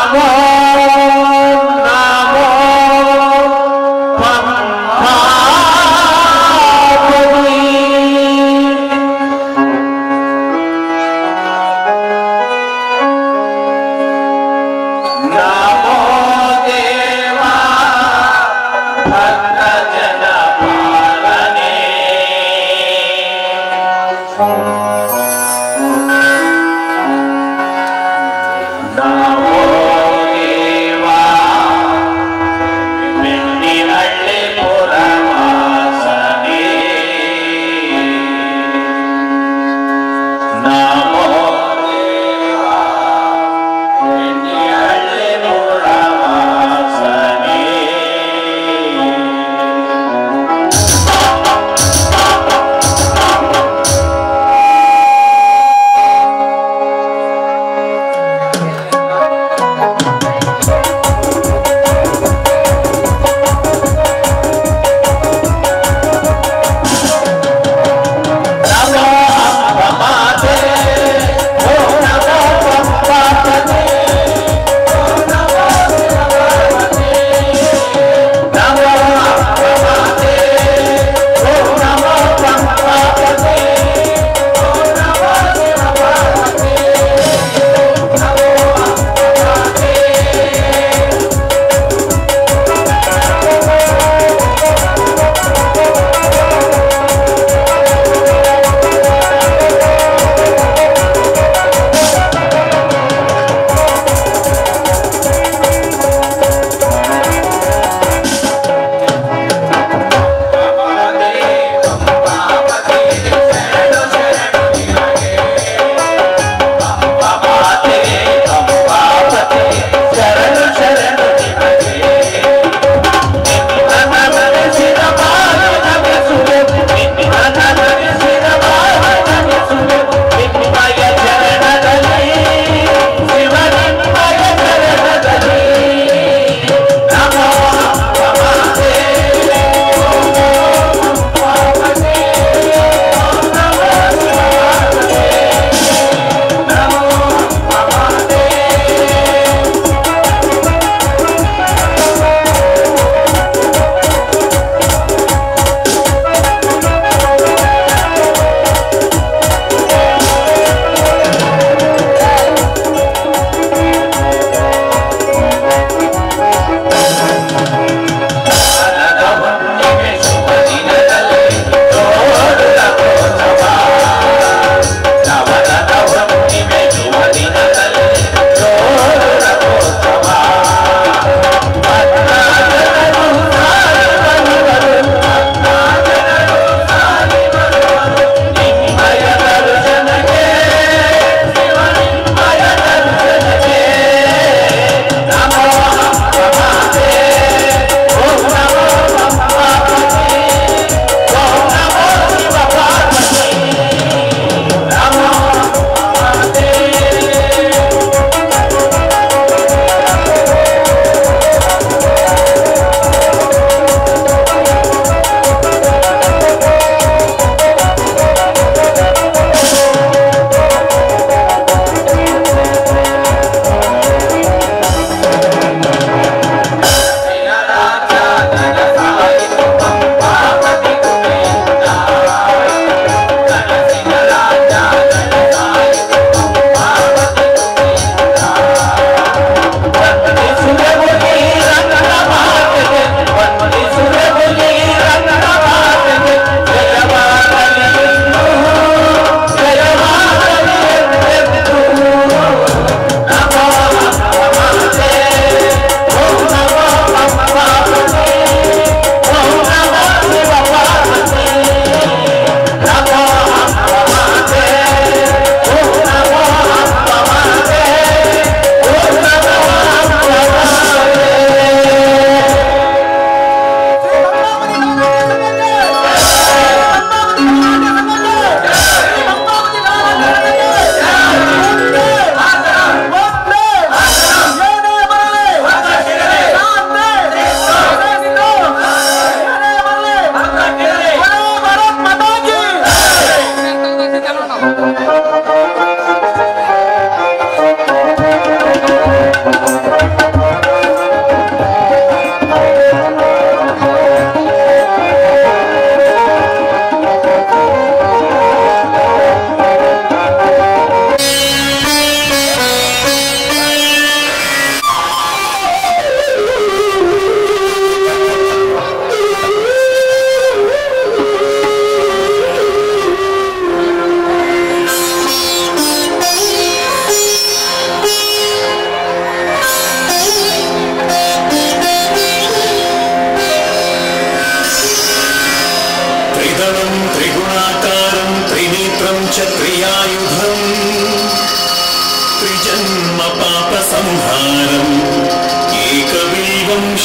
ನಮೋ ನಮೋ ಪಂಥಾಪತಿ ನಮೋ ದೇವ ಭಕ್ತ ಜನ ಪಾಲನೆ ನಮೋ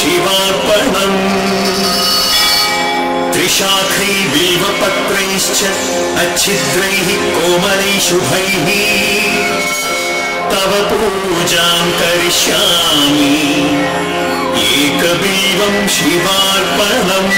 शिवार्पणम् त्रिशाखै बिल्वपत्रैश्च अच्छिद्रैः कोमलैः शुभैः तव पूजां करिष्यामि एकबिल्वं शिवार्पणम्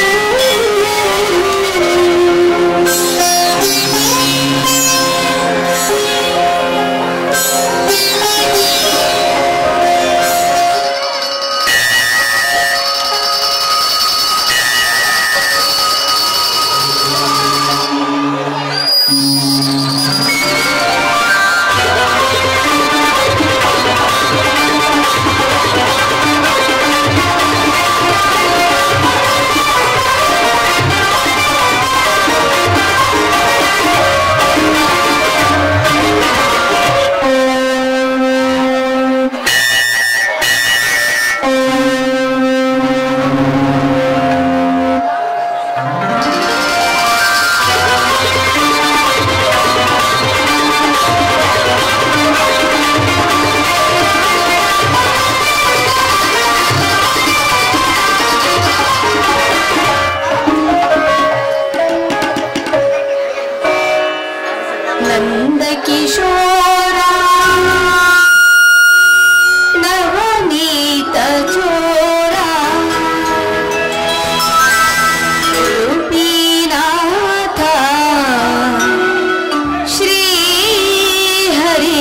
नन्दकिशोरा नवनीतचोरा गोपीनाथ श्रीहरि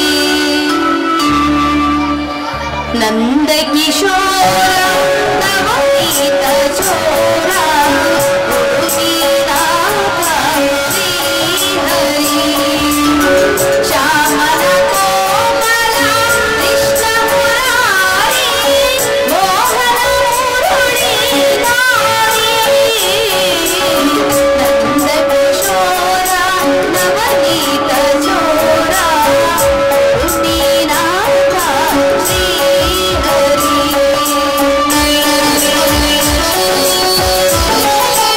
नन्दकिशोरा नवनीतचोरा गोपीनाथ श्रीहरि श्यामल कोमल कृष्ण मुरारी मोहन मुरलीधारी नंद किशोरा नवनीत चोरा गोपीनाथ श्री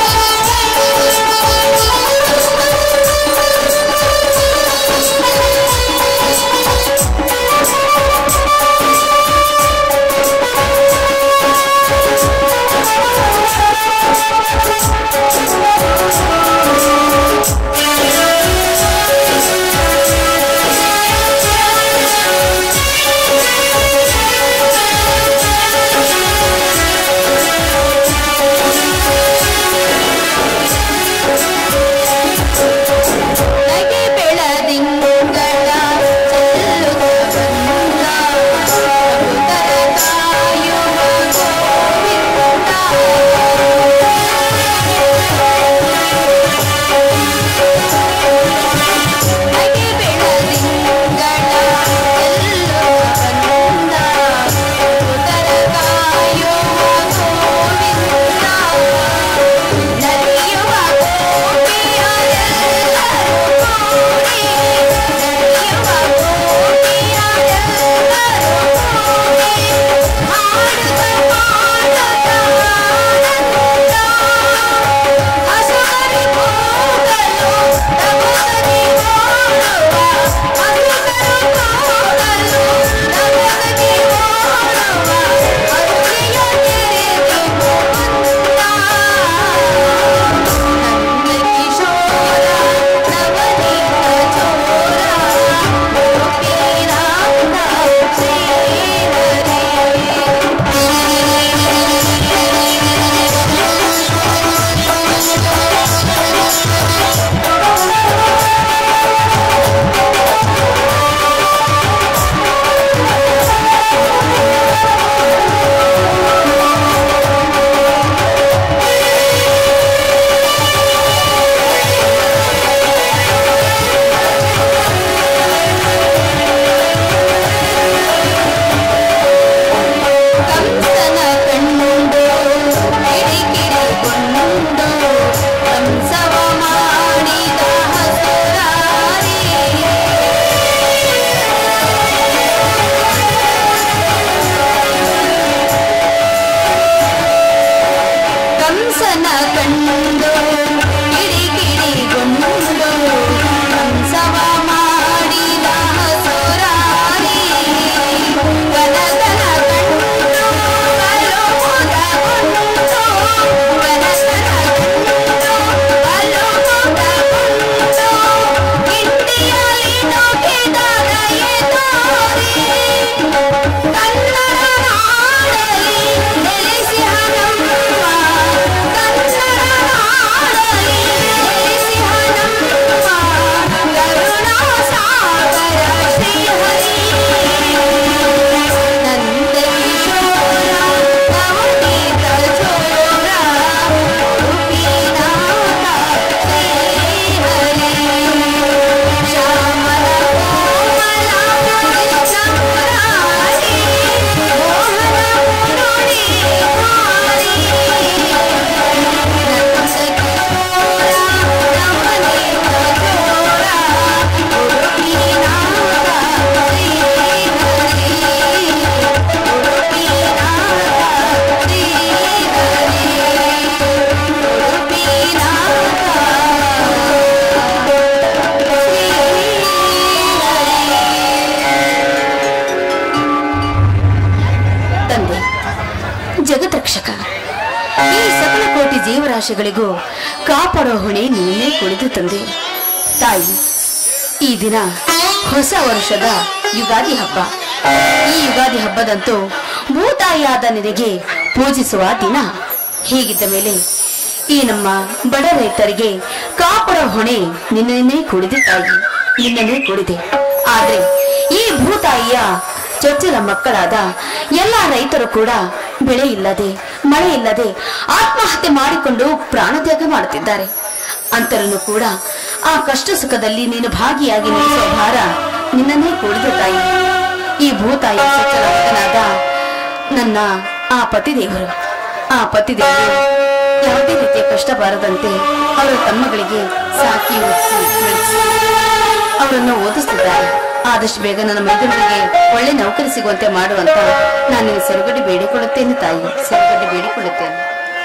ತಂದೆ ಜಗತ್ರಕ್ಷಕ ಈ ಸಕಲ ಕೋಟಿ ಜೀವರಾಶಿಗಳಿಗೂ ಕಾಪಾಡೋ ಹೊಣೆ ನೀನೇ ಕುಳಿತು ತಂದೆ ತಾಯಿ ಈ ದಿನ ಹೊಸ ವರ್ಷದ ಯುಗಾದಿ ಹಬ್ಬ ಈ ಯುಗಾದಿ ಹಬ್ಬದಂತೂ ಭೂತಾಯಿಯಾದ ನಿನಗೆ ಪೂಜಿಸುವ ದಿನ ಹೀಗಿದ್ದ ಮೇಲೆ ಈ ನಮ್ಮ ಬಡ ರೈತರಿಗೆ ಕಾಪಾಡೋ ಹೊಣೆ ನಿನ್ನೇ ಕುಡಿದೆ ತಾಯಿ ನಿನ್ನನ್ನೇ ಕುಡಿದೆ ಆದ್ರೆ ಈ ಭೂತಾಯಿಯ ಚೊಚ್ಚಲ ಮಕ್ಕಳಾದ ಎಲ್ಲ ರೈತರು ಕೂಡ ಬೆಳೆ ಇಲ್ಲದೆ ಮಳೆ ಇಲ್ಲದೆ ಆತ್ಮಹತ್ಯೆ ಮಾಡಿಕೊಂಡು ಪ್ರಾಣತ್ಯಾಗ ಮಾಡುತ್ತಿದ್ದಾರೆ ಅಂತರನ್ನು ಕೂಡ ಆ ಕಷ್ಟ ಸುಖದಲ್ಲಿ ನೀನು ಭಾಗಿಯಾಗಿ ನಡೆಸುವ ಭಾರ ನಿನ್ನನ್ನೇ ಕೂಡಿದ ತಾಯಿ ಈ ಭೂತಾಯಿಯ ಚೊಚ್ಚಲ ಮಗನಾದ ನನ್ನ ಆ ಪತಿದೇವರು ಆ ಪತಿದೇವರು ಯಾವುದೇ ರೀತಿಯ ಕಷ್ಟ ಬಾರದಂತೆ ಅವರ ತಮ್ಮಗಳಿಗೆ ಸಾಕಿ ಓದಿಸಿ ಬೆಳೆಸಿ ಅವರನ್ನು ಓದಿಸ್ತಿದ್ದಾರೆ ಆದಷ್ಟು ಬೇಗ ನನ್ನ ಮೈದೂರಿಗೆ ಒಳ್ಳೆ ನೌಕರಿ ಸಿಗುವಂತೆ ಮಾಡುವಂತ ನಾನು ನಿನ್ನ ಸೆರಗಡಿ ಬೇಡಿಕೊಳ್ಳುತ್ತೇನೆ ತಾಯಿ ಸೆರಗಡಿ ಬೇಡಿಕೊಳ್ಳುತ್ತೇನೆ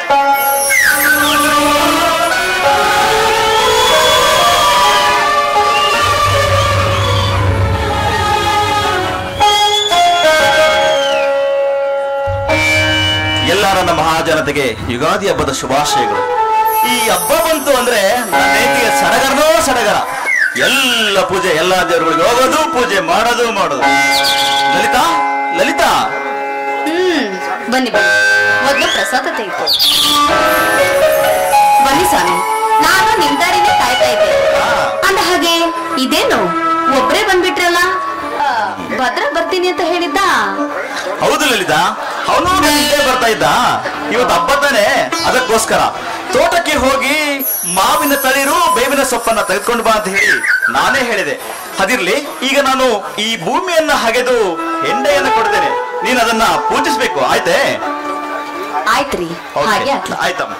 ಎಲ್ಲ ನನ್ನ ಮಹಾಜನತೆಗೆ ಯುಗಾದಿ ಹಬ್ಬದ ಶುಭಾಶಯಗಳು ಈ ಹಬ್ಬ ಬಂತು ಅಂದ್ರೆ ನನ್ನ ಹೆಂಡತಿಗೆ ಸಡಗರನೋ ಸಡಗರ ಎಲ್ಲ ಪೂಜೆ ಎಲ್ಲ ದೇವರುಗಳಿಗೆ ಹೋಗೋದು ಪೂಜೆ ಮಾಡೋದು ಮಾಡೋದು ಲಲಿತಾ ಲಲಿತಾ ಹ್ಮ್ ಬನ್ನಿ ಬನ್ನಿ ಮೊದಲು ಪ್ರಸಾದ ತೆಗೆದು ಬನ್ನಿ ಸ್ವಾಮಿ ನಾನು ನಿಮ್ ದಾರಿನೇ ಕಾಯ್ತಾ ಇದ್ದೆ ಅಂದ ಹಾಗೆ ಇದೇನು ಒಬ್ರೇ ಬಂದ್ಬಿಟ್ರಲ್ಲ ಆ, ಭದ್ರ ಬರ್ತೀನಿ ಅಂತ ಹೇಳಿದ್ದ ಹೌದು ಲಲಿತಾ ಅವನು ಇಲ್ಲೇ ಬರ್ತಾ ಇದ್ದ ಇವತ್ತು ಹಬ್ಬ ತಾನೆ ಅದಕ್ಕೋಸ್ಕರ ತೋಟಕ್ಕೆ ಹೋಗಿ ಮಾವಿನ ತಳಿರು ಬೇವಿನ ಸೊಪ್ಪನ್ನ ತೆಗೆದುಕೊಂಡು ಬಾ ಅಂತ ಹೇಳಿ ನಾನೇ ಹೇಳಿದೆ ಅದಿರ್ಲಿ ಈಗ ನಾನು ಈ ಭೂಮಿಯನ್ನ ಹಗೆದು ಹೆಂಡೆಯನ್ನ ಕೊಡ್ತೇನೆ ನೀನ್ ಅದನ್ನ ಪೂಜಿಸ್ಬೇಕು ಆಯ್ತೇ ಆಯ್ತ್ರಿ Okay. ಹಾಗೆ ಆಗ್ಲಿ ಆಯ್ತಮ್ಮ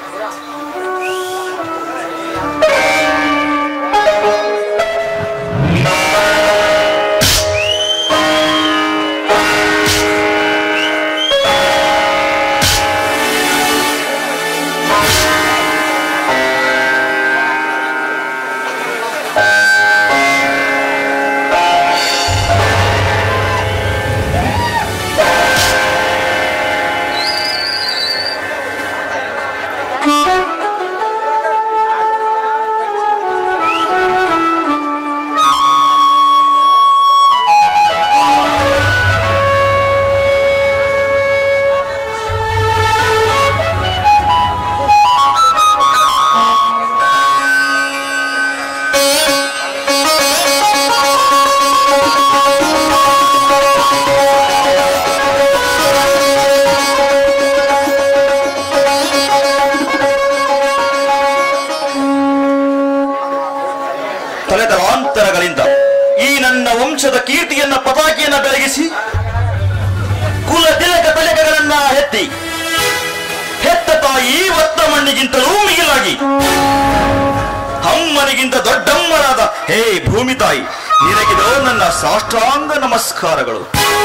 ತಲೆತಲಾಂತರಗಳಿಂದ ಈ ನನ್ನ ವಂಶದ ಕೀರ್ತಿಯನ್ನ ಪತಾಕಿಯನ್ನ ಬೆಳಗಿಸಿ ಕುಲ ತಿಲಕ ತಿಲಕಗಳನ್ನ ಎತ್ತಿ ಹೆತ್ತ ತಾಯಿ ಒತ್ತ ಮಣ್ಣಿಗಿಂತಲೂ ಮಿಗಿಲಾಗಿ ಅಮ್ಮನಿಗಿಂತ ದೊಡ್ಡಮ್ಮನಾದ ಹೇ ಭೂಮಿ ತಾಯಿ ನಿನಗಿದೋ ನನ್ನ ಸಾಷ್ಟಾಂಗ ನಮಸ್ಕಾರಗಳು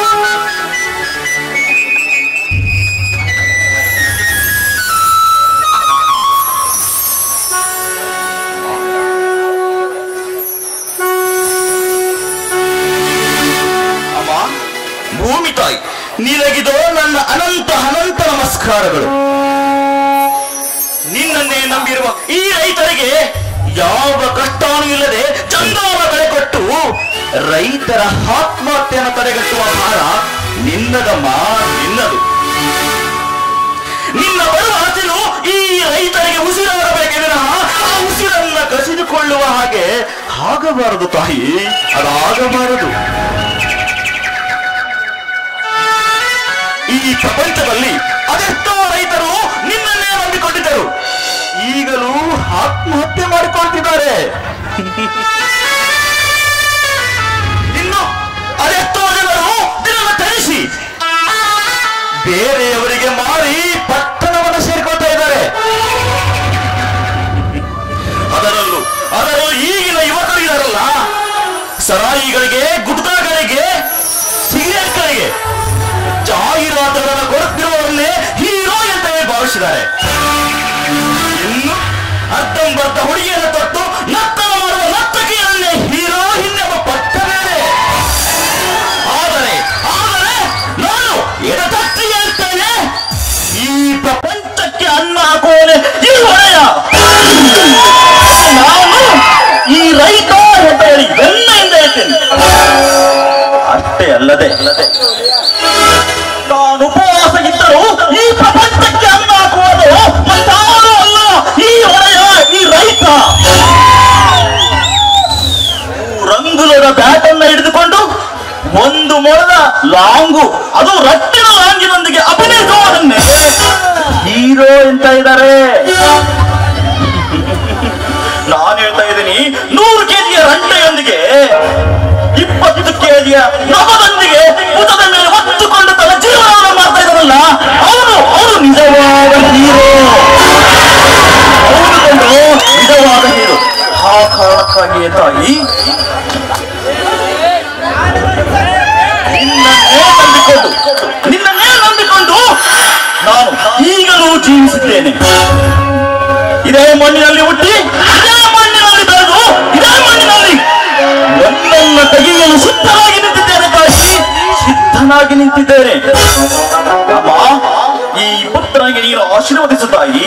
ಅಮ್ಮ ಭೂಮಿ ತಾಯಿ ನಿನಗಿದೋ ನನ್ನ ಅನಂತ ಅನಂತ ನಮಸ್ಕಾರಗಳು ನಿನ್ನನ್ನೇ ನಂಬಿರುವ ಈ ರೈತರಿಗೆ ಯಾವ ಕಷ್ಟವೂ ಇಲ್ಲದೆ ಚಂದಾನ ಬೆಳೆ ಕೊಟ್ಟು ರೈತರ ಆತ್ಮಹತ್ಯೆಯನ್ನು ತಡೆಗಟ್ಟುವ ಭಾರ ನಿನ್ನದಮ್ಮ ನಿನ್ನದು ನಿನ್ನ ಬರುವ ಹಸಿರು ಈ ರೈತರಿಗೆ ಉಸಿರಾಡಬೇಕೆ ವಿನಃ ಆ ಉಸಿರನ್ನ ಕಸಿದುಕೊಳ್ಳುವ ಹಾಗೆ ಆಗಬಾರದು ತಾಯಿ ಅದಾಗಬಾರದು ಈ ಪ್ರಪಂಚದಲ್ಲಿ ಅದೆಷ್ಟೋ ರೈತರು ನಿನ್ನನ್ನೇ ನಂಬಿಕೊಂಡಿದ್ದರು ಈಗಲೂ ಆತ್ಮಹತ್ಯೆ ಮಾಡಿಕೊಳ್ತಿದ್ದಾರೆ ಇನ್ನು ಅದೆಷ್ಟೋ ಜನರು ದಿನದ ತರಿಸಿ ಬೇರೆಯವರಿಗೆ ಮಾರಿ ಪಟ್ಟಣವನ್ನು ಸೇರ್ಕೊಳ್ತಾ ಇದ್ದಾರೆ ಅದರಲ್ಲೂ ಅದರಲ್ಲೂ ಈಗಿನ ಯುವಕರು ಇದಾರಲ್ಲ ಸರಾಯಿಗಳಿಗೆ ಗುಟ್ಕಾಗಳಿಗೆ ಸಿಗರೇಟ್ಗಳಿಗೆ ಜಾಹೀರಾತುಗಳನ್ನು ಕೊಡುತ್ತಿರುವವರನ್ನೇ ಹೀರೋ ಎಂತಲೇ ಭಾವಿಸಿದ್ದಾರೆ ಇನ್ನು ಅರ್ಧಂಬರ್ಧ ಹುಡುಗಿಯನ್ನು ತೊಟ್ಟು ನರ್ತನ ಮಾಡುವ ನರ್ತಕಿಯನ್ನೇ ಹೀರೋ ಹಿಂದೆಂಬ ಪಟ್ಟ ಬೇರೆ ಆದರೆ ಆದರೆ ನಾನು ಎಡತಟ್ಟಿ ಅಂತ ಹೇಳ್ತೇನೆ ಅಷ್ಟೇ ಅಲ್ಲದೆ ಅಲ್ಲದೆ ನಾನು ಉಪವಾಸ ಇದ್ದರೂ ಈ ಪ್ರಪಂಚಕ್ಕೆ ಅನ್ನ ಹಾಕುವುದು ಮತ್ತಾರು ಅಲ್ಲ ಈ ಒಡೆಯ ಈ ರೈತ ರಂಗುಲದ ಬ್ಯಾಟ್ ಅನ್ನ ಹಿಡಿದುಕೊಂಡು ಒಂದು ಮೊಳದ ಲಾಂಗು ಅದು ರಟ್ಟಿನ ಲಾಂಗಿನೊಂದಿಗೆ ಅಭಿನಯಿಸುವವರನ್ನೇ ಹೀರೋ ಅಂತ ಇದ್ದಾರೆ ನಾನು ಹೇಳ್ತಾ ಇದ್ದೀನಿ ನೂರು ಕೆಜಿಯ ರಂಟೆಯೊಂದಿಗೆ ಇಪ್ಪತ್ತು ಕೆಜಿಯ ನವದೊಂದಿಗೆ ಭುಜದ ಮೇಲೆ ಹೊತ್ತುಕೊಂಡು ತನ್ನ ಜೀವನವನ್ನು ಮಾಡ್ತಾ ಇದ್ದಾರಲ್ಲ ಅವರು ಅವರು ನಿಜವಾದ ಹೀರೋ ಅವರು ಕಂಡು ನಿಜವಾದ ಹೀರೋ ಆ ಕಾರಣಕ್ಕಾಗಿಯೇ ತಾಯಿ ನಿನ್ನನ್ನೇ ನಂಬಿಕೊಂಡು ನಿನ್ನನ್ನೇ ನಂಬಿಕೊಂಡು ನಾನು ಈಗಲೂ ಜೀವಿಸಿದ್ದೇನೆ ಇದೇ ಮಣ್ಣಿನಲ್ಲಿ ಹುಟ್ಟಿ ಇದೇ ಮಣ್ಣಿನಲ್ಲಿ ಬೆಳೆದು ಇದೇ ಮಣ್ಣಿನಲ್ಲಿ ನನ್ನನ್ನ ತೆಗೆಯಲು ಸಿದ್ಧನಾಗಿ ನಿಂತಿದ್ದೇನೆ ತಾಯಿ ಸಿದ್ಧನಾಗಿ ನಿಂತಿದ್ದೇನೆ ಅಮ್ಮ ಈ ಪುತ್ರನಿಗೆ ನೀನು ಆಶೀರ್ವದಿಸು ತಾಯಿ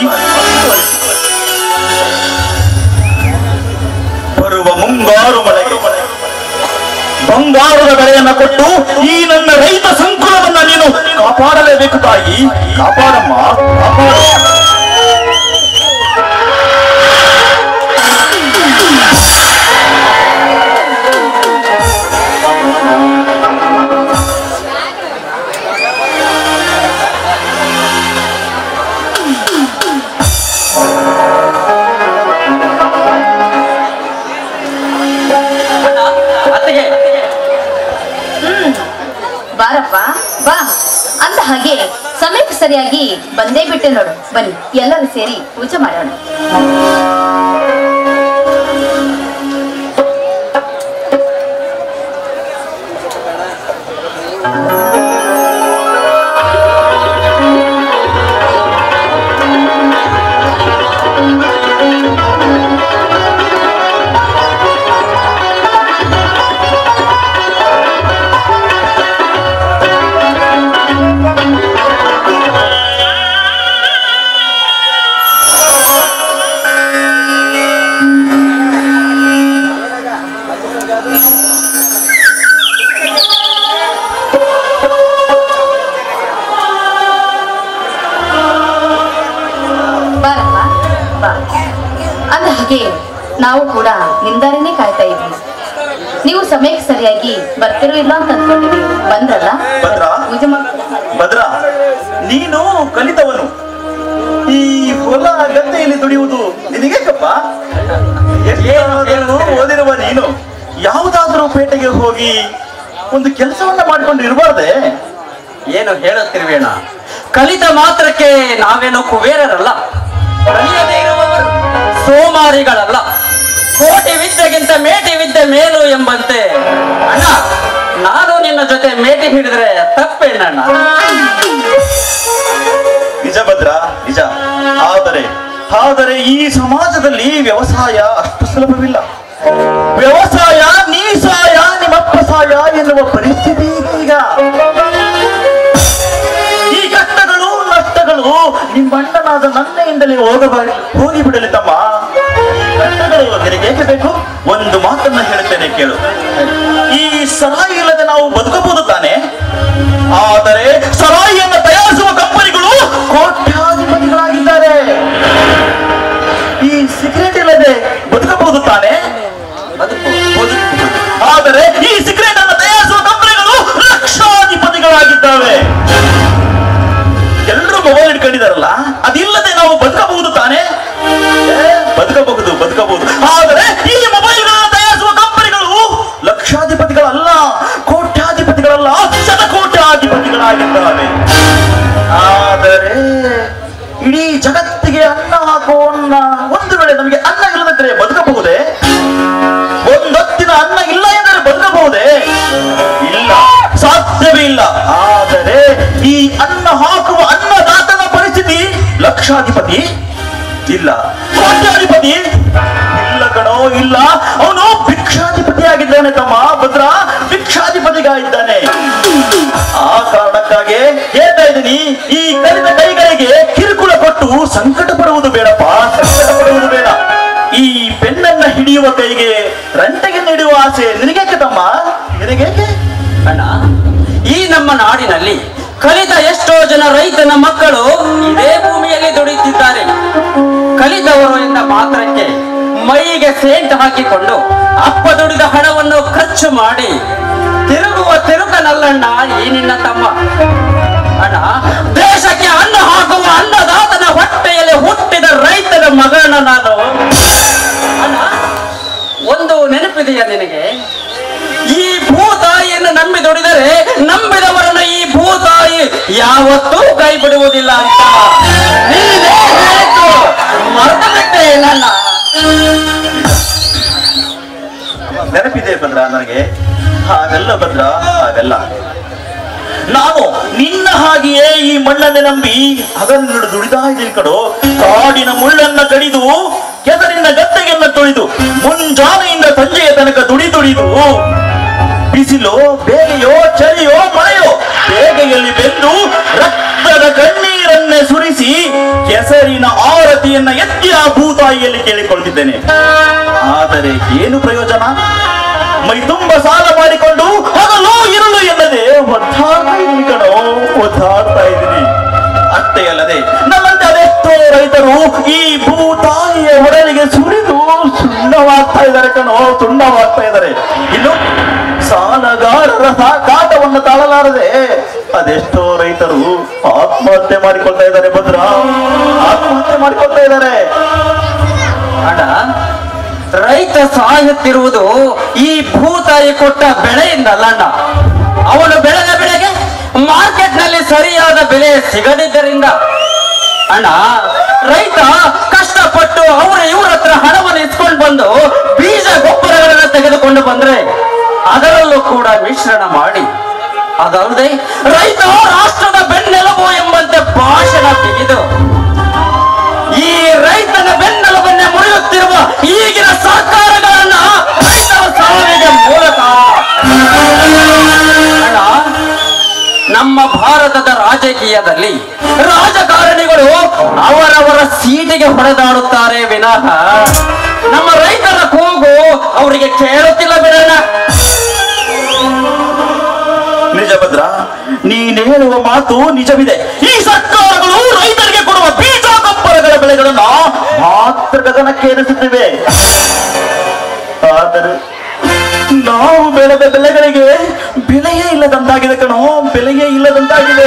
ಬರುವ ಮುಂಗಾರು ಮಳೆಗೆ ಬಂಗಾರದ ಬೆಳೆಯನ್ನ ಕೊಟ್ಟು ಈ ನನ್ನ ರೈತ ಸಂಕುಲವನ್ನ ನೀನು ಕಾಪಾಡಲೇಬೇಕು ತಾಯಿ ಕಾಪಾಡಮ್ಮ ಕಾಪಾಡು ಅತ್ತಿಗೆ ಬಾರಪ್ಪ ಬಾ ಅಂದ ಹಾಗೆ ಸಮಯಕ್ಕೆ ಸರಿಯಾಗಿ ಬಂದೇ ಬಿಟ್ಟೆ ನೋಡು ಬನ್ನಿ ಎಲ್ಲರೂ ಸೇರಿ ಪೂಜೆ ಮಾಡೋಣ ಬಾರಪ್ಪ ಬಾ ಅಂದ ಹಾಗೆ ನಾವು ಕೂಡ ನಿಂದಾರನೇ ಕಾಯ್ತಾ ಇದ್ವಿ ನೀವು ಸಮಯಕ್ಕೆ ಸರಿಯಾಗಿ ಬರ್ತಿರೋ ಇಲ್ಲ ಅಂತ ಅಂದ್ಕೊಂಡಿವಿ ಬಂದ್ರಲ್ಲ ಬಂದ್ರಾ? ಪೂಜೆ ಮಾಡ್ಕೊಂಡು ಭದ್ರ ನೀನು ಕಲಿತವನು ಈ ಹೊಲ ಗದ್ದೆಯಲ್ಲಿ ದುಡಿಯುವುದು ನಿನಗೇಕಪ್ಪ ಎಷ್ಟಾದರೂ ಓದಿರುವ ನೀನು ಯಾವುದಾದ್ರೂ ಪೇಟೆಗೆ ಹೋಗಿ ಒಂದು ಕೆಲಸವನ್ನ ಮಾಡ್ಕೊಂಡು ಇರಬಾರ್ದೆ ಏನು ಹೇಳುತ್ತಿರುವೇಣ ಕಲಿತ ಮಾತ್ರಕ್ಕೆ ನಾವೇನೋ ಕುಬೇರರಲ್ಲ ಕಲಿಯದೇ ಇರುವವರು ಸೋಮಾರಿಗಳಲ್ಲ ಕೋಟಿ ವಿದ್ಯೆಗಿಂತ ಮೇಟಿ ವಿದ್ಯೆ ಮೇಲು ಎಂಬಂತೆ ಅಣ್ಣ ನಾನು ನಿನ್ನ ಜೊತೆ ಮೇಟಿ ಹಿಡಿದ್ರೆ ತಪ್ಪೇನಣ್ಣ ನಿಜ ಭದ್ರ ನಿಜ ಆದರೆ ಆದರೆ ಈ ಸಮಾಜದಲ್ಲಿ ವ್ಯವಸಾಯ ಅಷ್ಟು ಸುಲಭವಿಲ್ಲ ವ್ಯವಸಾಯ ನೀ ಸಾಯ ನಿಮ್ಮಪ್ಪ ಸಾಯ ಎನ್ನುವ ಪರಿಸ್ಥಿತಿ ಈಗ ಈ ಕಷ್ಟಗಳು ನಷ್ಟಗಳು ನಿಮ್ಮಣ್ಣನಾದ ನನ್ನೆಯಿಂದಲೇ ಹೋಗಬಾರಿ ಹೋಗಿ ಬಿಡಲಿ ತಮ್ಮ ಈ ಕಷ್ಟಗಳು ನಿನಗೇಕೆ ಬೇಕು ಒಂದು ಮಾತನ್ನ ಹೇಳುತ್ತೇನೆ ಕೇಳು ಈ ಸರಾಯಿ ಇಲ್ಲದೆ ನಾವು ಬದುಕಬಹುದು ತಾನೆ ಆದರೆ ಸರಾಯಿಯನ್ನು ತಯಾರಿಸುವ ಕಂಪನಿಗಳು ಕೋಟ್ಯಾಧಿಪತಿಗಳಾಗಿದ್ದಾರೆ ಈ ಸಿಗರೇಟ್ ಇಲ್ಲದೆ ಬದುಕಬಹುದು ತಾನೆ ಬದುಕಬಹುದು. ಆದರೆ ಈ ಸಿಗರೇಟ್ ಅನ್ನು ತಯಾರಿಸುವ ಕಂಪನಿಗಳು ಲಕ್ಷಾಧಿಪತಿಗಳಾಗಿದ್ದಾವೆ ಎಲ್ಲರೂ ಮೊಬೈಲ್ ಇಟ್ಕೊಂಡಿದಾರಲ್ಲ ಅದಿಲ್ಲದೆ ನಾವು ಬದುಕಬಹುದು ತಾನೆ ಏ, ಬದುಕಬಹುದು ಬದುಕಬಹುದು ಆದರೆ ಈ ಮೊಬೈಲ್ಗಳನ್ನು ತಯಾರಿಸುವ ಕಂಪನಿಗಳು ಲಕ್ಷಾಧಿಪತಿಗಳಲ್ಲ ಕೋಟ್ಯಾಧಿಪತಿಗಳಲ್ಲ ಶತಕೋಟ್ಯಾಧಿಪತಿಗಳಾಗಿದ್ದಾವೆ ಆದರೆ ಇಡೀ ಜಗತ್ತಿಗೆ ಅನ್ನ ಹಾಕುವನ್ನ ಒಂದು ವೇಳೆ ನಮಗೆ ಅನ್ನ ಇಲ್ಲದಿದ್ದರೆ ಬದುಕಬಹುದೇ ಒಂದೊತ್ತಿನ ಅನ್ನ ಇಲ್ಲ ಎಂದರೆ ಬದುಕಬಹುದೇ ಇಲ್ಲ ಸಾಧ್ಯವೇ ಇಲ್ಲ ಆದರೆ ಈ ಅನ್ನ ಹಾಕುವ ಅನ್ನದಾತನ ಪರಿಸ್ಥಿತಿ ಲಕ್ಷಾಧಿಪತಿ ಇಲ್ಲ ಕೋಟ್ಯಾಧಿಪತಿ ಇಲ್ಲ ಕಣೋ ಇಲ್ಲ ಅವನು ಭಿಕ್ಷಾಧಿಪತಿ ಆಗಿದ್ದಾನೆ ತಮ್ಮ ಭದ್ರ ಭಿಕ್ಷಾಧಿಪತಿಗಾಗಿದ್ದಾನೆ ಆ ಕಾರಣಕ್ಕಾಗಿ ಹೇಳ್ತಾ ಇದ್ದೀನಿ ಈ ಕಲಿತ ಕೈಗಳಿಗೆ ಕಿರುಕುಳ ಕೊಟ್ಟು ಸಂಕಟ ಪಡುವುದು ಬೇಡಪ್ಪ ಸಂಕಟ ಪಡುವುದು ಬೇಡ ಈ ಪೆನ್ನನ್ನ ಹಿಡಿಯುವ ಕೈಗೆ ರಂಟೆಗೆ ನೀಡುವ ಆಸೆ ನಿನಗೇಕೆ ತಮ್ಮ ನಿನಗೇಕೆ ಅಣ್ಣ ಈ ನಮ್ಮ ನಾಡಿನಲ್ಲಿ ಕಲಿತ ಎಷ್ಟೋ ಜನ ರೈತನ ಮಕ್ಕಳು ಇದೇ ಭೂಮಿಯಲ್ಲಿ ದುಡಿಯುತ್ತಿದ್ದಾರೆ ಕಲಿತವರು ಎಂದ ಮಾತ್ರಕ್ಕೆ ಮೈಗೆ ಸೇಂಟ್ ಹಾಕಿಕೊಂಡು ಅಪ್ಪ ದುಡಿದ ಹಣವನ್ನು ಖರ್ಚು ಮಾಡಿ ತಿರುಗುವ ತಿರುಕನಲ್ಲಣ್ಣ ಈ ನಿನ್ನ ತಮ್ಮ ಅಣ್ಣ ದೇಶಕ್ಕೆ ಅನ್ನ ಹಾಕುವ ಅನ್ನದಾತನ ಹೊಟ್ಟೆಯಲ್ಲಿ ಹುಟ್ಟಿದ ರೈತನ ಮಗನ ನಾನು ಅಣ್ಣ ಒಂದು ನೆನಪಿದೆಯಾ ನಿನಗೆ ಈ ಭೂತಾಯಿಯನ್ನು ನಂಬಿ ದುಡಿದರೆ ನಂಬಿದವರನ್ನು ಈ ಭೂತಾಯಿ ಯಾವತ್ತೂ ಕೈ ಬಿಡುವುದಿಲ್ಲ ಅಂತ ನೀನೇ ಹೇಳಿದ್ದು ಮರೆತು ಬಿಟ್ಟೆ ನನ್ನ ನೆನಪಿದೆ ಭದ್ರ ನನಗೆ ಹಾಗೆಲ್ಲ ಭದ್ರ ಹಾಗೆಲ್ಲ ನಾನು ನಿನ್ನ ಹಾಗೆಯೇ ಈ ಮಣ್ಣನ್ನೇ ನಂಬಿ ಅದನ್ನು ದುಡಿದಾ ಇದ್ದೀನಿ ಕಡೋ ಕಾಡಿನ ಮುಳ್ಳನ್ನ ಕಡಿದು ಕೆಸರಿನ ಗದ್ದೆಗೆಲ್ಲ ತೊಳೆದು ಮುಂಜಾನೆಯಿಂದ ಸಂಜೆಯ ತನಕ ದುಡಿ ದುಡಿದು ಬಿಸಿಲು ಬೇಗೆಯೋ ಚಳಿಯೋ ಮಳೆಯೋ ಬೇಗೆಯಲ್ಲಿ ಬೆಂದು ರಕ್ತದ ಕಣ್ಣೀರನ್ನೇ ಸುರಿಸಿ ಕೆಸರಿನ ಆರತಿಯನ್ನ ಎತ್ತಿ ಆ ಭೂತಾಯಿಯಲ್ಲಿ ಕೇಳಿಕೊಳ್ತಿದ್ದೇನೆ ಆದರೆ ಏನು ಪ್ರಯೋಜನ ಮೈ ತುಂಬ ಸಾಲ ಮಾಡಿಕೊಂಡು ಹಗಲು ಇರಲು ಎನ್ನದೆ ಒದ್ದಾಡ್ತಾ ಇದ್ದೀನಿ ಕಣೋ ಒದ್ದಾಡ್ತಾ ಇದ್ದೀನಿ ಅಷ್ಟೇ ಅಲ್ಲದೆ ನಮ್ಮಂತೆ ಅದೆಷ್ಟೋ ರೈತರು ಈ ಭೂತಾಯಿಯ ಹೊರಳಿಗೆ ಸುರಿದು ಸುಣ್ಣವಾಗ್ತಾ ಇದ್ದಾರೆ ಕಣೋ ಸುಣ್ಣವಾಗ್ತಾ ಇದ್ದಾರೆ ಇನ್ನು ಸಾಲಗಾರರ ಕಾಟವನ್ನು ತಾಳಲಾರದೆ ಅದೆಷ್ಟೋ ರೈತರು ಆತ್ಮಹತ್ಯೆ ಮಾಡಿಕೊಳ್ತಾ ಇದ್ದಾರೆ ಭದ್ರ ಆತ್ಮಹತ್ಯೆ ಮಾಡಿಕೊಳ್ತಾ ಇದ್ದಾರೆ ಅಣ್ಣ ರೈತ ಸಾಯುತ್ತಿರುವುದು ಈ ಭೂತಾಯಿ ಕೊಟ್ಟ ಬೆಳೆಯಿಂದಲ್ಲ ಅಣ್ಣ ಅವನು ಬೆಳೆದ ಬೆಳೆಗೆ ಮಾರ್ಕೆಟ್ ನಲ್ಲಿ ಸರಿಯಾದ ಬೆಲೆ ಸಿಗದಿದ್ದರಿಂದ ಅಣ್ಣ ರೈತ ಕಷ್ಟಪಟ್ಟು ಅವರ ಇವ್ರ ಹತ್ರ ಹಣವನ್ನು ಇಸ್ಕೊಂಡು ಬಂದು ಬೀಜ ಗೊಬ್ಬರಗಳನ್ನು ತೆಗೆದುಕೊಂಡು ಬಂದ್ರೆ ಅದರಲ್ಲೂ ಕೂಡ ಮಿಶ್ರಣ ಮಾಡಿ ಅದಲ್ಲದೆ ರೈತ ರಾಷ್ಟ್ರದ ಬೆನ್ನೆಲುಬು ಎಂಬಂತೆ ಭಾಷಣ ತೆಗೆದು ಈ ರೈತನ ಬೆನ್ನೆಲುಬನ್ನೇ ಮುರಿಯುತ್ತಿರುವ ಈಗಿನ ಸರ್ಕಾರಗಳನ್ನ ರೈತರ ಸಾವಿಗೆ ಮೂಲಕ ಅಣ್ಣ, ನಮ್ಮ ಭಾರತದ ರಾಜಕೀಯದಲ್ಲಿ ರಾಜಕಾರಣಿಗಳು ಅವರವರ ಸೀಟಿಗೆ ಹೊಡೆದಾಡುತ್ತಾರೆ ವಿನಃ ನಮ್ಮ ರೈತರ ಕೂಗು ಅವರಿಗೆ ಕೇಳುತ್ತಿಲ್ಲ ಬಿಡೋಣ ನಿಜ ಭದ್ರ ನೀನ್ ಹೇಳುವ ಮಾತು ನಿಜವಿದೆ ಈ ಸರ್ಕಾರಗಳು ರೈತರಿಗೆ ಕೊಡುವ ಬೀಜ ಗೊಬ್ಬರಗಳ ಬೆಳೆಗಳನ್ನ ಮಾತ್ರ ಗಗನಕ್ಕೆ ಏರಿಸುತ್ತಿವೆ ಆದರೆ ನಾವು ಬೆಳೆದ ಬೆಳೆಗಳಿಗೆ ಬೆಲೆಯೇ ಇಲ್ಲದಂತಾಗಿದೆ ಕಣೋ ಬೆಲೆಯೇ ಇಲ್ಲದಂತಾಗಿದೆ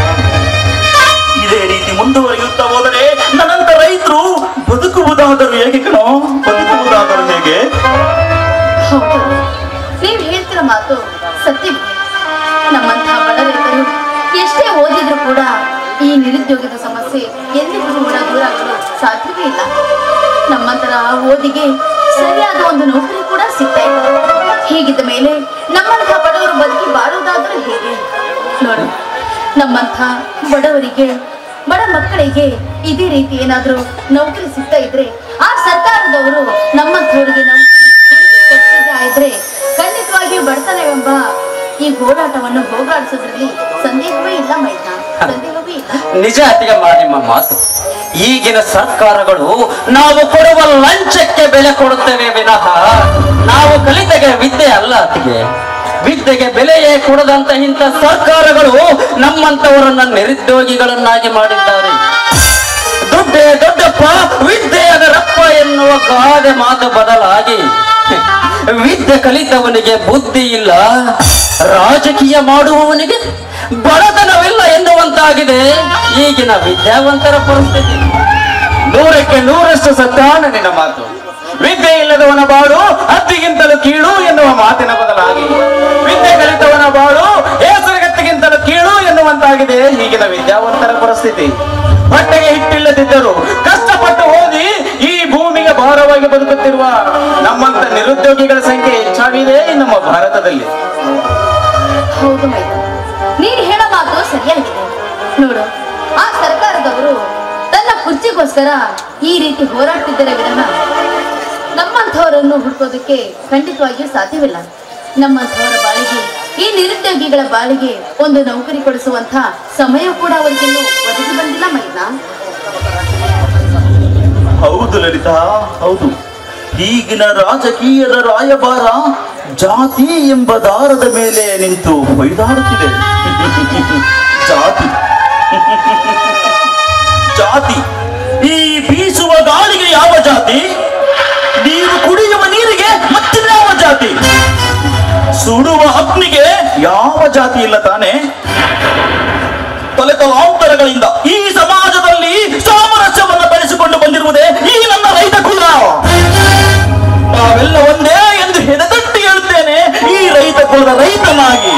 ಇದೇ ರೀತಿ ಮುಂದುವರಿಯುತ್ತಾ ಹೋದರೆ ನನ್ನಂತ ರೈತರು ಬದುಕುವುದಾದರೂ ಹೇಗೆ ಕಣೋ ಬದುಕುವುದಾದರೂ ಹೇಗೆ ಹೌದು ನೀವು ಹೇಳ್ತಿರೋ ಮಾತು ಸತ್ಯವಿದೆ ನಮ್ಮಂತಹ ಬಡ ರೈತರು ಎಷ್ಟೇ ಓದಿದ್ರು ಕೂಡ ಈ ನಿರುದ್ಯೋಗದ ಸಮಸ್ಯೆ ಎಂದಿಗೂ ಕೂಡ ದೂರ ಆಗಲು ಸಾಧ್ಯವೇ ಇಲ್ಲ ನಮ್ಮಂತರ ಓದಿಗೆ ಸರಿಯಾದ ಒಂದು ನೌಕರಿ ಕೂಡ ಸಿಗ್ತಾ ಇಲ್ಲ ಹೀಗಿದ್ದ ಮೇಲೆ ನಮ್ಮಂತಹ ಬಡವರು ಬದುಕಿ ಬಾಳುವುದಾದರೂ ಹೇಗೆ ನೋಡು ನಮ್ಮಂಥ ಬಡವರಿಗೆ ಬಡ ಮಕ್ಕಳಿಗೆ ಇದೇ ರೀತಿ ಏನಾದರೂ ನೌಕರಿ ಸಿಗ್ತಾ ಇದ್ರೆ ಆ ಸರ್ಕಾರದವರು ನಮ್ಮಂಥವರಿಗೆ ನೌಕರಿ ಕೊಡ್ತಿದ್ದೆ ಆದ್ರೆ ಖಂಡಿತವಾಗಿಯೂ ಬಡತನವೆಂಬ ಈ ಹೋರಾಟವನ್ನು ಹೋಗಾಡಿಸೋದ್ರಲ್ಲಿ ಸಂದೇಹವೇ ಇಲ್ಲ ಮೈದ ಸಂದೇಹವೇ ಇಲ್ಲ ನಿಜ ಅತಿಗಮ್ಮ ನಿಮ್ಮ ಮಾತು ಈಗಿನ ಸರ್ಕಾರಗಳು ನಾವು ಕೊಡುವ ಲಂಚಕ್ಕೆ ಬೆಲೆ ಕೊಡುತ್ತೇವೆ ವಿನಃ ನಾವು ಕಲಿತೆಗೆ ವಿದ್ಯೆ ಅಲ್ಲ ಅತಿಗೆ ವಿದ್ಯೆಗೆ ಬೆಲೆಯೇ ಕೊಡದಂತ ಇಂಥ ಸರ್ಕಾರಗಳು ನಮ್ಮಂತವರನ್ನ ನಿರುದ್ಯೋಗಿಗಳನ್ನಾಗಿ ಮಾಡಿದ್ದಾರೆ ದುಡ್ಡೇ ದೊಡ್ಡಪ್ಪ ವಿದ್ಯೆ ಅದರಪ್ಪ ಎನ್ನುವ ಗಾದೆ ಮಾತು ಬದಲಾಗಿ ವಿದ್ಯೆ ಕಲಿತವನಿಗೆ ಬುದ್ಧಿ ಇಲ್ಲ ರಾಜಕೀಯ ಮಾಡುವವನಿಗೆ ಬಡತನವಿಲ್ಲ ಎನ್ನುವಂತಾಗಿದೆ ಈಗಿನ ವಿದ್ಯಾವಂತರ ಪರಿಸ್ಥಿತಿ ನೂರಕ್ಕೆ ನೂರಷ್ಟು ಸತ್ಯ ನಿನ್ನ ಮಾತು ವಿದ್ಯೆ ಇಲ್ಲದವನ ಬಾಳು ಹತ್ತಿಗಿಂತಲೂ ಕೀಳು ಎನ್ನುವ ಮಾತಿನ ಬದಲಾಗಿ ವಿದ್ಯೆ ಕಲಿತವನ ಬಾಳು ಹೆಸರುಗತ್ತಿಗಿಂತಲೂ ಕೀಳು ಎನ್ನುವಂತಾಗಿದೆ ಈಗಿನ ವಿದ್ಯಾವಂತರ ಪರಿಸ್ಥಿತಿ ಹೊಟ್ಟೆಗೆ ಹಿಟ್ಟಿಲ್ಲದಿದ್ದರೂ ಕಷ್ಟಪಟ್ಟು ಓದಿ ಈ ಭೂಮಿಗೆ ಭಾರವಾಗಿ ಬದುಕುತ್ತಿರುವ ನಮ್ಮಂತ ನಿರುದ್ಯೋಗಿಗಳ ಸಂಖ್ಯೆ ಹೆಚ್ಚಾಗಿದೆ ನಮ್ಮ ಭಾರತದಲ್ಲಿ ಹೌದು ಮೈದ ನೀನು ಹೇಳೋ ಮಾತು ಸರಿಯಾಗಿದೆ ನೋಡು ಆ ಸರ್ಕಾರದವರು ತನ್ನ ಕುರ್ಚಿಗೋಸ್ಕರ ಈ ರೀತಿ ಹೋರಾಡ್ತಿದ್ದಾರೆ ವಿನಃ ನಮ್ಮಂಥವರನ್ನು ಹುಡುಕೋದಕ್ಕೆ ಖಂಡಿತವಾಗಿಯೂ ಸಾಧ್ಯವಿಲ್ಲ ನಮ್ಮಂಥವರ ಬಾಳಿಗೆ ಈ ನಿರುದ್ಯೋಗಿಗಳ ಬಾಳಿಗೆ ಒಂದು ನೌಕರಿ ಕೊಡಿಸುವಂತ ಸಮಯ ಕೂಡ ಅವರಿಗಿನ್ನೂ ಒದಗಿ ಬಂದಿಲ್ಲ ಮೈದ ಹೌದು ಲಲಿತಾ ಹೌದು ಈಗಿನ ರಾಜಕೀಯದ ರಾಯಭಾರ ಜಾತಿ ಎಂಬ ದಾರದ ಮೇಲೆ ನಿಂತು ಹೊಯ್ದಾಡುತ್ತಿದೆ ಜಾತಿ ಜಾತಿ ಈ ಬೀಸುವ ಗಾಳಿಗೆ ಯಾವ ಜಾತಿ ನೀರು ಕುಡಿಯುವ ನೀರಿಗೆ ಮತ್ತಿನ್ಯಾವ ಜಾತಿ ಸುಡುವ ಅಗ್ನಿಗೆ ಯಾವ ಜಾತಿ ಇಲ್ಲ ತಾನೆ ತಲೆ ತಲಾಂತರಗಳಿಂದ ಈ ಸಮಾಜದಲ್ಲಿ ಸಾಮರಸ್ಯವನ್ನು ಬೆಳೆಸಿಕೊಂಡು ಬಂದಿರುವುದೇ ಈ ನನ್ನ ರೈತ ಕುಲ ತಾವೆಲ್ಲ ಒಂದೇ ಎಂದು ಹೆದತಟ್ಟಿ ಹೇಳುತ್ತೇನೆ ಈ ರೈತ ಕುಲದ ರೈತನಾಗಿ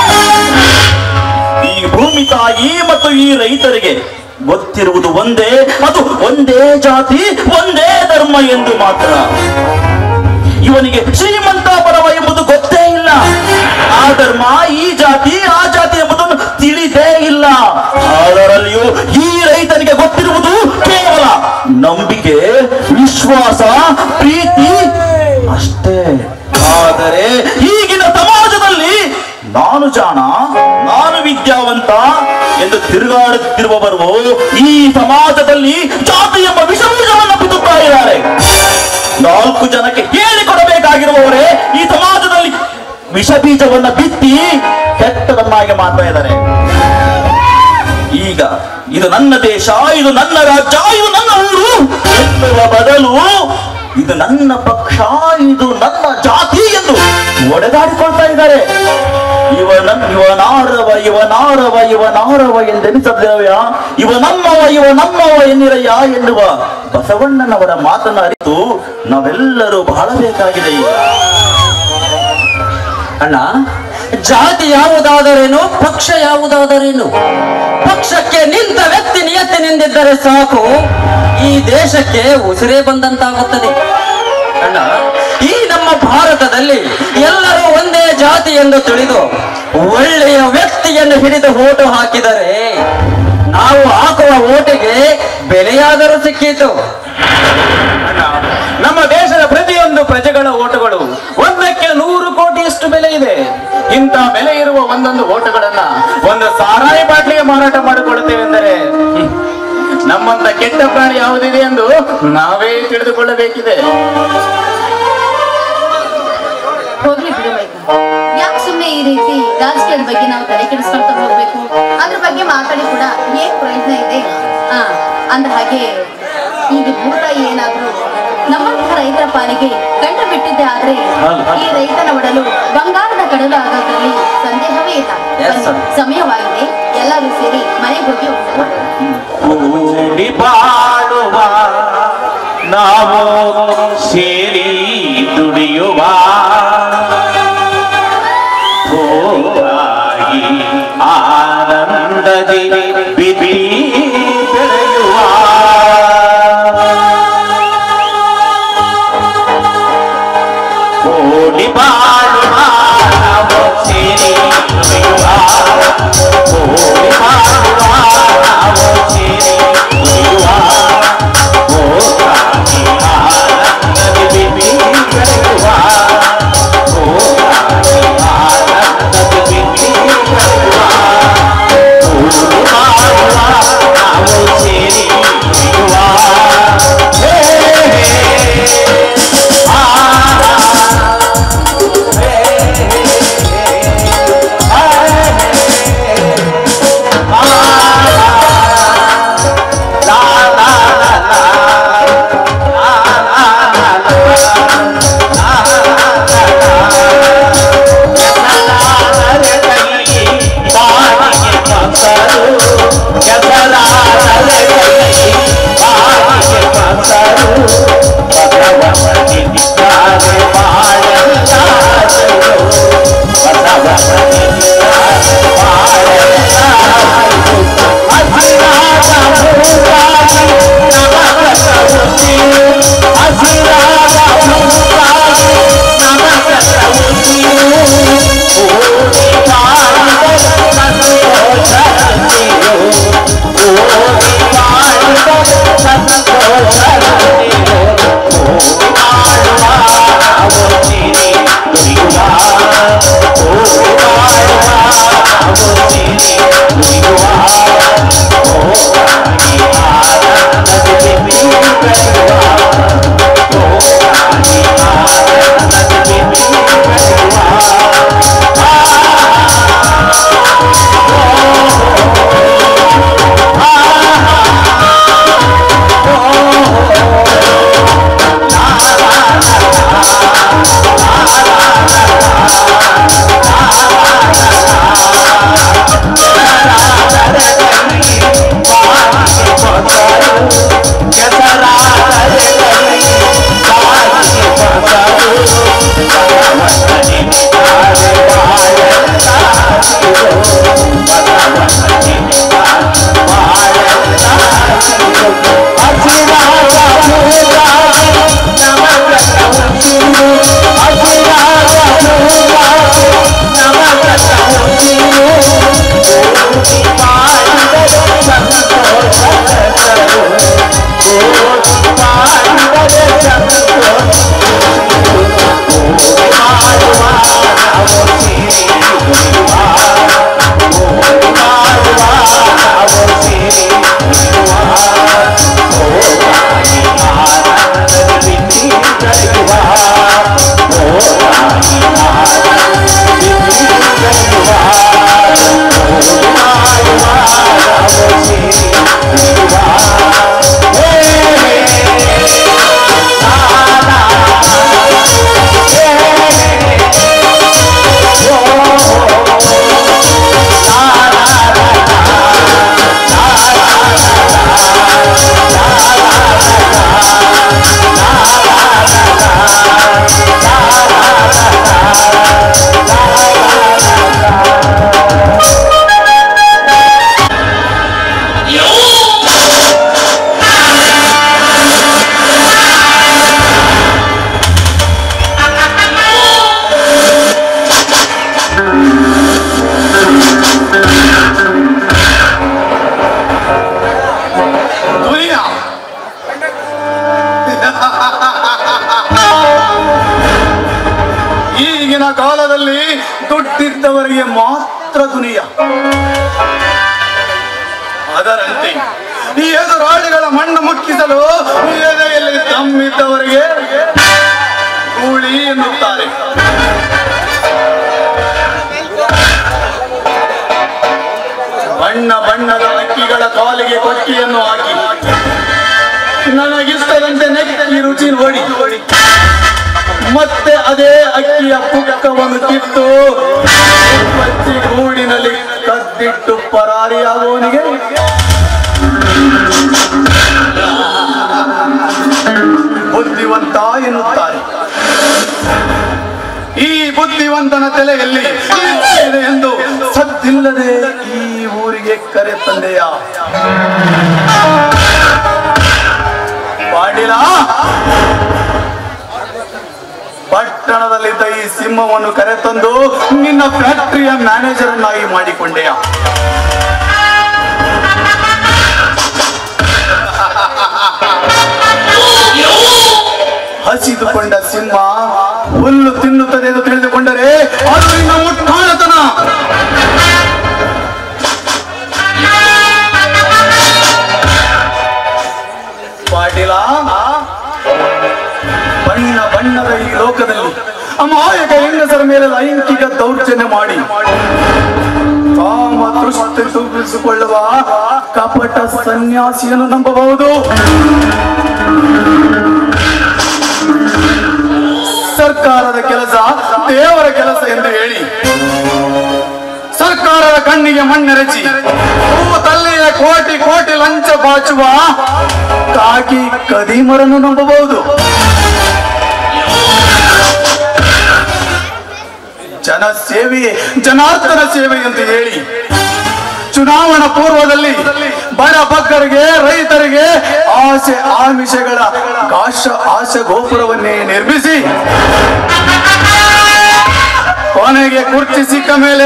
ಈ ಭೂಮಿ ತಾಯಿ ಮತ್ತು ಈ ರೈತರಿಗೆ ಗೊತ್ತಿರುವುದು ಒಂದೇ ಅದು ಒಂದೇ ಜಾತಿ ಒಂದೇ ಧರ್ಮ ಎಂದು ಮಾತ್ರ ಇವನಿಗೆ ಶ್ರೀಮಂತ ಬಡವ ಎಂಬುದು ಗೊತ್ತೇ ಇಲ್ಲ ಆ ಧರ್ಮ ಈ ಜಾತಿ ಆ ಜಾತಿ ಎಂಬುದನ್ನು ತಿಳಿದೇ ಇಲ್ಲ ಅದರಲ್ಲಿಯೂ ಈ ರೈತನಿಗೆ ಗೊತ್ತಿರುವುದು ಕೇವಲ ನಂಬಿಕೆ ವಿಶ್ವಾಸ ಪ್ರೀತಿ ಅಷ್ಟೇ ಆದರೆ ಈಗಿನ ಸಮಾಜದಲ್ಲಿ ನಾನು ಜಾಣ ನಾನು ವಿದ್ಯಾವಂತ ಎಂದು ತಿರುಗಾಡುತ್ತಿರುವವರು ಈ ಸಮಾಜದಲ್ಲಿ ಜಾತಿ ಎಂಬ ವಿಷಬೀಜವನ್ನು ಬಿತ್ತುತ್ತಾ ಇದ್ದಾರೆ ನಾಲ್ಕು ಜನಕ್ಕೆ ಹೇಳಿಕೊಡಬೇಕಾಗಿರುವವರೇ ಈ ಸಮಾಜದಲ್ಲಿ ವಿಷ ಬೀಜವನ್ನ ಬಿತ್ತಿ ಕೆಟ್ಟದನ್ನಾಗಿ ಮಾಡ್ತಾ ಇದ್ದಾರೆ ಈಗ ಇದು ನನ್ನ ದೇಶ ಇದು ನನ್ನ ರಾಜ್ಯ ಇದು ನನ್ನ ಊರು ಎನ್ನುವ ಬದಲು ಇದು ನನ್ನ ಪಕ್ಷ ಇದು ನನ್ನ ಜಾತಿ ಎಂದು ಒಡೆದಾಡಿಕೊಳ್ತಾ ಇದ್ದಾರೆ ಇವನ ಇವನಾರವ ಇವನಾರವ ಇವನಾರವ ಎಂದೆನಿಸದೇವ್ಯ ಇವ ನಮ್ಮವ ಇವ ನಮ್ಮವ ಎನ್ನಿರಯ್ಯ ಎನ್ನುವ ಬಸವಣ್ಣನವರ ಮಾತನ್ನು ಅರಿತು ನಾವೆಲ್ಲರೂ ಬಾಳಬೇಕಾಗಿದೆ ಈಗ ಅಣ್ಣ ಜಾತಿ ಯಾವುದಾದರೇನು ಪಕ್ಷ ಯಾವುದಾದರೇನು ಪಕ್ಷಕ್ಕೆ ನಿಂತ ವ್ಯಕ್ತಿ ನಿಯತ್ತಿನಿಂದಿದ್ದರೆ ಸಾಕು ಈ ದೇಶಕ್ಕೆ ಉಸಿರೇ ಬಂದಂತಾಗುತ್ತದೆ ಅಣ್ಣ ಈ ನಮ್ಮ ಭಾರತದಲ್ಲಿ ಎಲ್ಲರೂ ಒಂದೇ ಜಾತಿ ಎಂದು ತಿಳಿದು ಒಳ್ಳೆಯ ವ್ಯಕ್ತಿಯನ್ನು ಹಿಡಿದು ಓಟು ಹಾಕಿದರೆ ನಾವು ಹಾಕುವ ಓಟಿಗೆ ಬೆಲೆಯಾದರೂ ಸಿಕ್ಕಿತು ನಮ್ಮ ದೇಶದ ಪ್ರತಿಯೊಂದು ಪ್ರಜೆಗಳ ಓಟುಗಳು ಒಂದಕ್ಕೆ ನೂರು ಕೋಟಿಯಷ್ಟು ಬೆಲೆ ಇದೆ ಇಂಥ ಬೆಲೆ ಇರುವ ಒಂದೊಂದು ಓಟುಗಳನ್ನ ಒಂದು ಸಾರಾಯಿ ಬಾಟ್ಲಿಗೆ ಮಾರಾಟ ಮಾಡಿಕೊಳ್ಳುತ್ತೇವೆಂದರೆ ಹ್ಮ್, ನಮ್ಮಂತ ಕೆಟ್ಟ ಪ್ರಾಣಿ ಯಾವುದಿದೆ ಎಂದು ನಾವೇ ತಿಳಿದುಕೊಳ್ಳಬೇಕಿದೆ ಹೋಗ್ಲಿ ಬಿಡು ಮೈಕ ಯಾಕೆ ಸುಮ್ಮನೆ ಈ ರೀತಿ ರಾಜಕೀಯದ ಬಗ್ಗೆ ನಾವು ತಲೆ ಕೆಡಿಸ್ಕೊಳ್ತಾ ಹೋಗ್ಬೇಕು ಅದ್ರ ಬಗ್ಗೆ ಮಾತಾಡಿ ಕೂಡ ಏನ್ ಪ್ರಯೋಜನ ಇದೆ ಆ ಅಂದ ಹಾಗೆ ಈಗ ಭೂತಾಯಿ ಏನಾದ್ರು ನಮ್ಮಂತಹ ರೈತರ ಪಾಲಿಗೆ ಗಂಡ ಬಿಟ್ಟಿದ್ದೆ ಆದ್ರೆ ಈ ರೈತನ ಒಡಲು ಬಂಗಾರದ ಕಡಲು ಆಗೋದ್ರಲ್ಲಿ ಸಂದೇಹವೇ ಇಲ್ಲ Yes, sir. ಸಮಯವಾಗಿದೆ ಎಲ್ಲರೂ ಸೇರಿ ಮನೆಗೆ ಹೋಗಿ ಊಟ ಮಾಡೋಣ. ಕೂಡಿ ಬಾಳುವ ನಾವು ಸೇರಿ ದುಡಿಯುವ ಹೋರಾಗಿ ಆನಂದದಿ ಬಿಡಿ ಬೆಳೆಯುವ ಕೋಡಿ ಬಾಳುವ ನಾವು ಸೇರಿ ದುಡಿಯುವ ಕೋಡಿ ಬಾಳುವ ನಾವು ಸೇರಿ ದುಡಿಯುವ ಹೋರಾಗಿ ಆನಂದದಿ ಬಿಡಿ ಬೆಳೆಯುವ ಹೋರಾಗಿ ಆನಂದದಿ ಬಿಡಿ ಬೆಳೆಯುವ ಕೂಡಿ ಬಾಳುವ ಮುತ್ತಿದ್ದವರಿಗೆ ಮಾತ್ರ ದುನಿಯ ಅದರಂತೆ ಈ ಎದುರಾಳಿಗಳ ಮಣ್ಣು ಮುಕ್ಕಿಸಲು ಎದೆಯಲ್ಲಿ ತಮ್ಮಿದ್ದವರಿಗೆ ಗೂಳಿ ಎನ್ನುತ್ತಾರೆ ಬಣ್ಣ ಬಣ್ಣದ ಅಕ್ಕಿಗಳ ಕಾಲಿಗೆ ಕೊಕ್ಕಿಯನ್ನು ಹಾಕಿ ನನಗಿಷ್ಟದಂತೆ ನೆಕ್ಕಿ ರುಚಿ ನೋಡಿ ಮತ್ತೆ ಅದೇ ಅಕ್ಕಿಯ ಪುಕ್ಕವನ್ನು ಕಿತ್ತು ಬಚ್ಚಿ ಗೂಡಿನಲ್ಲಿ ಕದ್ದಿಟ್ಟು ಪರಾರಿಯಾಗುವವನಿಗೆ ಬುದ್ಧಿವಂತ ಎನ್ನುತ್ತಾರೆ ಈ ಬುದ್ಧಿವಂತನ ತಲೆಯಲ್ಲಿ ಇದೆ ಎಂದು ಸದ್ದಿಲ್ಲದೆ ಈ ಊರಿಗೆ ಕರೆ ತಂದೆಯ ಪಾಟೀಲ ಪಟ್ಟಣದಲ್ಲಿದ್ದ ಈ ಸಿಂಹವನ್ನು ಕರೆತಂದು ನಿನ್ನ ಫ್ಯಾಕ್ಟರಿಯ ಮ್ಯಾನೇಜರ್ ಅನ್ನಾಗಿ ಮಾಡಿಕೊಂಡೆಯ ಹಸಿದುಕೊಂಡ ಸಿಂಹ ಹುಲ್ಲು ತಿನ್ನುತ್ತದೆ ಎಂದು ತಿಳಿದುಕೊಂಡರೆ ಅದು ನಿನ್ನ ಮುಟ್ಟಾಳತನ ಪಾಟೀಲ ಬಣ್ಣ ಬಣ್ಣದ ಈ ಲೋಕದಲ್ಲಿ ಅಮಾಯಕ ಹೆಂಗಸರ ಮೇಲೆ ಲೈಂಗಿಕ ದೌರ್ಜನ್ಯ ಮಾಡಿ ಕಾಮ ದೃಷ್ಟಿ ತೂಗಿಸಿಕೊಳ್ಳುವ ಕಪಟ ಸನ್ಯಾಸಿಯನ್ನು ನಂಬಬಹುದು ಸರ್ಕಾರದ ಕೆಲಸ ದೇವರ ಕೆಲಸ ಎಂದು ಹೇಳಿ ಸರ್ಕಾರದ ಕಣ್ಣಿಗೆ ಮಣ್ಣೆರಚಿ ಹೂವು ತಲ್ಲಿಯ ಕೋಟಿ ಕೋಟಿ ಲಂಚ ಬಾಚುವ ಕಾಕಿ ಕದೀಮರನ್ನು ನಂಬಬಹುದು ಜನ ಸೇವೆ ಜನಾರ್ದನ ಸೇವೆ ಎಂದು ಹೇಳಿ ಚುನಾವಣಾ ಪೂರ್ವದಲ್ಲಿ ಬಡ ಬಗ್ಗರಿಗೆ ರೈತರಿಗೆ ಆಸೆ ಆಮಿಷಗಳ ಕಾಶ ಆಶೆ ಗೋಪುರವನ್ನೇ ನಿರ್ಮಿಸಿ ಕೊನೆಗೆ ಕುರ್ಚಿ ಸಿಕ್ಕ ಮೇಲೆ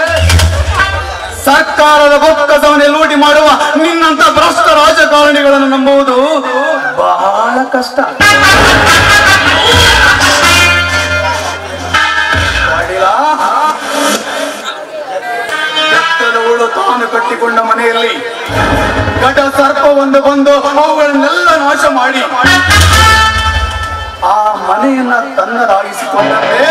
ಸರ್ಕಾರದ ಬೊಕ್ಕಸವನ್ನೇ ಲೂಟಿ ಮಾಡುವ ನಿನ್ನಂತ ಭ್ರಷ್ಟ ರಾಜಕಾರಣಿಗಳನ್ನು ನಂಬುವುದು ಬಹಳ ಕಷ್ಟ ಮಾಡಿಲ್ಲ ಬೆತ್ತದವಳು ತಾನು ಕಟ್ಟಿಕೊಂಡ ಮನೆಯಲ್ಲಿ ಘಟ ಸರ್ಪವೊಂದು ಬಂದು ಅವುಗಳನ್ನೆಲ್ಲ ನಾಶ ಮಾಡಿ ಆ ಮನೆಯನ್ನ ತನ್ನದಾಗಿಸಿಕೊಂಡಂತೆ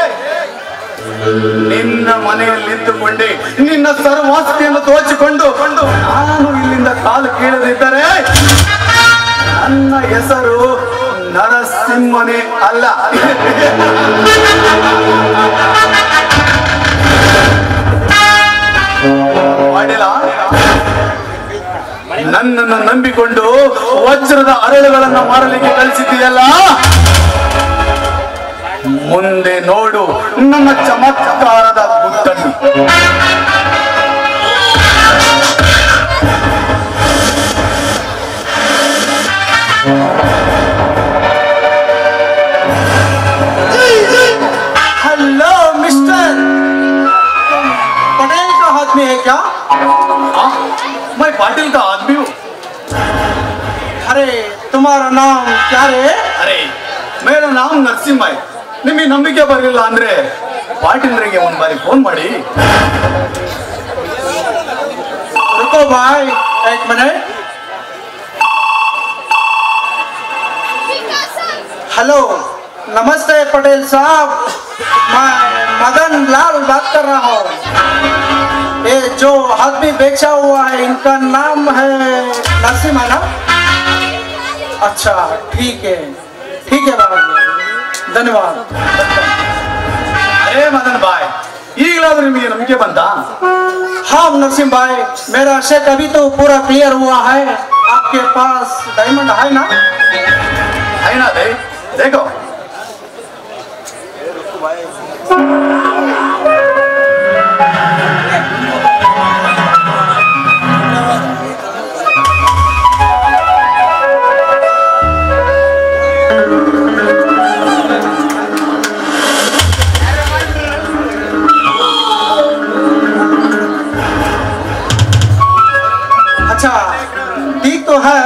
ನಿನ್ನ ಮನೆಯಲ್ಲಿದ್ದುಕೊಂಡೆ ನಿನ್ನ ಸರ್ವಾಸ್ತಿಯನ್ನು ತೋಚಿಕೊಂಡು ನಾನು ಇಲ್ಲಿಂದ ಕಾಲು ಕೀಳದಿದ್ದರೆ ನನ್ನ ಹೆಸರು ನರಸಿಂಹನೇ ಅಲ್ಲ ಮಾಡಿಲ್ಲ ನನ್ನನ್ನು ನಂಬಿಕೊಂಡು ವಜ್ರದ ಅರಳುಗಳನ್ನ ಮಾರಲಿಕ್ಕೆ ಕಳಿಸಿದ್ದೀಯಲ್ಲ ಮುಂದೆ ನೋಡು ನನ್ನ ಚಮತ್ಕಾರದ ಗುಟ್ಟನ್ನು हेलो मिस्टर पटेल का हाथ में है क्या हाँ, मैं पाटिल का आदमी हूँ अरे तुम्हारा नाम क्या रे ಅರೆ ಮೇರ ನಾಮ್ ನರಸಿಂಹ ನಿಮಗೆ ನಂಬಿಕೆ ಬರಲಿಲ್ಲ ಅಂದ್ರೆ ಪಾಟೀಲ್ರಿಗೆ ಒಂದ್ ಬಾರಿ ಫೋನ್ ಮಾಡಿ रुको भाई एक मिनट हेलो नमस्ते पटेल साहब मैं मदन लाल बात कर रहा हूँ ये जो आदमी बेचा हुआ है इनका नाम है नरसिम्हा ना अच्छा ठीक है ठीक है बाबा धन्यवाद ಅರೇ ಮದನ್ ಬಾಯ್ ಈಗಲಾದ್ರೂ ನಿಮಗೆ ನಂಬಿಕೆ ಬಂತಾ हाँ नरसिम भाई मेरा चेक अभी तो पूरा क्लियर हुआ है आपके पास डायमंड है ना ಐನಾ ದೇ ದೇಖೋ अच्छा ठीक तो है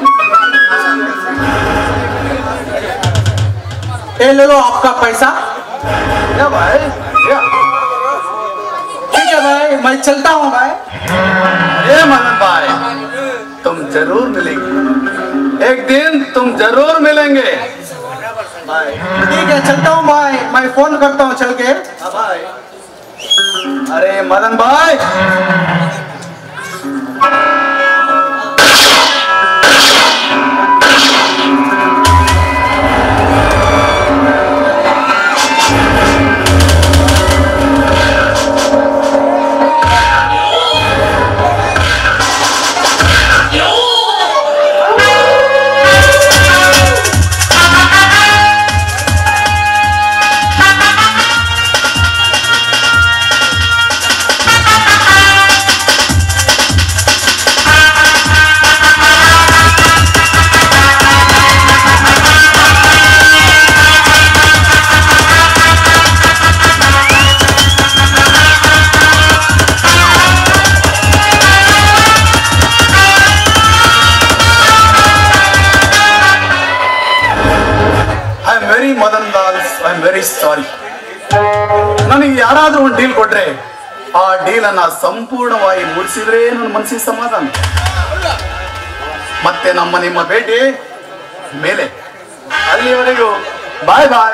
ये ले लो आपका पैसा क्या भाई क्या? ठीक है भाई मैं चलता हूँ भाई अरे मदन भाई तुम जरूर मिलेंगे एक दिन तुम जरूर मिलेंगे ठीक है चलता हूँ भाई मैं फोन करता हूँ चल के भाई अरे मदन भाई I am very Madan Lal I am very sorry ನನಗೆ ಯಾರಾದ್ರೂ ಒಂದು ಡೀಲ್ ಕೊಟ್ರೆ ಆ ಡೀಲ್ ಅನ್ನ ಸಂಪೂರ್ಣವಾಗಿ ಮುಗಿಸಿದ್ರೆ ನನ್ನ ಮನಸ್ಸಿಗೆ ಸಮಾಧಾನ ಮತ್ತೆ ನಮ್ಮ ನಿಮ್ಮ ಭೇಟಿ ಮೇಲೆ ಅಲ್ಲಿವರೆಗೂ ಬಾಯ್ ಬಾಯ್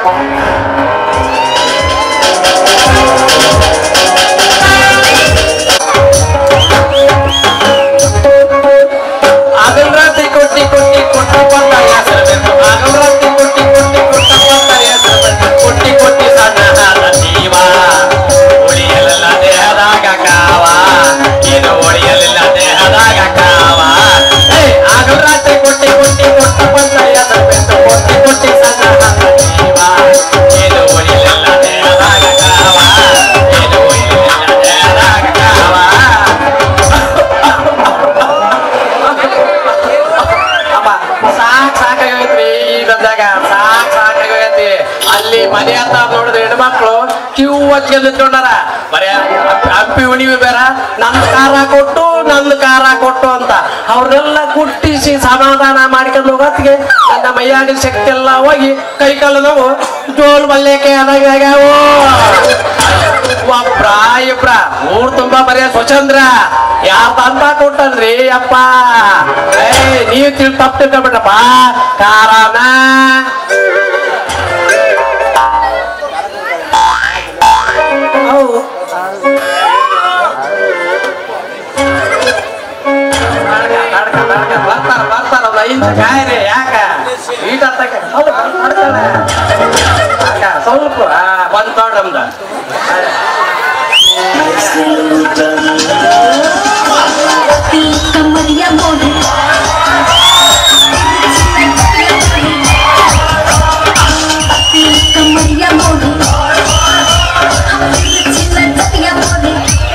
ಆಗಲ್ ರಾತ್ರಿ ಕೊಟ್ಟಿ ಕೊಟ್ಟಿ ಕೊಟ್ಟಪ್ಪಂತ ಹೆಸರು ಬೇಕು ಆಗಲ್ ರಾತ್ರಿ ಕೊಟ್ಟಿ ಕೊಟ್ಟಿ ಕೊಟ್ಟಪ್ಪಂತ ಹೆಸರು ಬೇಕು ಕೊಟ್ಟಿ ಕೊಟ್ಟಿ ಸಣ್ಣ ಹಾಲ ಜೀವ ಉಳಿಯಲಿಲ್ಲ ದೇಹದಾಗ ಕಾವ ಏನು ಉಳಿಯಲಿಲ್ಲ ದೇಹದಾಗ ಕಾವ ಏ ಆಗಲ್ ರಾತ್ರಿ ಕೊಟ್ಟಿ ಕೊಟ್ಟಿ ಕೊಟ್ಟಪ್ಪಂತ ಹೆಸರು ಬೇಕು ಕೊಟ್ಟಿ ಕೊಟ್ಟಿ ಸಣ್ಣ ಹಾಲ ಜೀವ ಏನು ಉಳಿಯಲಿಲ್ಲ ದೇಹದಾಗ ಕಾವ ಏನು ಉಳಿಯಲಿಲ್ಲ ದೇಹದಾಗ ಕಾವ ಅಪ್ಪ ಸಾಕ್ ಸಾಕಾಗೈತ್ರಿ ಈ ಬಂದಾಗ ಸಾಕ್ ಸಾಕಾಗೈತಿ ಅಲ್ಲಿ ಮನೆ ಹತ್ರ ನೋಡಿದ್ರೆ ಹೆಣ್ಮಕ್ಳು ಕ್ಯೂ ಹಚ್ಕೊಂಡು ನಿಂತ್ಕೊಂಡಾರ ಬರೇ ಹಂಪಿ ಉಣಿವಿ ಬೇರ ನನ್ನ ಕಾರ ಕೊಟ್ಟು ನನ್ನ ಕಾರ ಕೊಟ್ಟು ಅಂತ ಅವ್ರನ್ನೆಲ್ಲ ಕುಟ್ಟಿಸಿ ಸಮಾಧಾನ ಮಾಡ್ಕೊಂಡು ಹೋಗೋತ್ತಿಗೆ ನನ್ನ ಮೈಯಾಗಿನ ಶಕ್ತಿ ಎಲ್ಲ ಹೋಗಿ ಕೈ ಕಾಲು ನೋವು ಜೋಲ್ ಮಲ್ಲೇಕೆ ಅದಾಗ್ಯಾವು ಒಬ್ರ ಇಬ್ರ ಊರ್ ತುಂಬಾ ಬರೀ ಸ್ವಚಂದ್ರ ಯಾರ್ದ ಅಂತ ಕೊಟ್ಟನ್ರಿ ಅಪ್ಪ ಏ ನೀವ್ ತಿಳ್ ತಪ್ಪು ತಿಳ್ಕೊಂಬಿಟ್ರಪ್ಪ ಕಾರಣ ಹೌದು. ನಡ್ಕ, ನಡ್ಕ, ನಡ್ಕ, ಬರ್ತಾರ ಬರ್ತಾರ ಒಂದ್ ಐದು ಕಾಯ್ರಿ ಯಾಕ ಈಟ ಹತ್ತಕ್ಕೆ ಹೌದು, ನಡ್ಕಣ. ಯಾಕ, ಸ್ವಲ್ಪ ಆ, ಬಂದ್ ನೋಡ್ ನಮ್ದು ಕಮ್ಮರಿಯ ಮೋಡಿ ಕಮ್ಮರಿಯ ಮೋಡಿ ಚಿನ್ನಟಿಯ ಮೋಡಿ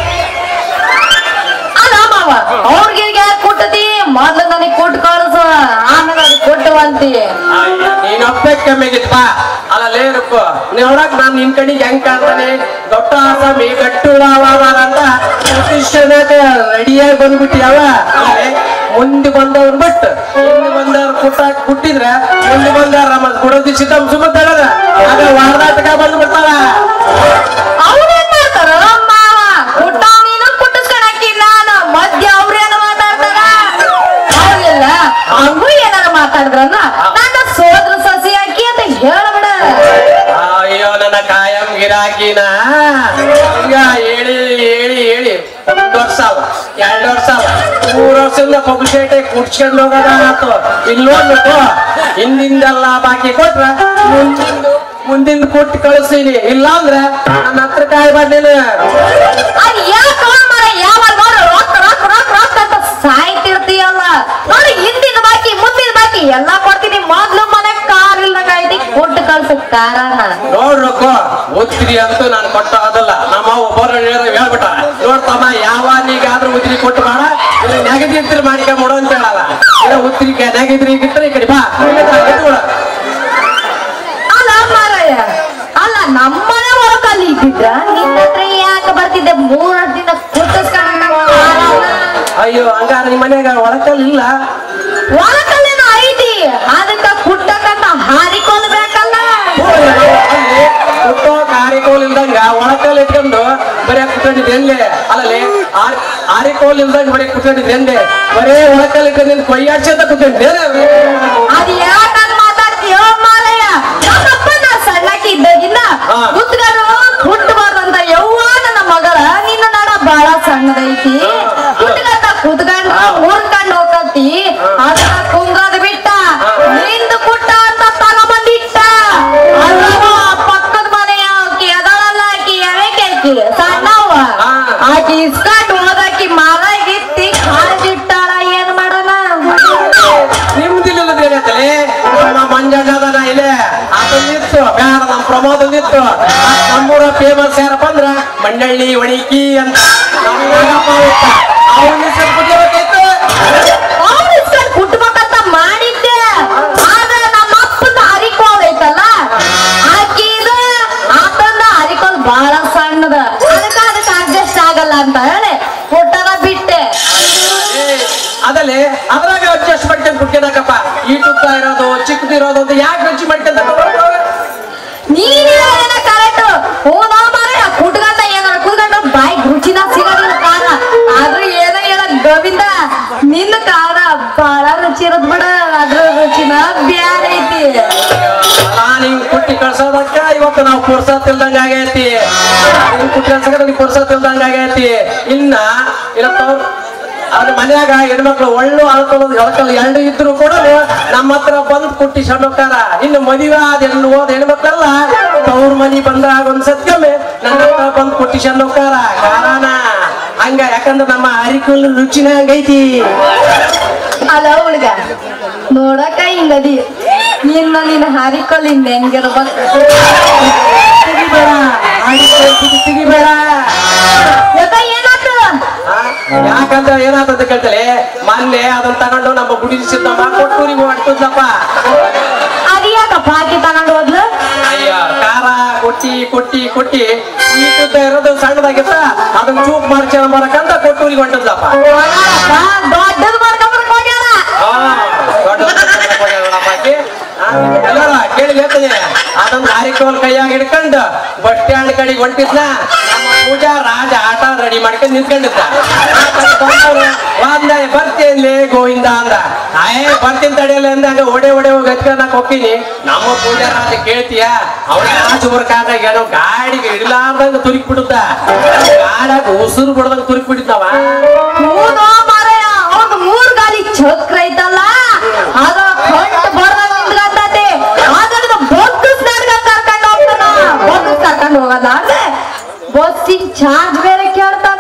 ಅಲ್ಲ ಮಾವ ಅವ್ರಿಗೆ ಯಾಕೆ ಕೊಟ್ಟದಿ ಮೊದ್ಲು ನನಗೆ ಕೊಟ್ಟು ಕಳ್ಸ ಆಮೇಲೆ ಅದು ಕೊಟ್ಟವಂತಿ ನೀನೊಬ್ಬೆ ಕಮ್ಮಿಗಿತ್ಪ ಅಲ್ಲ ಲೇರಪ್ಪ ನೋಡಕ್ ನಾನ್ ನಿನ್ ಕಡೆಗೆ ಹೆಂಗ್ ಕಾಣ್ತಾನೆ ದೊಡ್ಡ ಆಸಾಮಿ ಗಟ್ಟು ಅಂತ ರೆಡಿಯಾಗಿ ಬಂದ್ಬಿಟ್ಟಿಯವ ಆಮೇಲೆ ಮುಂದೆ ಬಂದವ್ರು ಬಿಟ್ಟು ಮುಂದೆ ಬಂದವ್ರು ಕುಟ್ಟಾಕ್ ಕುಟ್ಟಿದ್ರ ಮುಂದೆ ಬಂದವ್ರ ನಮ್ಮ ಕೊಡೋದಿ ಸಿದ್ದಂ ಸುಮತ್ತಳದ ಆಗ ವಾರದಾಟಕ ಬಂದ್ಬಿಡ್ತಾಳ ಅವ್ರೇನ್ ಮಾಡ್ತಾರ ಮಾವ ಊಟ ನೀನು ಕುಟ್ಟಿಸ್ಕೊಳಕಿ ನಾನು ಮಧ್ಯ ಅವ್ರೇನು ಮಾತಾಡ್ತಾರ ಹೌದಿಲ್ಲ ಹಂಗೂ ಏನಾರ ಮಾತಾಡಿದ್ರನ್ನ ನನ್ನ ಸೋದ್ರ ಸಸಿ ಹಾಕಿ ಅಂತ ಹೇಳ್ಬಿಡ ಅಯ್ಯೋ ನನ್ನ ಕಾಯಂ ಗಿರಾಕಿನ ಈಗ ಹೇಳಿ ಹೇಳಿ ಹೇಳಿ ಒಂದ್ ವರ್ಷ ಅವ ಎರಡ್ ವರ್ಷ ಅವ ಮೂರ್ ವರ್ಷದಿಂದ ಪೊಗಸೇಟೆ ಕುಡ್ಸ್ಕೊಂಡ್ ಹೋಗೋದ ಆತು ಇಲ್ಲಿ ನೋಡ್ಬೇಕು ಹಿಂದಿಂದೆಲ್ಲ ಬಾಕಿ ಕೊಟ್ರ ಮುಂದಿಂದ ಮುಂದಿಂದ ಕೊಟ್ಟು ಕಳಿಸ್ತೀನಿ ಇಲ್ಲ ಅಂದ್ರೆ ನನ್ನ ಹತ್ರ ಕಾಯಿ ಬಂದಿಲ್ಲ ಅದ್ ಯಾಕ ಮರ ಯಾವಾಗ ನೋಡು ರೊಕ್ಕ ರೊಕ್ಕ ರೊಕ್ಕ ರೊಕ್ಕ ಅಂತ ಸಾಯ್ತಿರ್ತೀಯಲ್ಲ ನೋಡಿ ಹಿಂದಿನ ಬಾಕಿ ಮುಂದಿನ ಬಾಕಿ ಎಲ್ಲಾ ಕೊಡ್ತೀನಿ ಮೊದ್ಲು ಮನೆ ಕಾರ್ ಇಲ್ದಂಗ ಐತಿ ಕೊಟ್ಟು ಕಳ್ಸ ಕಾರನ ನೋಡ್ರಕ್ಕೋ ಉದ್ರಿ ಅಂತೂ ನಾನು ಕೊಟ್ಟ ಅದಲ್ಲ ನಮ್ಮ ಒಬ್ಬರು ಹೇಳ್ಬಿಟ್ಟ ನೋಡ್ತಮ್ಮ ಯಾವ ನೀಗಾದ್ರೂ ಉದ್ರಿ ಕೊಟ್ಟು ಬೇಡ ಇಲ್ಲ ನೆಗದಿ ಇದ್ರೆ ಮಾಡಿಕೊಂಬಿಡು ಅಂತ ಹೇಳಲ್ಲ ಇಲ್ಲ ಉದ್ರಿ ನೆಗದ್ರಿ ಇದ್ರೆ ಈ ಕಡೆ ಬಾ ಎತ್ಕೊಳ. ಅಲ್ಲ ಮಾರಾಯ ಅಲ್ಲ ನಮ್ಮನೆ ಒಳಕಲ್ಲಿ ಇದ್ದಿದ್ರ ನಿನ್ನ ಹತ್ರ ಯಾಕೆ ಬರ್ತಿದ್ದೆ ಮೂರ್ ವರ್ಷದಿಂದ ಕುಟ್ಟಿಸ್ಕೊಂಡ ಅಯ್ಯೋ ಹಂಗಾರ ನಿಮ್ಮ ಮನ್ಯಾಗ ಒಳಕಲ್ ಇಲ್ಲ ಒಳಕಲ್ಲಿನ ಐತಿ ಅದಕ್ಕ ಕುಟ್ಟಕಂತ ಹಾರಿಕೊಂಡ್ಬೇಕಲ್ಲ ಅಲ್ಲಿ ಹುಟ್ಟೋಕ ಇಟ್ಕೊಂಡು ಬರೀ ಕುತ್ಕೊಂಡಿದ್ದೆ ಎಲ್ಲಿ ಅಲ್ಲಲ್ಲಿ ಆರಿಕೋಲ್ ಇಲ್ದಂಗ ಬರೀ ಕುತ್ಕೊಂಡಿದ್ದೆ ಎಂದೆ ಬರೇ ಒಳಕಲ್ ಇಟ್ಕೊಂಡು ನಿನ್ ಕೊಯ್ಯಾಡ್ಸಿ ಅಂತ ಕುತ್ಕೊಂಡಿದ್ದೆ ಅದ್ ಯಾಕಂದ್ ಮಾತಾಡ್ತೀಯೋ ಮಾಲಯ್ಯ ನಮ್ಮಪ್ಪ ನಾ ಸಣ್ಣಕ್ಕೆ ಇದ್ದಾಗಿಂದ ಹಾ. ಕುತ್ಕೊಂಡು ಹುಟ್ಟಬಾರ್ದಂತ ಯವ್ವ ನನ್ನ ಮಗಳ ನಿನ್ನ ನಡ ಬಾಳ ಸಣ್ಣದೈತಿ ಕುತ್ಕಂತ ಕುತ್ಕೊಂಡು ಊರ್ಕಂಡ್ ಹೋಗತಿ ಅದನ್ನ ಕುಂಗದ್ ಬಿಟ್ಟ ನಿಂದು ಕುಟ್ಟ ಅಂತ ತಗೊಂಬಂದಿಟ್ಟ ಅಲ್ಲವ ಪಕ್ಕದ ಮನೆಯ ಆಕಿ ಅದಳಲ್ಲ ಆಕಿ ಯಾಕೆ ಆಕಿ ಸಣ್ಣವ ಹಾ. ಆಕಿ ಇಸ್ಕೊಂಡು ಹೋದಾಕಿ ಮಗ ಗಿತ್ತಿ ಕಾಲ್ಗಿಟ್ಟಾಳ ಏನ್ ಮಾಡೋಣ ನಿಮ್ದಿಲ್ಲದ ಏನೈತಲೆ ನಮ್ಮ ಮಂಜಣ್ಣದನ ಇಲ್ಲೇ ಅದನ್ನಿತ್ತು ಬ್ಯಾಡ ನಮ್ಮ ಪ್ರಮೋದ ನಿತ್ತು ನಮ್ಮೂರ ಫೇಮಸ್ ಯಾರಪ್ಪ ಅಂದ್ರ ಮಂಡಳ್ಳಿ ಒಣಿಕಿ ಅಂತ ಅವನ ಕುದಿಯಬೇಕಾಯ್ತು ಅವ್ನ್ ಇಸ್ಕೊಂಡ್ ಕುಟ್ಬೇಕಂತ ಮಾಡಿದ್ದೆ ಆದ್ರೆ ನಮ್ಮ ಅಪ್ಪನ ಹರಿಕೋಲ್ ಐತಲ್ಲ ಆಕಿದ ಆತಂದ ಹರಿಕೋಲ್ ಬಹಳ ಸಣ್ಣದ ಅದಕ್ಕ ಅದಕ್ಕೆ ಅಡ್ಜಸ್ಟ್ ಆಗಲ್ಲ ಅಂತ ಹೇಳಿ ಹುಟ್ಟದ ಬಿಟ್ಟೆ ಅದಲ್ಲೇ ಅದ್ರಾಗ ಅಡ್ಜಸ್ಟ್ ಮಾಡ್ಕೊಂಡ್ ಕುಟ್ಕೊಳಕಪ್ಪ ಈ ತುತ್ತ ಇರೋದು ಚಿಕ್ಕದಿರೋದು ಅಂತ ಯಾಕೆ ರುಚಿ ಮಾಡ್ಕೊಂತ ನೀನೇ ಕರೆಕ್ಟ್ ಹೂನೋ ಮಾರೆ ಕುಟ್ಕೊಂಡ ಏನಾರ ಕುಟ್ಕೊಂಡ ಬಾಯಿ ರುಚಿನ ಸಿಗೋದಿಲ್ಲ ಖಾರ ಆದ್ರೆ ಏನೋ ಹೇಳ ಗೋವಿಂದ ನಿನ್ನ ಖಾರ ಬಹಳ ರುಚಿ ಇರೋದ್ ಬಿಡ ಅದ್ರ ರುಚಿನ ಬ್ಯಾರ ಐತಿ ನಾನು ಹಿಂಗ್ ಕುಟ್ಟಿ ಕಳ್ಸೋದಕ್ಕ ಇವತ್ತು ನಾವು ಪುರ್ಸತ್ ಇಲ್ದಂಗ ಆಗೈತಿ ಹಿಂಗ್ ಕುಟ್ಟಿ ಕಳ್ಸಕ ಪುರ್ಸತ್ ಇಲ್ದಂಗ ಆಗೈತಿ ಇನ್ನ ಇವತ್ತು ಅವ್ರ ಮನ್ಯಾಗ ಹೆಣ್ಮಕ್ಳು ಒಳ್ಳು ಅಳ್ಕೊಳ್ಳೋದು ಎಳ್ಕಲ್ ಎರಡು ಇದ್ರು ಕೂಡ ನಮ್ಮ ಹತ್ರ ಬಂದ್ ಕುಟ್ಟಿ ಸಣ್ಣಕಾರ ಇನ್ನು ಮದುವೆ ಆದ ಹೆಣ್ಣು ಹೋದ ಹೆಣ್ಮಕ್ಳೆಲ್ಲ ತವ್ರ ಮನಿ ಬಂದಾಗ ಒಂದ್ ಸತ್ಯಮೆ ನನ್ನ ಹತ್ರ ಬಂದ್ ಕುಟ್ಟಿ ಸಣ್ಣಕಾರ ಕಾರಣ ಹಂಗ ಯಾಕಂದ್ರೆ ನಮ್ಮ ಅರಿಕಲ್ ರುಚಿನ ಹಂಗೈತಿ ಅಲ್ಲ ಹುಡುಗ ನೋಡಕ ಹಿಂಗದಿ ನಿನ್ನ ನಿನ್ನ ಹಾರಿಕೊಲ್ ಹಿಂದ ಹೆಂಗಿರ್ಬೇಕು ತೆಗಿಬೇಡ ಅರಿಕಲ್ ಕುಟ್ಟಿ ತೆಗಿಬೇಡ ಯಾಕ ಏನಾತು ಆ, ಯಾಕಂದ್ರೆ ಏನಾತಂತ ಕೇಳ್ತಲೆ ಮೊನ್ನೆ ಅದನ್ನ ತಗೊಂಡು ನಮ್ಮ ಗುಡಿ ಸಿದ್ದಮ್ಮ ಕೊಟ್ಟೂರಿಗೆ ಹೊಟ್ಟದಪ್ಪ ಅದ್ಯಾಕಪ್ಪ ಆಕಿ ತಗೊಂಡು ಹೋದ್ಲು ಅಯ್ಯ ಖಾರ ಕೊಟ್ಟಿ ಕೊಟ್ಟಿ ಕೊಟ್ಟಿ ಈ ತುದ್ದ ಇರೋದು ಸಣ್ಣದಾಗಿತ್ತ ಅದನ್ನ ಚೂಪ್ ಮಾಡ್ಕೊಂಡ್ ಬರಕಂತ ಕೊಟ್ಟೂರಿಗೆ ಹೊಂಟದ್ಲಪ್ಪ ಹೋಗ್ಯಾಳಪ್ಪ, ದೊಡ್ಡದ್ ಮಾಡ್ಕೊಂಬರಕ್ ಹೋಗ್ಯಾಳ ಎಲ್ಲರ ಕೇಳಿ ಹೇಳ್ತೀನಿ ಅದನ್ನ ಹಾರಿಕೋಲ್ ಕೈಯಾಗ ಹಿಡ್ಕೊಂಡು ಬಸ್ ಸ್ಟ್ಯಾಂಡ್ ಕಡೆಗೆ ಹೊಂಟಿದ್ನ ನಮ್ಮ ಪೂಜಾ ರಾಜ ಆಟ ರೆಡಿ ಮಾಡ್ಕೊಂಡು ನಿಂತ್ಕೊಂಡಿದ್ದ ಒಂದ ಬರ್ತೇನ್ಲೇ ಗೋವಿಂದ ಅಂದ ಆಯೇ ಬರ್ತೀನಿ ತಡೆಯಲ್ಲ ಅಂದಾಗ ಒಡೆ ಒಡೆ ಹೋಗಿ ಹಚ್ಕೊಂಡಾಕ ಹೋಗ್ತೀನಿ ನಮ್ಮ ಪೂಜಾ ರಾಜ ಕೇಳ್ತೀಯ ಅವನ ಆಚೆ ಬರ್ಕಾಗ ಏನೋ ಗಾಡಿಗೆ ಇಡ್ಲಾರ್ದಂಗ ತುರುಕ್ ಬಿಡುತ್ತ ಗಾಡಾಗ ಉಸಿರು ಬಿಡ್ದಂಗ ತುರುಕ್ ಬಿಟ್ಟಿದ್ನವ ಹೂನೋ ಮಾರಾಯ ಅವ್ನ್ ಮೂರ್ ಗಾಲಿ ಚಕ್ರ ಐತಲ್ಲ ಅದ ಕಂಟ್ ಬರ್ದಂಗ್ ನಿಂತ್ಕೊಂಡತೆ ಅದನ್ನ ಬೊಗ್ಗಸ್ ನಡ್ಕ ಕರ್ಕೊಂಡ್ ಹೋಗ್ತಾನ ಬೊಗ್ಗಸ್ ಕರ್ಕೊಂಡ್ ಹೋಗಲ್ಲ ಅಂದ್ರೆ ಬಸ್ಸಿಗೆ ಚಾರ್ಜ್ ಬೇರೆ ಕೇಳ್ತಾನ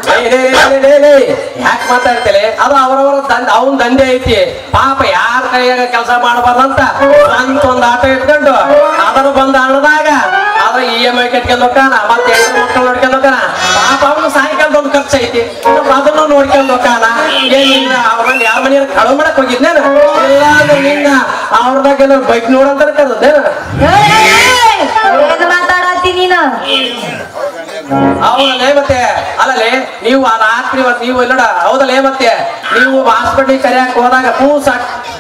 ಯಾಕೆ ಮಾತಾಡ್ತೇಲೆ ಅದು ಅವರವರ ದಂಡ ಅವನ್ ದಂಧೆ ಐತಿ ಪಾಪ ಯಾರ ಕೈಯಾಗ ಕೆಲಸ ಮಾಡಬಾರ್ದಂತ ಸ್ವಂತ ಒಂದ್ ಆಟೋ ಇಟ್ಕೊಂಡು ಅದನ್ನು ಬಂದ ಹಣದಾಗ ಅದ್ರ ಇ ಎಂ ಐ ಕಟ್ಕೊಂಡ್ ಹೋಗಾನ ಮತ್ತೆ ಹೆಣ್ಣು ಮಕ್ಕಳು ನೋಡ್ಕೊಂಡ್ ಹೋಗಾನ ಪಾಪ ಅವನು ಸಾಯಂಕಾಲದ ಒಂದು ಖರ್ಚು ಐತಿ ಸ್ವಲ್ಪ ಅದನ್ನು ನೋಡ್ಕೊಂಡ್ ಹೋಗಾನ ಏನ್ ನಿನ್ನ ಅವ್ರ ಯಾರ ಮನೆಯಾರ ಕಳು ಮಾಡಕ್ ಹೋಗಿದ್ನೇನ ಇಲ್ಲ ಅಂದ್ರೆ ನಿನ್ನ ಅವ್ರದಾಗ ಏನಾರು ಬೈಕ್ ನೋಡಂತ ಕರೆದೇನ ಏಯ್! ಏನ್ ಮಾತಾಡತ್ತಿ ನೀನು ಹೌದಲ್ಲೇ ಮತ್ತೆ ಅಲ್ಲಲ್ಲಿ ನೀವು ಆ ರಾತ್ರಿ ಇವತ್ತು ನೀವು ಇಲ್ಲಡ ಹೌದಲ್ಲೇ ಮತ್ತೆ ನೀವು ಹಾಸ್ಪಿಟ್ಲಿಗೆ ಕರೆಯಕ್ ಹೋದಾಗ ಕೂಸ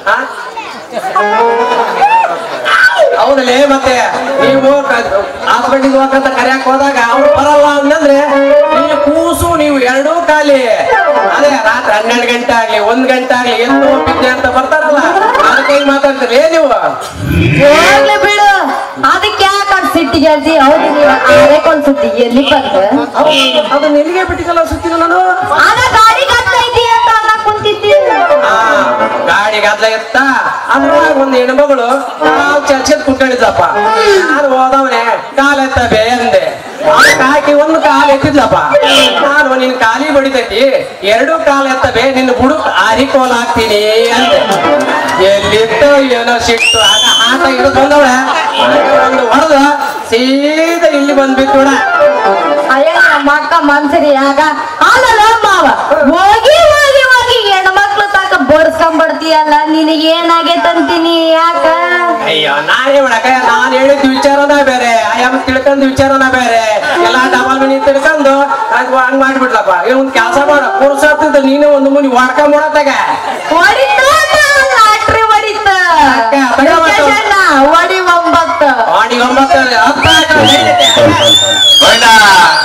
ಹೌದಲ್ಲೇ ಮತ್ತೆ ನೀವು ಹಾಸ್ಪಿಟ್ಲಿಗೆ ಹೋಗಂತ ಕರೆಯಕ್ ಹೋದಾಗ ಅವ್ರು ಬರಲ್ಲ ಅಂತಂದ್ರೆ ನೀವು ಕೂಸು ನೀವು ಎರಡೂ ಖಾಲಿ ಅದೇ ರಾತ್ರಿ ಹನ್ನೆರಡು ಗಂಟೆ ಆಗ್ಲಿ ಒಂದ್ ಗಂಟೆ ಆಗ್ಲಿ ಎದ್ದು ಬಿದ್ದೆ ಅಂತ ಬರ್ತಾರಲ್ಲ ಅದಕ್ಕೆ ಮಾತಾಡ್ತೀರಿ ನೀವು ಹೋಗ್ಲಿ ಬಿಡು ಅದಕ್ಕೆ ಯಾಕೆ ಅಷ್ಟ್ ಸಿಟ್ಟಿಗೆ ಹೇಳ್ತಿ ಹೌದು ನೀವು ಆರೇಕೊಂದ್ ಸುದ್ದಿ ಎಲ್ಲಿ ಬಂದು ಅದನ್ನ ಎಲ್ಲಿಗೆ ಬಿಟ್ಟಿದ್ದಲ್ಲ ಸುತ್ತಿನ ನಾನು ಅದ ಗಾಡಿ ಗತ್ತೈತಿ ಅಂತ ಅನ್ನಕ್ ಕುಂತಿದ್ದಿ ಆ, ಗಾಡಿ ಗದ್ಲ ಎತ್ತ ಅದ್ರಾಗ ಒಂದ್ ಹೆಣ್ಮಗಳು ಕಾಲ್ ಚರ್ಚೆದ್ ಕುತ್ಕೊಂಡಿದ್ದಪ್ಪ ನಾನು ಹೋದವನೆ ಕಾಲ್ ಎತ್ತ ಬೇ ಅಂದೆ ಅದಕ್ಕೆ ಹಾಕಿ ಒಂದು ಕಾಲ್ ಎತ್ತಿದ್ಲಪ್ಪ ನಾನು ನಿನ್ ಕಾಲಿ ಬಡಿತೈತಿ ಎರಡು ಕಾಲ್ ಎತ್ತ ಬೇ ನಿನ್ನ ಬುಡುಕ್ ಆರಿಕೋಲ್ ಹಾಕ್ತೀನಿ ಅಂದೆ ಎಲ್ಲಿತ್ತು ಏನೋ ಸಿಟ್ಟು ಆಗ ಆಟ ಹಿಡಿದು ಬಂದವಳೆ ಒಂದು ಹೊಡೆದ ಸೀದಾ ಇಲ್ಲಿ ಬಂದ್ಬಿಟ್ಟು ಅಯ್ಯ ನಮ್ಮ ಅಕ್ಕ ಮನ್ಸರಿ ಆಗ ಅಲ್ಲಲ್ಲ ಮಾವ ಹೋಗಿ ಹೋಗಿ ಹೋಗಿ ಹೆಣ್ಮಕ್ಳು ತಕ ಬಡ್ಸ್ಕೊಂಡ್ಬಡ್ತೀಯಲ್ಲ ನಿನಗೆ ಏನಾಗೈತಂತೀನಿ ಯಾಕ ಅಯ್ಯೋ ನಾನೇ ಮಾಡಕ ನಾನ್ ಹೇಳಿದ ವಿಚಾರನ ಬೇರೆ ಆಯಮ್ಮ ತಿಳ್ಕೊಂಡ್ ವಿಚಾರನ ಬೇರೆ ಎಲ್ಲಾ ಡಬಲ್ ಮನಿ ತಿಳ್ಕೊಂಡು ಹಂಗ್ ಹಂಗ್ ಮಾಡ್ಬಿಟ್ಲಪ್ಪ ಇವ್ನ್ ಕೆಲಸ ಮಾಡ ಪುರುಸತ್ತಿದ್ದ ನೀನು ಒಂದು ಮುನಿ ವಾಡ್ಕ ಮಾಡತ್ತಾಗ ಹೊಡಿತ ಲಾಟ್ರಿ ಹೊಡಿತ ಅಕ್ಕ, ತಗೋ ಮಾತು. ವಿಶೇಷಣ್ಣ, ಹೊಡಿ ಒಂಬತ್ತು ಮಾಡಿ ಒಂಬತ್ತು ಹತ್ತು ಆಯ್ತು, ನಡೀತೈತೆ. ಗೋವಿಂದ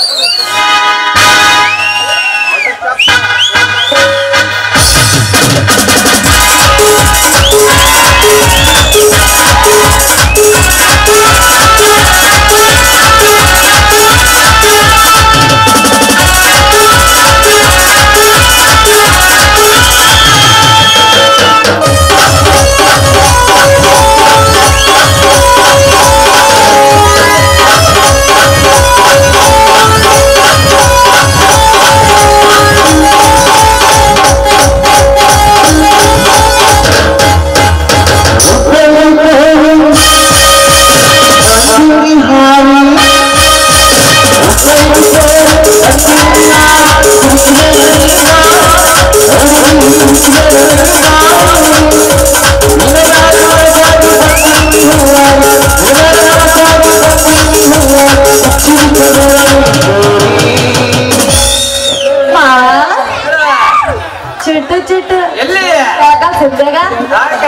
ಚಿಟ್ಟು ಚಿಟ್ಟು ಎಲ್ಲಿ ಯಾಕ ಸಿದ್ದಾಗ ಯಾಕ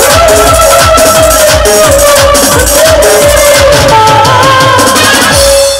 ¡Suscríbete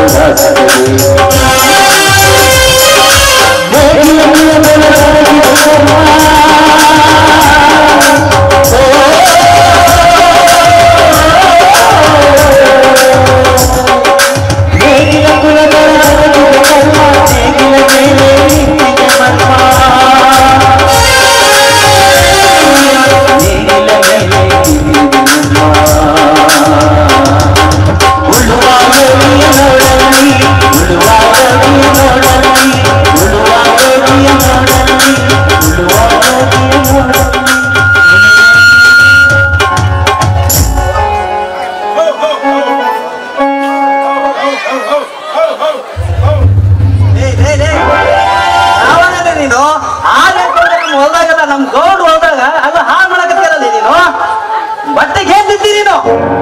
ಯಾವನಲ್ಲ ನೀನು ಹಾಗೆ ನಮ್ಮ ಹೊಲ್ದಾಗಲ್ಲ ನಮ್ ಗೌಡ್ರು ಹೊಲ್ದಾಗ ಅದು ಹಾಳು ಮಾಡಕತ್ತಿರಲ್ಲ ನೀನು ಬಟ್ಟೆಗೆ ಹೇಳ್ತಿದ್ದಿ ನೀನು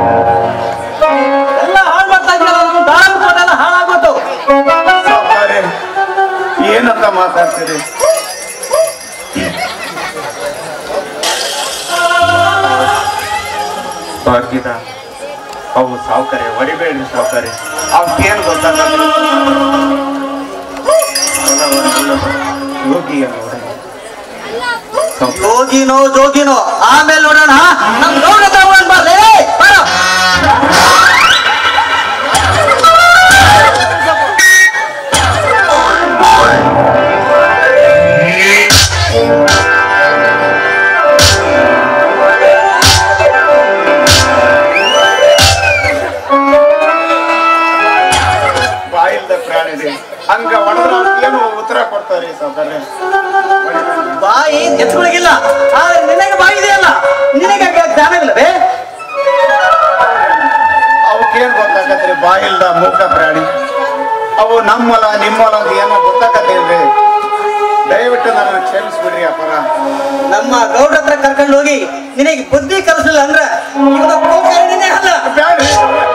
ಎಲ್ಲ ಹಾಳು ಮಾಡ್ತಾ ಇದ್ದೀರಲ್ಲ ನಮ್ಮ ದಾಳ ಎಲ್ಲ ಹಾಳಾಗ್ಬಿಟ್ಟು ಸಾವ್ಕಾರೆ, ಏನಂತ ಮಾತಾಡ್ತೀರಿ ಭಾಗ್ಯದ ಅವು ಸಾವುಕರೆ ಹೊಡಿಬೇಡ್ರಿ ಸಾವುಕರೆ ಅವಕ್ಕೇನು ಗೊತ್ತಾಗಲ್ಲ ಯೋಗಿಯ ನೋಡಿ ಯೋಗಿನೋ ಜೋಗಿನೋ ಆಮೇಲೆ ನೋಡೋಣ ನಮ್ ಗೌಡ ತಗೊಂಡ್ ಬರ್ಲಿ ಬರೋ ಬಾಯಿಲ್ದ ಪ್ರಾಣಿರಿ ಹಂಗ ಹೊಡೆದ್ರ ಏನು ಉತ್ತರ ಕೊಡ್ತಾರೆ ಸಾವುಕರೆ ಬಾಯಿ ಎತ್ಕೊಳಗಿಲ್ಲ ಆದ್ರೆ ನಿನಗೆ ಬಾಯಿ ಇದೆಯಲ್ಲ ನಿನಗೆ ಹಂಗೆ ಜ್ಞಾನವಿಲ್ಲವೇ ಅವಕ್ಕೇನ್ ಗೊತ್ತಾಗತ್ರಿ ಬಾಯಿಲ್ದ ಮೂಕ ಪ್ರಾಣಿ ಅವು ನಮ್ಮಲ ನಿಮ್ಮಲ ಅಂತ ಏನೋ ಗೊತ್ತಾಗತ್ತೇನ್ರಿ ದಯವಿಟ್ಟು ನನ್ನ ಕ್ಷಮಿಸ್ಬಿಡ್ರಿ ಅಪ್ಪರ ನಮ್ಮ ಗೌಡ್ರ ಹತ್ರ ಕರ್ಕೊಂಡು ಹೋಗಿ ನಿನಗೆ ಬುದ್ಧಿ ಕಲಿಸಲಿಲ್ಲ ಅಂದ್ರೆ ಇವನ ಗೋಕರ್ಣನೇ ಅಲ್ಲ ಬ್ಯಾಡ್ರಿ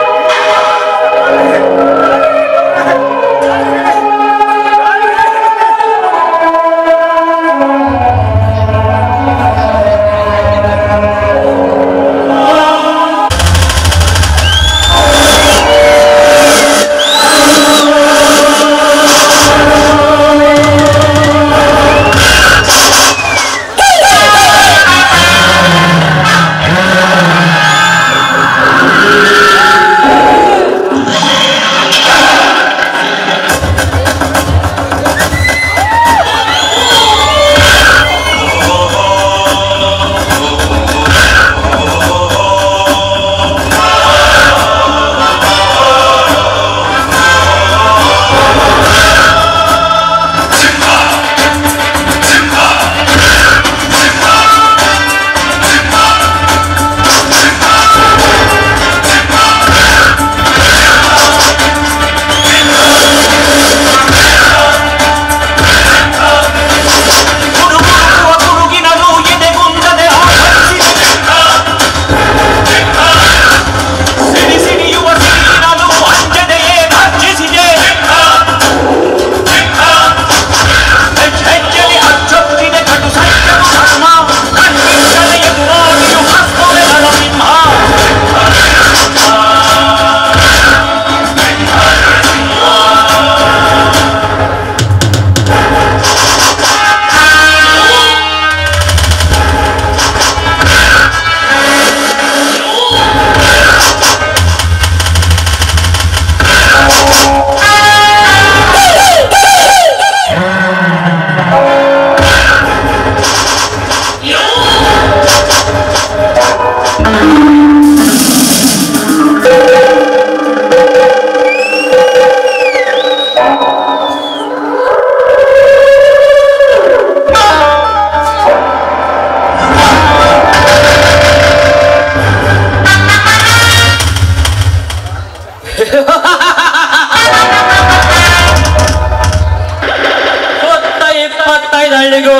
ಕೊತ್ತ ಇಪ್ಪತ್ತೈದು ಹಳ್ಳಿಗೂ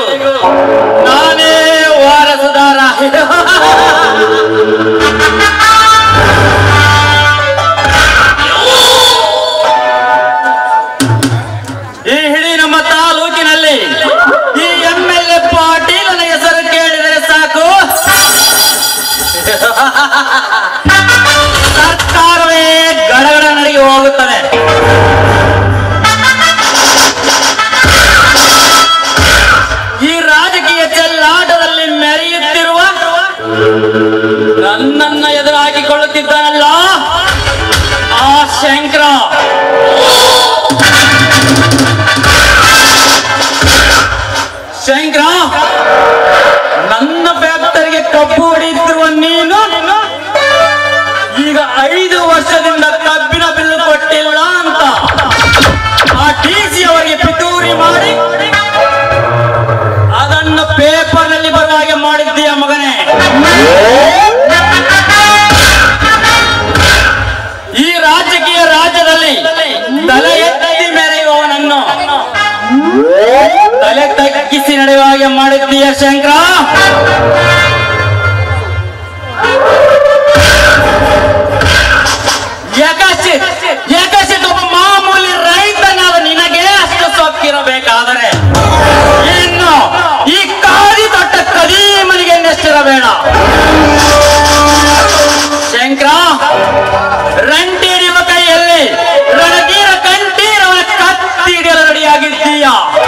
ನಾನೇ ವಾರಸುದಾರ ಈ ಹಿಡಿ ನಮ್ಮ ತಾಲೂಕಿನಲ್ಲಿ ಈ ಎಂ ಎಲ್ ಎ ಪಾಟೀಲನ ಹೆಸರು ಕೇಳಿದರೆ ಸಾಕು ಸರ್ಕಾರವೇ ಗಡಗಡ ನಡಿಗೆ ಹೋಗುತ್ತದೆ ಮಾಡಿದ್ದೀಯ ಶಂಕರ ಯಾಕಷ್ಟೇ ಯಾಕಷ್ಟೇ ಒಬ್ಬ ಮಾಮೂಲಿ ರೈತನಾದ ನಿನಗೆ ಅಷ್ಟು ಸೊಕ್ಕಿರಬೇಕಾದರೆ ಇನ್ನು ಈ ಕಾದಿ ದೊಡ್ಡ ಕದೀಮನಿಗೆ ಇನ್ನೆಷ್ಟಿರಬೇಡ ಶಂಕರ ರಂಟಿ ಹಿಡಿಯುವ ಕೈಯಲ್ಲಿ ರಣಧೀರ ಕಂಠೀರವನ ಕತ್ತಿ ಹಿಡಿಯಲು ರೆಡಿಯಾಗಿದ್ದೀಯ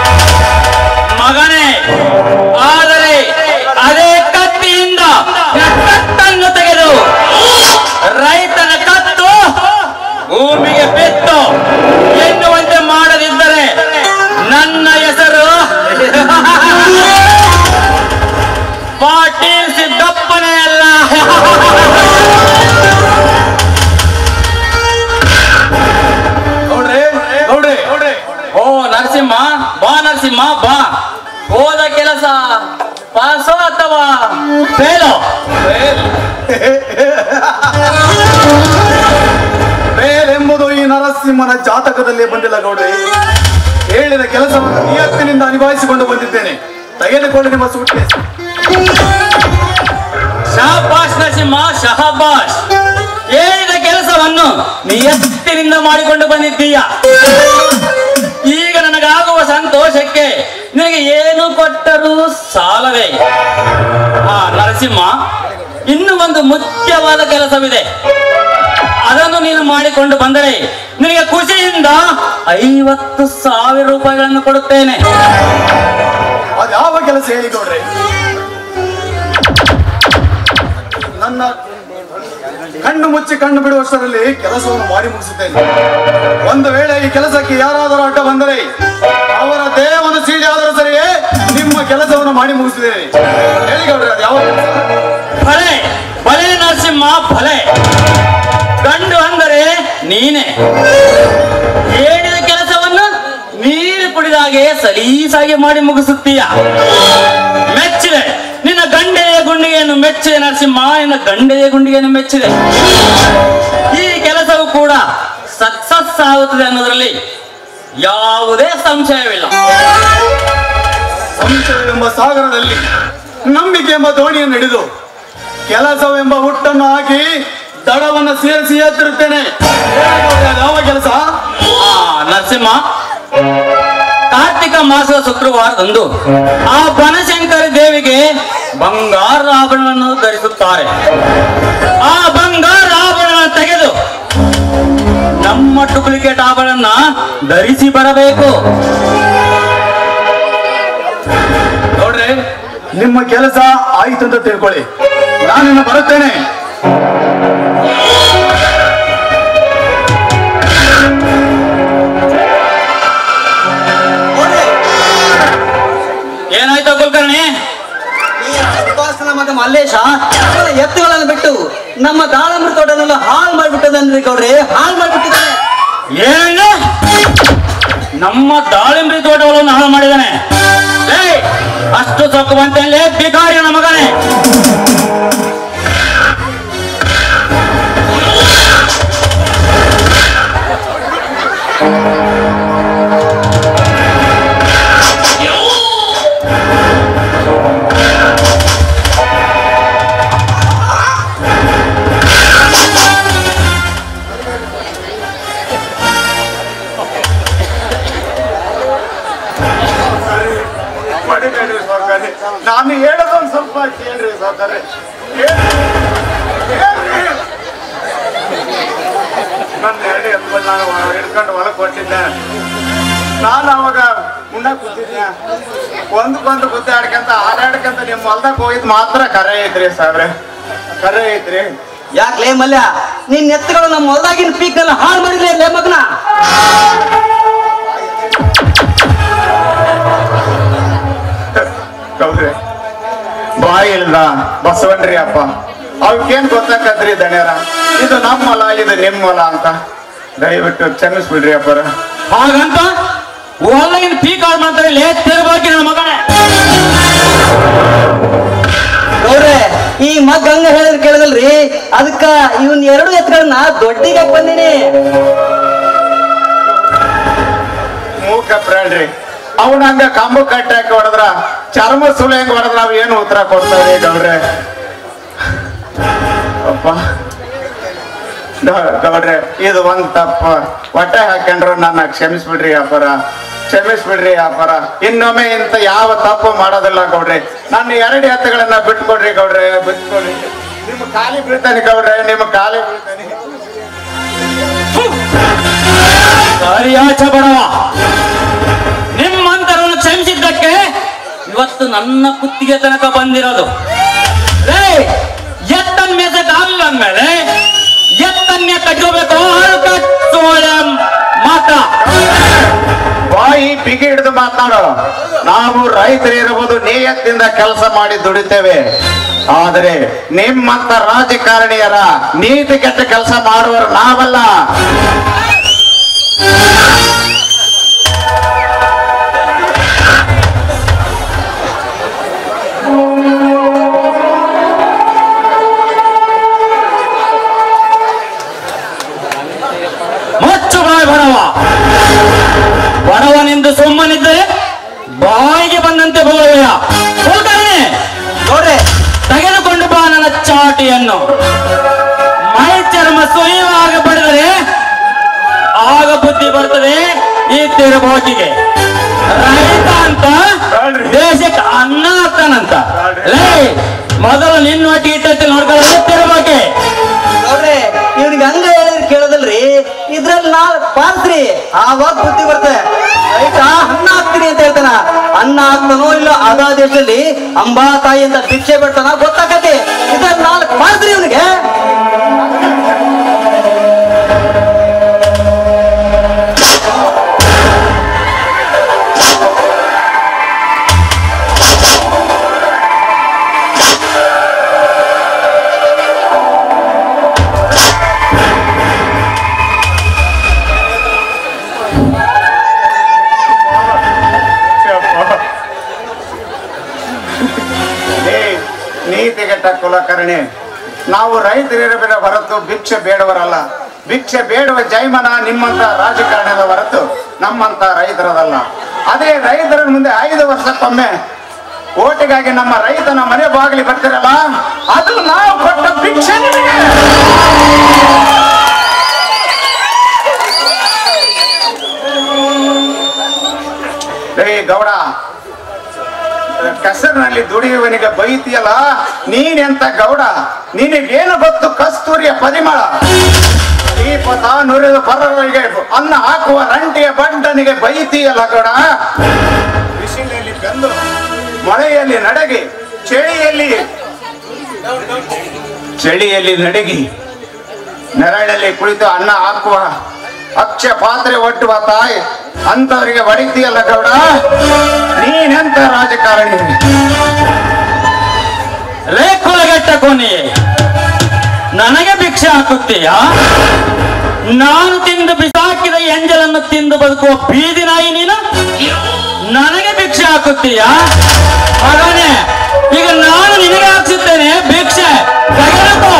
ಮಗನೇ ಆದರೆ ಅದೇ ಕತ್ತಿಯಿಂದ ನಿನ್ನ ಕತ್ತನ್ನು ತೆಗೆದು ರೈತನ ಕತ್ತು ಭೂಮಿಗೆ ಬಿತ್ತು ಎನ್ನುವಂತೆ ಮಾಡದಿದ್ದರೆ ನನ್ನ ಹೆಸರು ಪಾಟೀಲ್ ಸಿದ್ದಪ್ಪನೇ ಅಲ್ಲ ನೋಡ್ರಿ ನೋಡ್ರಿ ಓ ನರಸಿಂಹ ಬಾ ನರಸಿಂಹ ಬಾ ಹೋದ ಕೆಲಸ ಪಾಸೋ ಅಥವಾ ಫೇಲೋ ಬೇರೆಂಬುದು ಈ ನರಸಿಂಹನ ಜಾತಕದಲ್ಲಿ ಬಂದಿಲ್ಲ ಗೌಡ್ರಿ ಹೇಳಿದ ಕೆಲಸವನ್ನು ನಿಯತ್ತಿನಿಂದ ನಿಭಾಯಿಸಿಕೊಂಡು ಬಂದಿದ್ದೇನೆ ತೆಗೆದುಕೊಂಡು ನಿಮ್ಮ ಸೂಟ್ಕೆ ಶಹಬಾಷ್ ನರಸಿಂಹ ಶಹಬಾಷ್ ಹೇಳಿದ ಕೆಲಸವನ್ನು ನಿಯತ್ತಿನಿಂದ ಮಾಡಿಕೊಂಡು ಬಂದಿದ್ದೀಯ ಈಗ ನನಗಾಗುವ ಸಂತೋಷಕ್ಕೆ ನಿನಗೆ ಏನು ಕೊಟ್ಟರೂ ಸಾಲವೇ ಆ ನರಸಿಂಹ ಇನ್ನು ಒಂದು ಮುಖ್ಯವಾದ ಕೆಲಸವಿದೆ ಅದನ್ನು ನೀನು ಮಾಡಿಕೊಂಡು ಬಂದರೆ ನಿನಗೆ ಖುಷಿಯಿಂದ ಐವತ್ತು ಸಾವಿರ ರೂಪಾಯಿಗಳನ್ನು ಕೊಡುತ್ತೇನೆ ಅದ್ಯಾವ ಕೆಲಸ ಹೇಳಿ ಗೌಡ್ರೆ ನನ್ನ ಕಣ್ಣು ಮುಚ್ಚಿ ಕಣ್ಣು ಬಿಡುವಷ್ಟರಲ್ಲಿ ಕೆಲಸವನ್ನು ಮಾಡಿ ಮುಗಿಸುತ್ತೇನೆ ಒಂದು ವೇಳೆ ಈ ಕೆಲಸಕ್ಕೆ ಯಾರಾದರೂ ಅಡ್ಡ ಬಂದರೆ ಅವರ ದೇಹವನ್ನು ಸೀಳಿ ಆದರೂ ಸರಿಯೇ ನಿಮ್ಮ ಕೆಲಸವನ್ನು ಮಾಡಿ ಮುಗಿಸಿದ್ದೇನೆ ಹೇಳಿ ಗೌಡ್ರೆ ಅದು ಯಾವ ಕೆಲಸ? ಭಲೆ ಭಲೆ ನರಸಿಂಹ ಭಲೆ ಗಂಡು ಅಂದರೆ ನೀನೆ ಹೇಳಿದ ಕೆಲಸವನ್ನು ನೀರು ಕುಡಿದಾಗೆ ಸಲೀಸಾಗಿ ಮಾಡಿ ಮುಗಿಸುತ್ತೀಯ ಮೆಚ್ಚಿದೆ ನಿನ್ನ ಗಂಡೆಯ ಗುಂಡಿಗೆಯನ್ನು ಮೆಚ್ಚಿದೆ ನರಸಿಂಹ ನಿನ್ನ ಗಂಡೆಯ ಗುಂಡಿಗೆಯನ್ನು ಮೆಚ್ಚಿದೆ ಈ ಕೆಲಸವು ಕೂಡ ಸಕ್ಸಸ್ ಆಗುತ್ತದೆ ಅನ್ನೋದರಲ್ಲಿ ಯಾವುದೇ ಸಂಶಯವಿಲ್ಲ ಸಂಶಯವೆಂಬ ಸಾಗರದಲ್ಲಿ ನಂಬಿಕೆ ಎಂಬ ದೋಣಿಯನ್ನು ಹಿಡಿದು ಕೆಲಸವೆಂಬ ಹುಟ್ಟನ್ನು ಹಾಕಿ ದಡವನ್ನು ಸೇರಿಸಿ ಎತ್ತಿರುತ್ತೇನೆ ಹೇಳಿ ಗೌಡ್ರೆ, ಅದು ಯಾವ ಕೆಲಸ ಆ ನರಸಿಂಹ ಕಾರ್ತಿಕ ಮಾಸದ ಶುಕ್ರವಾರದಂದು ಆ ಬನಶಂಕರಿ ದೇವಿಗೆ ಬಂಗಾರದ ಆಭರಣವನ್ನು ಧರಿಸುತ್ತಾರೆ ಆ ಬಂಗಾರ ಆಭರಣ ತೆಗೆದು ನಮ್ಮ ಡೂಪ್ಲಿಕೇಟ್ ಆಭರಣ ಧರಿಸಿ ಬರಬೇಕು ನೋಡ್ರಿ ನಿಮ್ಮ ಕೆಲಸ ಆಯ್ತು ಅಂತ ತಿಳ್ಕೊಳ್ಳಿ ನಾನಿನ್ನು ಬರುತ್ತೇನೆ ಏನಾಯ್ತು ಕುಲಕರ್ಣಿ ಉಪಾಸನ ಮಗ ಮಲ್ಲೇಶ ಕೇವಲ ಎತ್ತುಗಳನ್ನು ಬಿಟ್ಟು ನಮ್ಮ ದಾಳಂಬರಿ ತೋಟನೆಲ್ಲ ಹಾಳು ಮಾಡಿಬಿಟ್ಟದನ್ರಿ ಗೌಡ್ರಿ ಹಾಳು ಮಾಡಿಬಿಟ್ಟಿದ್ದಾನೆ ಏನು ನಮ್ಮ ದಾಳಿಂಬರಿ ತೋಟಗಳನ್ನು ಹಾಳು ಮಾಡಿದಾನೆ ಏಯ್, ಅಷ್ಟು ಸೊಕ್ಕುವಂತೆ ಭಿಕಾರಿ ನನ್ನ ಮಗನೇ ಮಡಿಬೇಡ್ರಿ ಸಾವ್ಕಾರ್ರೆ. ನಾನು ಹೇಳೋದೊಂದು ಸ್ವಲ್ಪ ಕೇಳ್ರಿ ಸಾವ್ಕಾರ್ರೆ. ಕೇಳ್ರಿ. ಕೇಳ್ರಿ. ನನ್ನ ಎರಡು ಎತ್ತು ನಾನು ಹಿಡ್ಕೊಂಡು ಹೊಲಕ್ಕೆ ಹೊಟ್ಟಿದ್ದೆ ನಾನು ಅವಾಗ ಉಣ್ಣಕ್ ಕೂತಿದ್ದೆ ಒಂದಕ್ಕೊಂದು ಗುದ್ದಾಡ್ಕಂತ ಹಾಡಾಡ್ಕಂತ ನಿಮ್ಮ ಹೊಲ್ದಾಗ ಹೋಗಿದ್ ಮಾತ್ರ ಕರೆ ಐತ್ರಿ ಸಾವ್ರೆ ಕರೆ ಐತ್ರಿ ಯಾಕ್ಲೇ ಮಲ್ಯ ನಿನ್ ಎತ್ತುಗಳು ನಮ್ಮ ಹೊಲದಾಗಿನ ಪೀಕ್ನೆಲ್ಲ ಹಾಳು ಮಾಡಿದ್ರಿ ಲೇ ಮಗನ ಹೌದ್ರಿ ಬಾಯಿ ಇಲ್ದ ಬಸವನ್ರಿ ಅಪ್ಪ ಅವಕ್ಕೇನ್ ಗೊತ್ತಾಕತ್ರಿ ದಣ್ಯರ ಇದು ನಮ್ಮ ಹೊಲ ಇದು ನಿಮ್ಮ ಹೊಲ ಅಂತ ದಯವಿಟ್ಟು ಕ್ಷಮಿಸ್ಬಿಡ್ರಿ ಅಪ್ಪರ ಹಾಗಂತ ಹೊಲಗಿನ ಪೀಕ್ ಹಾಳು ಮಾಡ್ತಾರೆ ಲೇ ತಿರ್ಬಾಕಿ ನನ್ನ ಮಗನೇ ಗೌಡ್ರೆ ಈ ಮಗ್ ಹಂಗ ಹೇಳಿದ್ರೆ ಕೇಳದಲ್ರಿ ಅದಕ್ಕ ಇವನ್ ಎರಡು ಎತ್ತುಗಳನ್ನ ದೊಡ್ಡಿಗೆ ಬಂದಿನಿ ಮೂಕ ಪ್ರಾಣ್ರಿ ಅವನ ಹಂಗ ಕಂಬ ಕಟ್ಟಿ ಹಾಕಿ ಹೊಡೆದ್ರ ಚರ್ಮ ಸುಳಿ ಹೆಂಗ್ ಹೊಡೆದ್ರ ಅವ್ ಏನು ಉತ್ತರ ಕೊಡ್ತಾರೆ ಗೌಡ್ರೆ ಅಪ್ಪ ಗ- ಗೌಡ್ರೆ ಇದು ಒಂದ್ ತಪ್ಪ ಹೊಟ್ಟೆ ಹಾಕೊಂಡ್ರು ನನ್ನ ಕ್ಷಮಿಸ್ಬಿಡ್ರಿ ಅಪ್ಪರ ಕ್ಷಮಿಸ್ಬಿಡ್ರಿ ಅಪ್ಪರ ಇನ್ನೊಮ್ಮೆ ಇಂತ ಯಾವ ತಪ್ಪು ಮಾಡೋದಿಲ್ಲ ಗೌಡ್ರೆ ನನ್ನ ಎರಡು ಎತ್ತುಗಳನ್ನ ಬಿಟ್ಕೊಡ್ರಿ ಗೌಡ್ರೆ ಬಿಟ್ಕೊಡ್ರಿ ನಿಮ್ಮ ಕಾಲಿ ಬೀಳ್ತಾನೆ ಗೌಡ್ರೆ ನಿಮ್ಮ ಕಾಲಿ ಬೀಳ್ತಾನೆ ಸರಿಯಾಚ ಬಡವ ನಿಮ್ಮಂತರನ್ನು ಕ್ಷಮಿಸಿದ್ದಕ್ಕೆ ಇವತ್ತು ನನ್ನ ಕುತ್ತಿಗೆ ತನಕ ಬಂದಿರೋದು ರೇ ಎತ್ತನ್ ಮೇಸಕ್ ಆಗಲಿಲ್ಲ ಅಂದ್ಮೇಲೆ ಎತ್ತನ್ನೇ ಕಟ್ಟಬೇಕು ಹಾಲು ಕಟ್ಟೋಳೆ ಮಾತ್ರ ಬಾಯಿ ಬಿಗಿ ಹಿಡಿದು ಮಾತನಾಡೋ ನಾವು ರೈತರು ಇರುವುದು ನಿಯತ್ತಿಂದ ಕೆಲಸ ಮಾಡಿ ದುಡಿತೇವೆ ಆದರೆ ನಿಮ್ಮಂತ ರಾಜಕಾರಣಿಯರ ನೀತಿ ಕೆಟ್ಟ ಕೆಲಸ ಮಾಡುವವರು ನಾವಲ್ಲ ಮುಚ್ಚು ಬಾಯ್ ಬಡವ ಬಡವನೆಂದು ಸುಮ್ಮನಿದ್ದರೆ ಬಾಯಿಗೆ ಬಂದಂತೆ ಬೋಲಯ್ಯ ಹೋಗನೆ ನೋಡ್ರೆ ತೆಗೆದುಕೊಂಡು ಬಾ ನನ್ನ ಚಾಟಿಯನ್ನು ಮೈ ಚರ್ಮ ಸುಲಿಯುವಾಗ ಪಡೆದರೆ ಆಗ ಬುದ್ಧಿ ಬರ್ತದೆ ಈ ತಿರುಬೋಕಿಗೆ ರೈತ ಅಂತ ದೇಶಕ್ಕೆ ಅನ್ನ ಹಾಕ್ತಾನಂತ ಲೇ ಮೊದಲು ನಿನ್ನೊಟ್ಟಿಗೆ ಇಟ್ಟತ್ತೆ ನೋಡ್ಕೊಳ್ಳೋದು ತಿರುಬೋಕೆ ನೋಡ್ರಿ ಇವ್ರಿಗೆ ಹಂಗ ಹೇಳಿದ್ರೆ ಕೇಳೋದಲ್ರಿ ಇದ್ರಲ್ಲಿ ನಾಲ್ಕು ಪಾಲ್ಸ್ರಿ ಆವಾಗ ಬುದ್ಧಿ ಬರ್ತದೆ ರೈತ ಅನ್ನ ಹಾಕ್ತೀನಿ ಅಂತ ಹೇಳ್ತಾನ ಅನ್ನ ಹಾಕ್ತಾನೋ ಇಲ್ಲ ಅದ ದೇಶದಲ್ಲಿ ಅಂಬಾ ತಾಯಿ ಅಂತ ಭಿಕ್ಷೆ ಬಿಡ್ತಾನ ಗೊತ್ತಾಗತ್ತೆ ಇದ್ರಲ್ಲಿ ನಾಲ್ಕು ಪಾಲ್ಸ್ರಿ ಇವನಿಗೆ ಏ, ನೀತಿಗೆಟ್ಟ ಕುಲಕರ್ಣಿ ನಾವು ರೈತರಿರಬೇಡ ಹೊರತು ಭಿಕ್ಷೆ ಬೇಡವರಲ್ಲ ಭಿಕ್ಷೆ ಬೇಡುವ ಜೈಮನ ನಿಮ್ಮಂತ ರಾಜಕಾರಣದ ಹೊರತು ನಮ್ಮಂತ ರೈತರದಲ್ಲ ಅದೇ ರೈತರ ಮುಂದೆ ಐದು ವರ್ಷಕ್ಕೊಮ್ಮೆ ಓಟಿಗಾಗಿ ನಮ್ಮ ರೈತನ ಮನೆ ಬಾಗಿಲಿ ಬರ್ತಿರಲ್ಲ ಅದು ನಾವು ಕೊಟ್ಟ ಭಿಕ್ಷೆ ನಿಮಗೆ. ಏ ಗೌಡ ಕಸರಿನಲ್ಲಿ ದುಡಿಯುವನಿಗೆ ಬೈತಿಯಲ್ಲ ನೀನೆಂತ ಗೌಡ ನಿನಗೇನು ಗೊತ್ತು ಕಸ್ತೂರಿಯ ಪರಿಮಳ ದೀಪ ನುರಿದು ಪರವರಿಗೆ ಅನ್ನ ಹಾಕುವ ರಂಟಿಯ ಬಂಡನಿಗೆ ಬೈತಿಯಲ್ಲ ಗೌಡ ಬಿಸಿಲಲ್ಲಿ ಬೆಂದು ಮಳೆಯಲ್ಲಿ ನಡಗಿ ಚಳಿಯಲ್ಲಿ ಚಳಿಯಲ್ಲಿ ನಡಗಿ ನೆರಳಲ್ಲಿ ಕುಳಿತು ಅನ್ನ ಹಾಕುವ ಅಕ್ಷ ಪಾತ್ರೆ ಒಟ್ಟುವ ತಾಯಿ ಅಂತವರಿಗೆ ಹೊಡಿತೀಯಲ್ಲ ಗೌಡ ನೀನೆಂತ ರಾಜಕಾರಣಿ ರೇಖೊಳಗೆಟ್ಟ ಕೊನೆ ನನಗೆ ಭಿಕ್ಷೆ ಹಾಕುತ್ತೀಯಾ ನಾನು ತಿಂದು ಬಿಸಾಕಿದ ಎಂಜಲನ್ನು ತಿಂದು ಬದುಕುವ ಬೀದಿ ನಾಯಿ ನೀನು ನನಗೆ ಭಿಕ್ಷೆ ಹಾಕುತ್ತೀಯಾ ಮಗನೇ ಈಗ ನಾನು ನಿನಗೆ ಹಾಕ್ಸುತ್ತೇನೆ ಭಿಕ್ಷೆ ತೆಗೆದುಕೋ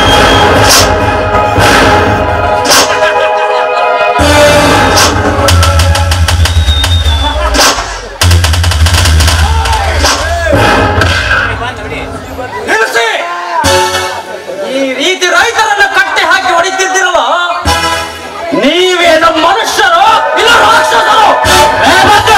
ನಿಲ್ಲಿಸಿ ಈ ರೀತಿ ರೈತರನ್ನ ಕಟ್ಟಿ ಹಾಕಿ ಹೊಡಿತಿದ್ದೀರಲ್ಲ ನೀವೇನು ಮನುಷ್ಯರು ಇಲ್ಲ ರಾಕ್ಷಸರು ಏ ಭದ್ರ!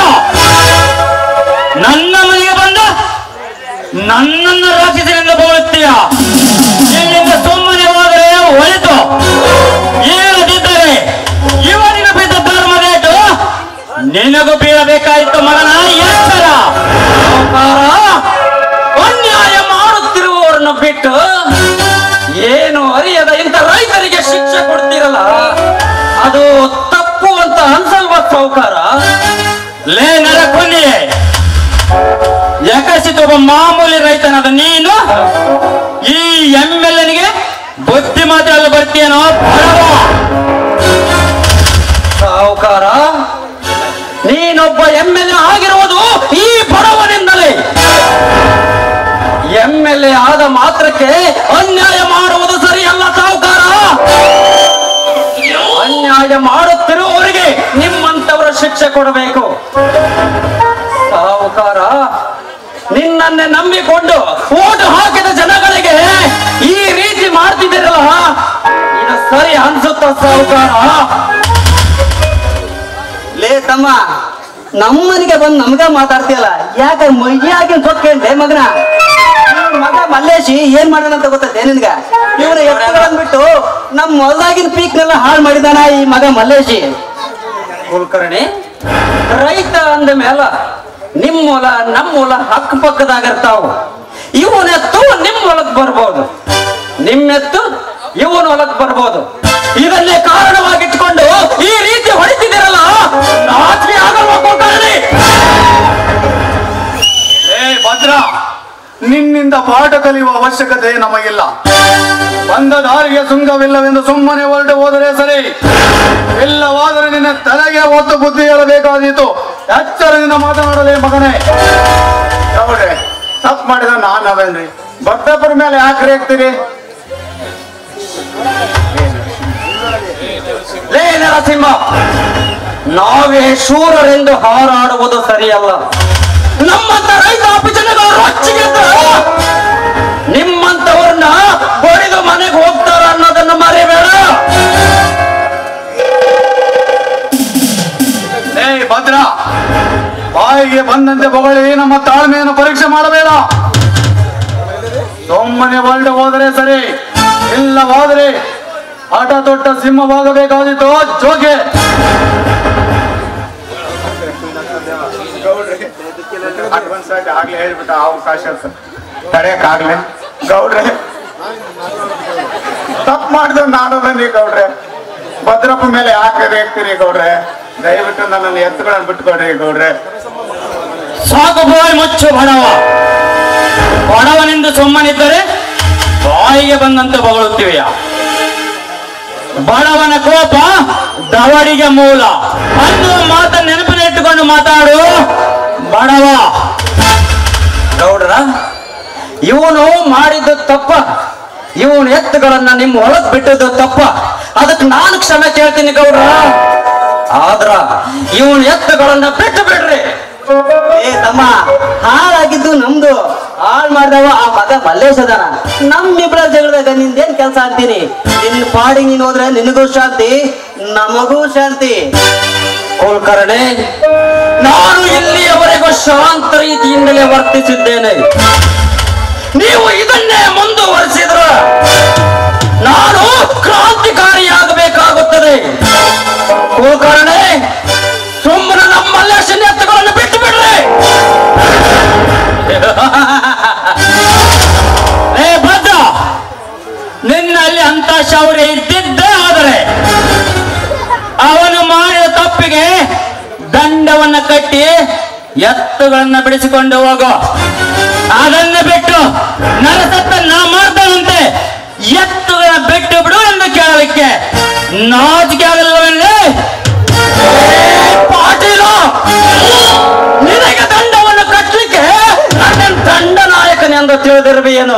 ನನ್ನ ಮನೆಗೆ ಬಂದ ನನ್ನನ್ನು ರಾಕ್ಷಸನಿಂದ ಬೋಳುತ್ತೀಯ ಇಲ್ಲಿಂದ ಸುಮ್ಮನೆ ಹೋದರೆ ಒಳಿತು ಇಲ್ಲದಿದ್ದರೆ ಇವನಿಗೆ ಬಿದ್ದ ಧರ್ಮದೇಟು ನಿನಗೂ ಬೀಳಬೇಕಾಯಿತು ಮಗನ ಎಚ್ಚರ ಸಾಹುಕಾರ, ಅನ್ಯಾಯ ಮಾಡುತ್ತಿರುವವರನ್ನು ಬಿಟ್ಟು ಏನು ಅರಿಯದ ಇಂಥ ರೈತರಿಗೆ ಶಿಕ್ಷೆ ಕೊಡ್ತೀರಲ್ಲ ಅದು ತಪ್ಪು ಅಂತ ಅನ್ಸಲ್ವಾ ಸಾಹುಕಾರ ಲೇ ನರಕೊಲ್ಲಿ ಯಕಸಿತ ಒಬ್ಬ ಮಾಮೂಲಿ ರೈತನಾದ ನೀನು ಈ ಎಂ ಎಲ್ ಎನಿಗೆ ಬುದ್ಧಿ ಮಾತಾಡಲು ಬರ್ತೀಯನೋ ಬಡವ ಸಾಹುಕಾರ ನೀನೊಬ್ಬ ಎಂ ಎಲ್ ಎ ಆಗಿರುವುದು ಈ ಬಡವನಿಂದಲೇ ಎಂ ಎಲ್ ಎ ಆದ ಮಾತ್ರಕ್ಕೆ ಅನ್ಯಾಯ ಮಾಡುವುದು ಸರಿಯಲ್ಲ ಸಾಹುಕಾರ ಅನ್ಯಾಯ ಮಾಡುತ್ತಿರುವವರಿಗೆ ನಿಮ್ಮಂತವರ ಶಿಕ್ಷೆ ಕೊಡಬೇಕು ನಿಮ್ಮನ್ನೇ ನಂಬಿಕೊಂಡು ಓಟು ಹಾಕಿದ ಜನಗಳಿಗೆ ಈ ರೀತಿ ಮಾಡ್ತಿದ್ದೀರಲ್ಲ ಇದು ಸರಿ ಅನ್ಸುತ್ತ ಸಾಹುಕಾರ ಲೇ ತಮ್ಮ ನಮ್ಮನಿಗೆ ಬಂದು ನಮ್ಗ ಮಾತಾಡ್ತೀಯಲ್ಲ ಯಾಕೆ ಮೈಯಾಗಿ ಸೊಕ್ಕೇನ್ಲೆ ಮಗನ ಇವ್ನ್ ಮಗ ಮಲ್ಲೇಶಿ ಏನ್ ಮಾಡೋಣ ಅಂತ ಗೊತ್ತೈತೆ ನಿನ್ಗ ಇವನ ಎತ್ತುಗಳನ್ನ ಬಿಟ್ಟು ನಮ್ಮ ಹೊಲದಾಗಿನ ಪೀಕ್ನೆಲ್ಲ ಹಾಳು ಮಾಡಿದಾನ ಈ ಮಗ ಮಲ್ಲೇಶಿ ಕುಲಕರ್ಣಿ ರೈತ ಅಂದ ಮೇಲ ನಿಮ್ಮ ಹೊಲ ನಮ್ಮ ಹೊಲ ಹಕ್ಕ ಪಕ್ಕದಾಗಿರ್ತಾವ ಇವನೆತ್ತು ನಿಮ್ಮ ಹೊಲಕ್ ಬರ್ಬೋದು ನಿಮ್ಮೆತ್ತು ಇವನ ಹೊಲಕ್ ಬರ್ಬೋದು ಇದನ್ನೇ ಕಾರಣವಾಗಿಟ್ಕೊಂಡು ಈ ರೀತಿ ಹೊಡಿತಿದ್ದೀರಲ್ಲ ನಾಚಿಕೆ ಆಗಲ್ವಾ ಕುಲಕರ್ಣಿ ಏ ಭದ್ರ ನಿನ್ನಿಂದ ಪಾಠ ಕಲಿಯುವ ಅವಶ್ಯಕತೆ ನಮಗಿಲ್ಲ ಬಂದ ದಾರಿಗೆ ಸುಂಗವಿಲ್ಲವೆಂದು ಸುಮ್ಮನೆ ಹೊರಟು ಹೋದರೆ ಸರಿ ಇಲ್ಲವಾದರೆ ನಿನ್ನ ತಲೆಗೆ ಒತ್ತು ಬುದ್ಧಿ ಹೇಳಬೇಕಾದೀತು ಎಚ್ಚರದಿಂದ ಮಾತನಾಡಲೇ ಮಗನೇ ನೋಡ್ರಿ ತಪ್ಪು ಮಾಡಿದ ನಾನು ಅವೇನ್ರಿ ಭಕ್ತಪುರ ಮೇಲೆ ಯಾಕೆ ರೇಗ್ತೀರಿ ಲೇ ನರಸಿಂಹ ನಾವೇ ಶೂರರೆಂದು ಹಾರಾಡುವುದು ಸರಿಯಲ್ಲ ನಮ್ಮಂತ ರೈತಾಪಿ ಜನಗಳು ರೊಚ್ಚಿಗೆದ್ದು ನಿಮ್ಮಂತವ್ರನ್ನ ಹೊಡೆದು ಮನೆಗೆ ಹೋಗ್ತಾರ ಅನ್ನೋದನ್ನು ಮರಿಬೇಡ ಏ ಭದ್ರ ಬಾಯಿಗೆ ಬಂದಂತೆ ಬೊಗಳಿ ನಮ್ಮ ತಾಳ್ಮೆಯನ್ನು ಪರೀಕ್ಷೆ ಮಾಡಬೇಡ ಸುಮ್ಮನೆ ಹೊರಟು ಹೋದರೆ ಸರಿ ಇಲ್ಲವಾದರೆ ಆಟ ತೊಟ್ಟ ಸಿಂಹವಾಗಬೇಕಾದಿತ್ತು ಜೋಗೆ ಅಡ್ವಾನ್ಸ್ ಆಗಿ ಆಗ್ಲೇ ಹೇಳ್ಬಿಟ್ಟ ಅವಕಾಶ ತಡೆಯಕ್ಕಾಗ್ಲಿ ಗೌಡ್ರೆ ತಪ್ಪು ಮಾಡಿದ್ರೆ ನಾನು ಬನ್ನಿ ಗೌಡ್ರೆ ಭದ್ರಪ್ಪ ಮೇಲೆ ಯಾಕೆ ರೇಗ್ತೀರಿ ಗೌಡ್ರೆ ದಯವಿಟ್ಟು ನನ್ನನ್ನು ಎತ್ತುಗಳನ್ನು ಬಿಟ್ಕೊಡ್ರಿ ಗೌಡ್ರೆ ಸಾಕು ಬಾಯಿ ಮುಚ್ಚು ಬಡವ ಬಡವನೆಂದು ಸುಮ್ಮನಿದ್ದರೆ ಬಾಯಿಗೆ ಬಂದಂತೆ ಬಗಳುತ್ತೀವಿಯ ಬಡವನ ಕೋಪ ದವಡಿಗೆ ಮೂಲ ಅನ್ನುವ ಮಾತನ್ನು ನೆನಪಿನಿಟ್ಟುಕೊಂಡು ಮಾತಾಡು ಬಡವ ಗೌಡ್ರ ಇವನು ಮಾಡಿದ್ದು ತಪ್ಪ ಇವನು ಎತ್ತುಗಳನ್ನ ನಿಮ್ಮ ಹೊಲಕ್ ಬಿಟ್ಟದ್ದು ತಪ್ಪ ಅದಕ್ಕೆ ನಾನು ಕ್ಷಮೆ ಕೇಳ್ತೀನಿ ಗೌಡ್ರ ಆದ್ರ ಇವನ್ ಎತ್ತುಗಳನ್ನ ಬಿಟ್ಟು ಬಿಡ್ರಿ ಏ ತಮ್ಮ ಹಾಳಾಗಿದ್ದು ನಮ್ದು ಹಾಳ್ ಮಾಡ್ದವ ಆ ಮಗ ಮಲ್ಲೇಶ್ ಅದಾನ ನಮ್ಮಿಬ್ರ ಜಗಳದಾಗ ನಿಂದೇನ್ ಕೆಲ್ಸ ಅಂತೀನಿ ನಿನ್ ಪಾಡಿಗೆ ನೀನ್ ಹೋದ್ರೆ ನಿನಗೂ ಶಾಂತಿ ನಮಗೂ ಶಾಂತಿ ಕುಲಕರ್ಣಿ ನಾನು ಇಲ್ಲಿಯವರೆಗೂ ಶಾಂತ ರೀತಿಯಿಂದಲೇ ವರ್ತಿಸಿದ್ದೇನೆ ನೀವು ಇದನ್ನೇ ಮುಂದುವರಿಸಿದ್ರ ನಾನು ಕ್ರಾಂತಿಕಾರಿಯಾಗಬೇಕಾಗುತ್ತದೆ ಕುಲಕರ್ಣಿ ಸುಮ್ಮನೆ ನಮ್ಮಲ್ಲೇ ಎತ್ತುಗಳನ್ನು ಬಿಟ್ಟು ಬಿಡ್ರಿ ಏ ಭದ್ರ ನಿನ್ನಲ್ಲಿ ಅಂತ ಶೌರ್ಯ ಇದ್ದಿದ್ದೇ ಆದರೆ ಅವನು ಮಾಡಿದ ತಪ್ಪಿಗೆ ದಂಡವನ್ನ ಕಟ್ಟಿ ಎತ್ತುಗಳನ್ನ ಬಿಡಿಸಿಕೊಂಡು ಹೋಗೋ ಅದನ್ನ ಬಿಟ್ಟು ನರಸತ್ತ ನಾ ಮಾಡ್ತಾನಂತೆ ಎತ್ತುಗಳ ಬಿಟ್ಟು ಬಿಡು ಎಂದು ಕೇಳಲಿಕ್ಕೆ ನಾಚಿಕೆ ಆಗಲ್ಲವಲ್ಲೇ ಪಾಟೀಲ ನಿನಗೆ ದಂಡವನ್ನು ಕಟ್ಟಲಿಕ್ಕೆ ನನ್ನ ದಂಡ ನಾಯಕನೆಂದು ತಿಳಿದಿರ್ಬೇನು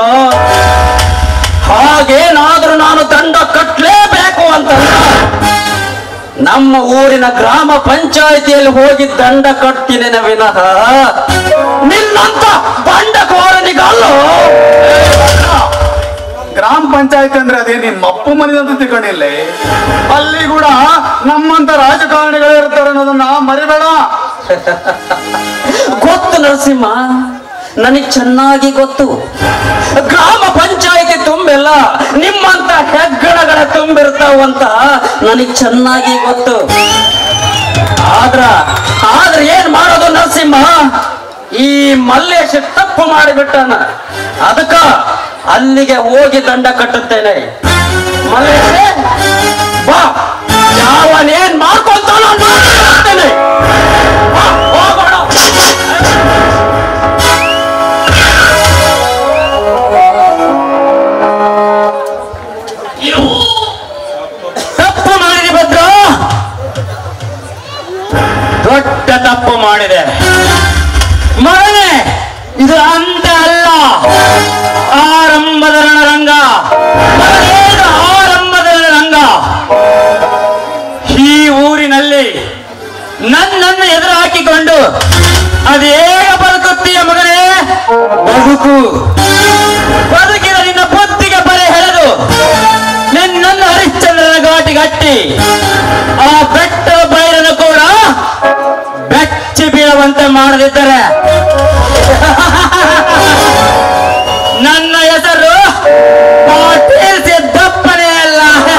ಹಾಗೇನಾದ್ರೂ ನಾನು ದಂಡ ಕಟ್ಟಲೇಬೇಕು ಅಂತಂದ ನಮ್ಮ ಊರಿನ ಗ್ರಾಮ ಪಂಚಾಯಿತಿಯಲ್ಲಿ ಹೋಗಿ ದಂಡ ಕಟ್ತೀನಿ ವಿನಃ ನಿನ್ನಂತ ಬಂಡಕೋರನಿಗಲ್ಲೋ ಗ್ರಾಮ ಪಂಚಾಯತ್ ಅಂದ್ರೆ ಅದೇ ನಿಮ್ಮ ಅಪ್ಪು ಮನೆ ಅಂತ ತಿಳ್ಕೊಂಡಿಲ್ಲ ಅಲ್ಲಿ ಕೂಡ ನಮ್ಮಂತ ರಾಜಕಾರಣಿಗಳೇ ಇರ್ತಾರೆ ಅನ್ನೋದನ್ನ ಮರಿಬೇಡ ಗೊತ್ತು ನರಸಿಂಹ ನನಗೆ ಚೆನ್ನಾಗಿ ಗೊತ್ತು ಗ್ರಾಮ ಪಂಚಾಯಿತಿ ತುಂಬೆಲ್ಲ ನಿಮ್ಮಂತ ಹೆಗ್ಗಣಗಳ ತುಂಬಿರ್ತಾವಂತ ನನಗೆ ಚೆನ್ನಾಗಿ ಗೊತ್ತು ಆದ್ರ ಆದ್ರ ಏನ್ ಮಾಡೋದು ನರಸಿಂಹ ಈ ಮಲ್ಲೇಶ ತಪ್ಪು ಮಾಡಿಬಿಟ್ಟಾನ ಅದಕ್ಕ ಅಲ್ಲಿಗೆ ಹೋಗಿ ದಂಡ ಕಟ್ಟುತ್ತೇನೆ ಮಲ್ಲೇಶ ಬಾ ಯಾವನೇನ್ ಮಾಡ್ಕೊಂತಾನೋ ನಾನು ಹೇಳ್ತೇನೆ. ಬಾ, ಹೋಗೋಣ ತಪ್ಪು ಮಾಡಿದೆ ಭದ್ರ ದೊಡ್ಡ ತಪ್ಪು ಮಾಡಿದೆ ಮಗನೇ ಇದು ಅಂತ ಅಲ್ಲ ಆರಂಭದ ರಣರಂಗ ಮಗನೇ, ಇದು ಆರಂಭದ ರಣರಂಗ ಈ ಊರಿನಲ್ಲಿ ನನ್ನನ್ನು ಎದುರು ಹಾಕಿಕೊಂಡು ಅದೇಗ ಬದುಕುತ್ತೀಯ ಮಗನೇ ಬದುಕು ಬದುಕಿನ ನಿನ್ನ ಬುದ್ಧಿಗೆ ಬರೆ ಹೆಳೆದು ನಿನ್ನನ್ನು ಹರಿಶ್ಚಂದ್ರನ ಘಾಟಿಗಟ್ಟಿ ಆ ಬೆಟ್ಟದ ಬೈರನ್ನು ಕೂಡ ಬೆಚ್ಚಿ ಬೀಳುವಂತೆ ಮಾಡದಿದ್ದರೆ ನನ್ನ ಹೆಸರು ಪಾಟೀಲ್ ಸಿದ್ದಪ್ಪನೇ ಅಲ್ಲ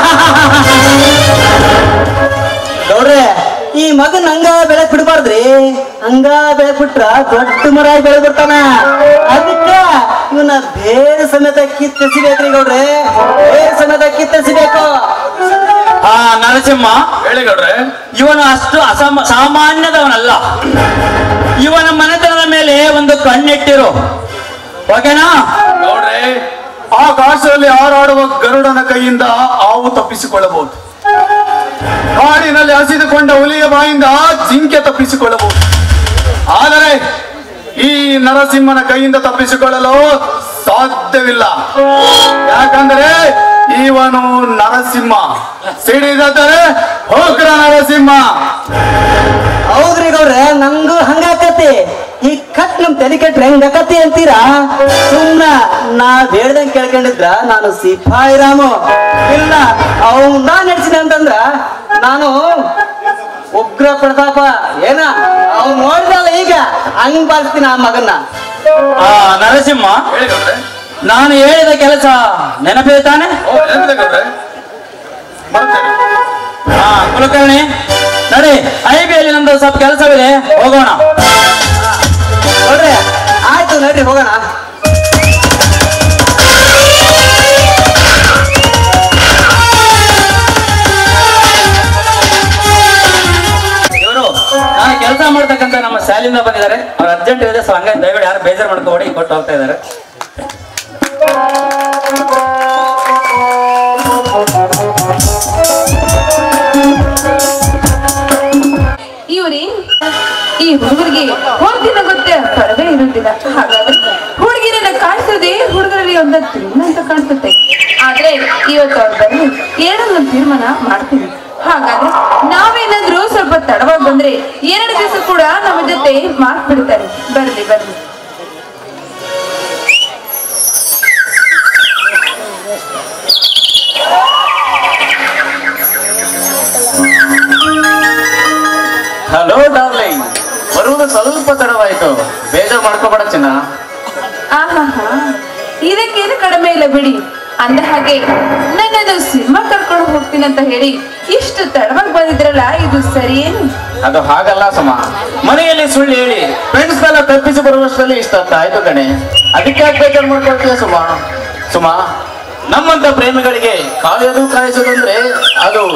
ನೋಡ್ರೆ ಈ ಮಗನ್ ಹಂಗ ಬೆಳಕ್ ಬಿಡಬಾರ್ದ್ರಿ ಹಂಗ ಬೆಳಕ್ ಬಿಟ್ರ ದೊಡ್ಡ ಮರ ಆಗಿ ಬೆಳೆದ್ ಬಿಡ್ತಾನ ಅದಕ್ಕ ಇವನ ಬೇರೆ ಸಮೇತ ಕಿತ್ತೆಸಿಬೇಕ್ರಿ ಗೌಡ್ರೆ ಬೇರೆ ಸಮೇತ ಕಿತ್ತೆಸಿಬೇಕು ಆ ನರಸಿಂಹ ಹೇಳಿ ಗೌಡ್ರೆ ಇವನು ಅಷ್ಟು ಅಸಮ ಸಾಮಾನ್ಯದವನಲ್ಲ ಇವನ ಮನೆತನದ ಮೇಲೆ ಒಂದು ಕಣ್ಣಿಟ್ಟಿರು ಓಕೆನಾ ಗೌಡ್ರೆ ಆಕಾಶದಲ್ಲಿ ಹಾರಾಡುವ ಗರುಡನ ಕೈಯಿಂದ ಹಾವು ತಪ್ಪಿಸಿಕೊಳ್ಳಬಹುದು ಕಾಡಿನಲ್ಲಿ ಹಸಿದುಕೊಂಡ ಹುಲಿಯ ಬಾಯಿಂದ ಜಿಂಕೆ ತಪ್ಪಿಸಿಕೊಳ್ಳಬಹುದು ಆದರೆ ಈ ನರಸಿಂಹನ ಕೈಯಿಂದ ತಪ್ಪಿಸಿಕೊಳ್ಳಲು ಸಾಧ್ಯವಿಲ್ಲ ಯಾಕಂದ್ರೆ ಇವನು ನರಸಿಂಹ ಸಿಡಿದರೆ ಹೋಗ್ರ ನರಸಿಂಹ ಹೌದ್ರಿ ಗೌಡ್ರೆ ನಂಗೂ ಹಂಗಾಕತಿ ಈ ಕಟ್ ನಮ್ ತಲೆ ಕಟ್ರೆ ಹೆಂಗಾಕತಿ ಅಂತೀರಾ ಸುಮ್ನ ನಾ ಬೇಡ್ದಂಗ್ ಕೇಳ್ಕೊಂಡಿದ್ರ ನಾನು ಸಿಪಾಯಿ ರಾಮು ಇಲ್ಲ ಅವನ್ನ ನಡೆಸಿದ ಅಂತಂದ್ರ ನಾನು ಉಗ್ರ ಪ್ರತಾಪ ಏನ ಅವ್ನು ನೋಡಿದಲ್ಲ ಈಗ ಹಂಗ್ ಬಾರಿಸ್ತೀನಿ ಆ ಮಗನ್ನ ಆ ನರಸಿಂಹ ಹೇಳಿ ಗೌಡ್ರೆ ನಾನು ಹೇಳಿದ ಕೆಲಸ ನೆನಪೇ ತಾನೆ ಓ ನೆನಪಿದೆ ಗೌಡ್ರೆ ಬರ್ತೇನೆ ಹಾ ಕುಲಕರ್ಣಿ ನಡಿ ಐ ಬಿ ಅಲ್ಲಿ ನಂದು ಸ್ವಲ್ಪ ಕೆಲಸವಿದೆ ಹೋಗೋಣ ನೋಡ್ರಿ ಆಯ್ತು ನಡ್ರಿ ಹೋಗೋಣ ಇವರು ನಾನು ಕೆಲಸ ಮಾಡ್ತಕ್ಕಂಥ ನಮ್ಮ ಶಾಲೆಯಿಂದ ಬಂದಿದ್ದಾರೆ ಅವ್ರು ಅರ್ಜೆಂಟ್ ಇದೆ ಸೊ ಹಂಗಾಗಿ ದಯವಿಟ್ಟು ಯಾರು ಬೇಜಾರು ಮಾಡ್ಕೋಬೇಡಿ ಕೊಟ್ಟು ಹೋಗ್ತಾ ಇದ್ದಾರೆ ಇವ್ರಿ ಈ ಹುಡುಗರಿಗೆ ಒಂದಿನ ಗೊತ್ತೇ ಪರವೇ ಇರುವುದಿಲ್ಲ ಹಾಗಾದ್ರೆ ಹುಡುಗಿರನ್ನ ಕಾಣಿಸೋದೇ ಹುಡುಗರಲ್ಲಿ ಒಂದು ತಿರುಮನ ಅಂತ ಕಾಣಿಸುತ್ತೆ ಆದ್ರೆ ಇವತ್ತು ಅವ್ರು ಬನ್ನಿ ಏನೊಂದು ತೀರ್ಮಾನ ಮಾಡ್ತೀವಿ ಹಾಗಾದ್ರೆ ನಾವೇನಾದ್ರೂ ಸ್ವಲ್ಪ ತಡವಾಗಿ ಬಂದ್ರೆ ಎರಡು ದಿವಸ ಕೂಡ ನಮ್ಮ ಜೊತೆ ಮಾತು ಬಿಡ್ತಾರೆ ಬರ್ಲಿ ಬರ್ಲಿ ಹಲೋ ಡಾರ್ಲಿಂಗ್ ಬರುವುದು ಸ್ವಲ್ಪ ತಡವಾಯ್ತು ಬೇಜಾರು ಮಾಡ್ಕೋಬೇಡ ಚಿನ್ನ ಆಹಾಹಾ ಇದಕ್ಕೇನು ಕಡಿಮೆ ಇಲ್ಲ ಬಿಡಿ ಅಂದ ಹಾಗೆ ನನ್ನನ್ನು ಸಿನಿಮಾ ಕರ್ಕೊಂಡು ಹೋಗ್ತೀನಿ ಅಂತ ಹೇಳಿ ಇಷ್ಟು ತಡವಾಗಿ ಬಂದಿದ್ರಲ್ಲ ಇದು ಸರಿಯೇನು ಅದು ಹಾಗಲ್ಲ ಸುಮ ಮನೆಯಲ್ಲಿ ಸುಳ್ಳು ಹೇಳಿ ಫ್ರೆಂಡ್ಸ್ ಎಲ್ಲ ತಪ್ಪಿಸಿ ಬರುವಷ್ಟರಲ್ಲಿ ಇಷ್ಟ ಆಯ್ತು ಕಣೆ ಅದಕ್ಕೆ ಯಾಕೆ ಬೇಜಾರು ಮಾಡ್ಕೊಳ್ತೀಯ ಸುಮ ಸುಮ ನಮ್ಮಂತ ಪ್ರೇಮಿಗಳಿಗೆ ಕಾಯೋದು ಕಾಯಿಸೋದಂದ್ರೆ ಅದು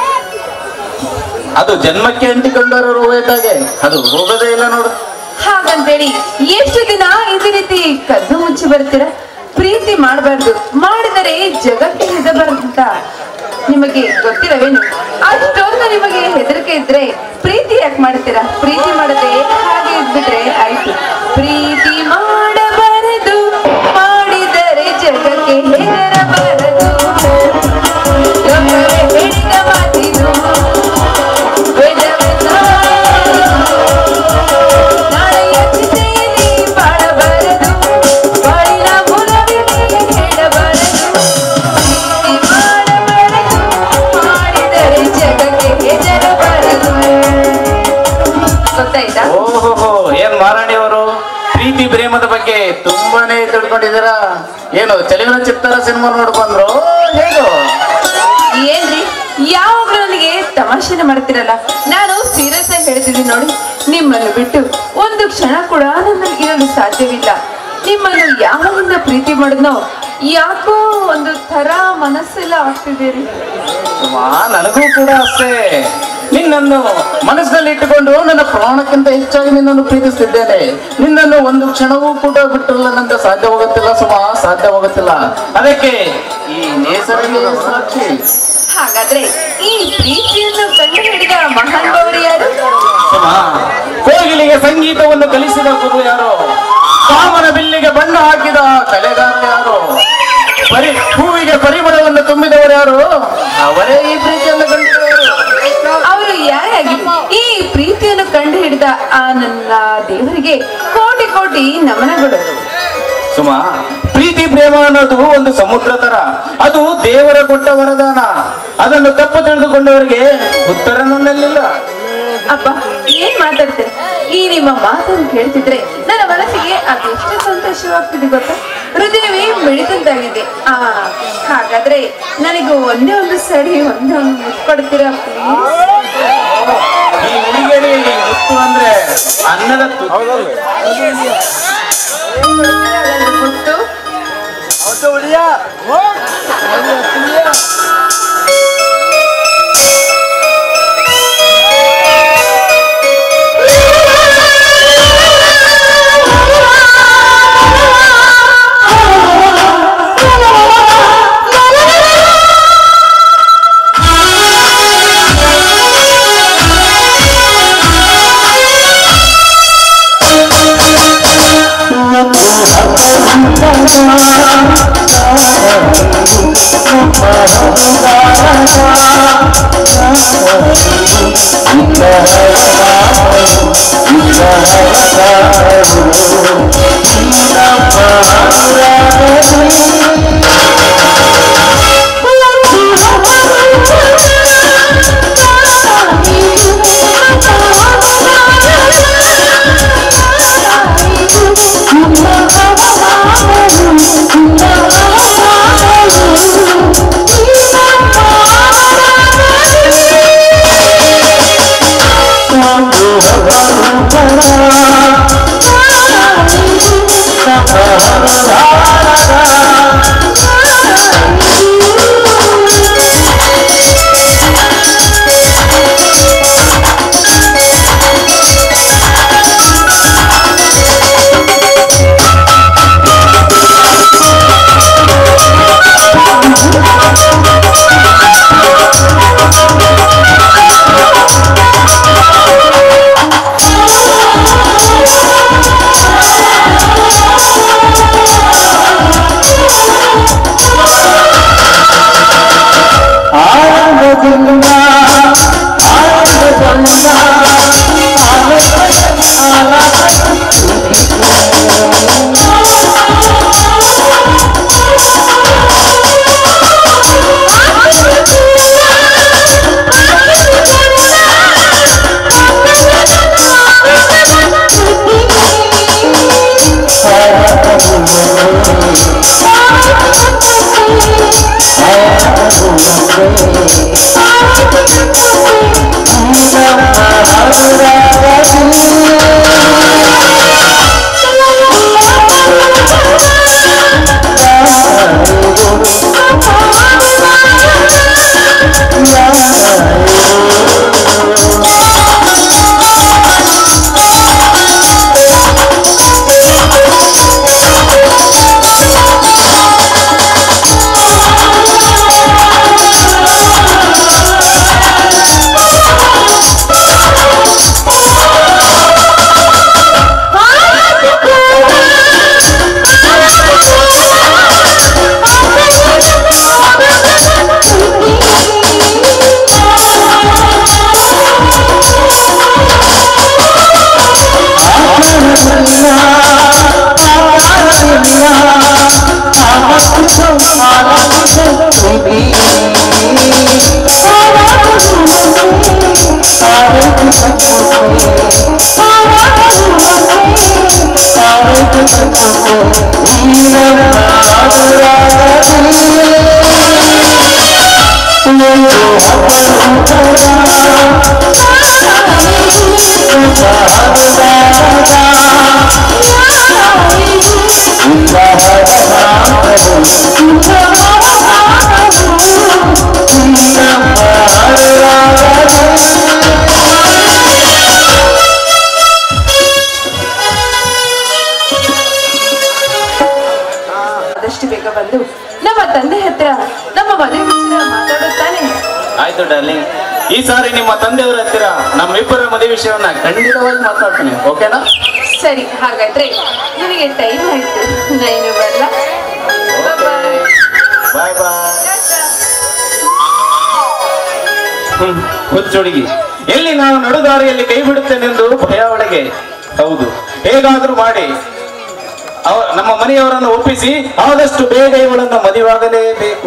ಅದು ಜನ್ಮಕ್ಕೆ ಅಂಟಿಕೊಂಡವರು ರೋಗ ಇದ್ದಾಗೆ ಅದು ಹೋಗೋದೇ ಇಲ್ಲ ನೋಡು ಹಾಗಂತೇಳಿ ಎಷ್ಟು ದಿನ ಇದೇ ರೀತಿ ಕದ್ದು ಮುಚ್ಚಿ ಬರ್ತೀರಾ ಪ್ರೀತಿ ಮಾಡಬಾರ್ದು ಮಾಡಿದರೆ ಜಗತ್ತಿಗೆ ಹೆದಬಾರ್ದಂತ ನಿಮಗೆ ಗೊತ್ತಿಲ್ಲವೇನು ಅಷ್ಟೊಂದು ನಿಮಗೆ ಹೆದರಿಕೆ ಇದ್ರೆ ಪ್ರೀತಿ ಯಾಕೆ ಮಾಡ್ತೀರಾ ಪ್ರೀತಿ ಮಾಡದೆ ಹಾಗೆ ಇದ್ಬಿಟ್ರೆ ಆಯ್ತು ಪ್ರೀತಿ ಮಾಡಬಾರದು ಮಾಡಿದರೆ ಜಗಕ್ಕೆ ಹೆದರಬಾರದು ಲೋಕವೇ ಹೇಳಿದ ಮಾತಿದು ವೇದವನ್ನ ನಾಳೆಯ ಚಿತೆಯಲ್ಲಿ ಬಾಳಬಾರದು ಬಾಳಿನ ಮೂಲವಿದೆ ಹೇಳಬಾರದು ಪ್ರೀತಿ ಮಾಡಬಾರದು ಮಾಡಿದರೆ ಜಗಕ್ಕೆ ಹೆದರಬಾರದು ಗೊತ್ತಾಯ್ತಾ ಓಹೋ ಏನ್ ಮಾರಾಣಿ ಅವರು ಪ್ರೀತಿ ಪ್ರೇಮದ ಬಗ್ಗೆ ತುಂಬಾನೇ ತಿಳ್ಕೊಂಡಿದ್ದೀರಾ ಏನು ಚಲಿವಿನ ಚಿತ್ತರ ಸಿನಿಮಾ ನೋಡ್ಬಂದ್ರು ಹೇಳು ಏನ್ರಿ ಯಾವಾಗ್ಲೂ ನನಗೆ ತಮಾಷೆನ ಮಾಡ್ತಿರಲ್ಲ ನಾನು ಸೀರಿಯಸ್ ಆಗಿ ಹೇಳ್ತಿದ್ದೀನಿ ನೋಡಿ ನಿಮ್ಮನ್ನು ಬಿಟ್ಟು ಒಂದು ಕ್ಷಣ ಕೂಡ ನನ್ನಲ್ಲಿ ಇರಲು ಸಾಧ್ಯವಿಲ್ಲ ನಿಮ್ಮನ್ನು ಯಾವಾಗಿಂದ ಪ್ರೀತಿ ಮಾಡಿದ್ನೋ ಯಾಕೋ ಒಂದು ತರ ಮನಸ್ಸೆಲ್ಲ ಆಗ್ತಿದ್ದೀರಿ ಸುಮಾ ನನಗೂ ಕೂಡ ಅಷ್ಟೇ ನಿನ್ನನ್ನು ಮನಸ್ಸಿನಲ್ಲಿ ಇಟ್ಟುಕೊಂಡು ನನ್ನ ಪ್ರಾಣಕ್ಕಿಂತ ಹೆಚ್ಚಾಗಿ ನಿನ್ನನ್ನು ಪ್ರೀತಿಸ್ತಿದ್ದೇನೆ ನಿನ್ನನ್ನು ಒಂದು ಕ್ಷಣವೂ ಕೂಡ ಬಿಟ್ಟಿರಲಂತ ಸಾಧ್ಯವಾಗುತ್ತಿಲ್ಲ ಸುಮಾ ಸಾಧ್ಯವಾಗುತ್ತಿಲ್ಲ ಅದಕ್ಕೆ ಈ ನೇಸರಿಗೆ ಸಾಕ್ಷಿ ಹಾಗಾದ್ರೆ ಈ ಪ್ರೀತಿಯನ್ನು ಕಂಡು ಹಿಡಿದ ಮಹಾನ್ ಗೌರಿ ಯಾರು ಸುಮಾ ಕೋಗಿಲಿಗೆ ಸಂಗೀತವನ್ನು ಕಲಿಸಿದ ಗುರು ಯಾರು ಕಾಮನ ಬಿಲ್ಲಿಗೆ ಬಣ್ಣ ಹಾಕಿದ ಕಲೆಗಾರ ಯಾರು ಪರಿ ಹೂವಿಗೆ ಪರಿಮಳವನ್ನು ತುಂಬಿದವರು ಯಾರು ಅವರೇ ಈ ಪ್ರೀತಿಯನ್ನು ಕಂಡಿರುವರು ಅವರು ಯಾರೇ ಆಗಿರ್ಲಿ ಈ ಪ್ರೀತಿಯ ನೀಡಿದ ಆ ನನ್ನ ದೇವರಿಗೆ ಕೋಟಿ ಕೋಟಿ ನಮನಗಳು ಸುಮಾ ಪ್ರೀತಿ ಪ್ರೇಮ ಅನ್ನೋದು ಒಂದು ಸಮುದ್ರ ತರ ಅದು ದೇವರ ಕೊಟ್ಟ ವರದಾನ ಅದನ್ನು ತಪ್ಪು ತಿಳಿದುಕೊಂಡವರಿಗೆ ಉತ್ತರ ನನ್ನಲ್ಲಿಲ್ಲ ಅಪ್ಪ ಏನ್ ಮಾತಾಡ್ತೀರ ಈ ನಿಮ್ಮ ಮಾತನ್ನು ಕೇಳ್ತಿದ್ರೆ ನನ್ನ ಮನಸ್ಸಿಗೆ ಅದೆಷ್ಟು ಸಂತೋಷವಾಗ್ತಿದೆ ಗೊತ್ತಾ ಹೃದಯವೇ ಮಿಡಿತಂತಾಗಿದೆ ಆ ಹಾಗಾದ್ರೆ ನನಗೆ ಒಂದೇ ಒಂದು ಸರಿ ಒಂದೇ ಒಂದು ಮುತ್ತು ಕೊಡ್ತೀರಾ ಪ್ಲೀಸ್ ಈ ಹುಡುಗಿಯರಿಗೆ ಮುತ್ತು ಅಂದ್ರೆ ಅನ್ನದ ತುತ್ತು. ಮುತ್ತು ಆದಷ್ಟು ಬೇಗ ಬಂದು ನಮ್ಮ ತಂದೆ ಹತ್ರ ನಮ್ಮ ಮದುವೆ ವಿಚಾರ ಮಾತಾಡುತ್ತಾನೆ ಆಯ್ತು ಡಾರ್ಲಿಂಗ್ ಈ ಸಾರಿ ನಿಮ್ಮ ತಂದೆಯವರ ಹತ್ತಿರ ನಮ್ಮಿಬ್ಬರ ಮದುವೆ ವಿಷಯವನ್ನ ಖಂಡಿತವಾಗಿ ಮಾತಾಡ್ತೀನಿ ಓಕೆನಾ ಸರಿ ಹಾಗಾದ್ರೆ ನನಗೆ ಟೈಮ್ ಆಯ್ತು ನಾನು ಬರಲ್ಲ ಬಾಯ್ ಬಾಯ್ ಹ್ಮ್ ಹುಚ್ಚು ಹುಡುಗಿ ಎಲ್ಲಿ ನಾನು ನಡುದಾರಿಯಲ್ಲಿ ಕೈ ಬಿಡುತ್ತೇನೆಂದು ಭಯ ಒಳಗೆ ಹೌದು ಹೇಗಾದ್ರೂ ಮಾಡಿ ಅವ ನಮ್ಮ ಮನೆಯವರನ್ನು ಒಪ್ಪಿಸಿ ಆದಷ್ಟು ಬೇಗ ಇವಳನ್ನು ಮದುವಾಗಲೇಬೇಕು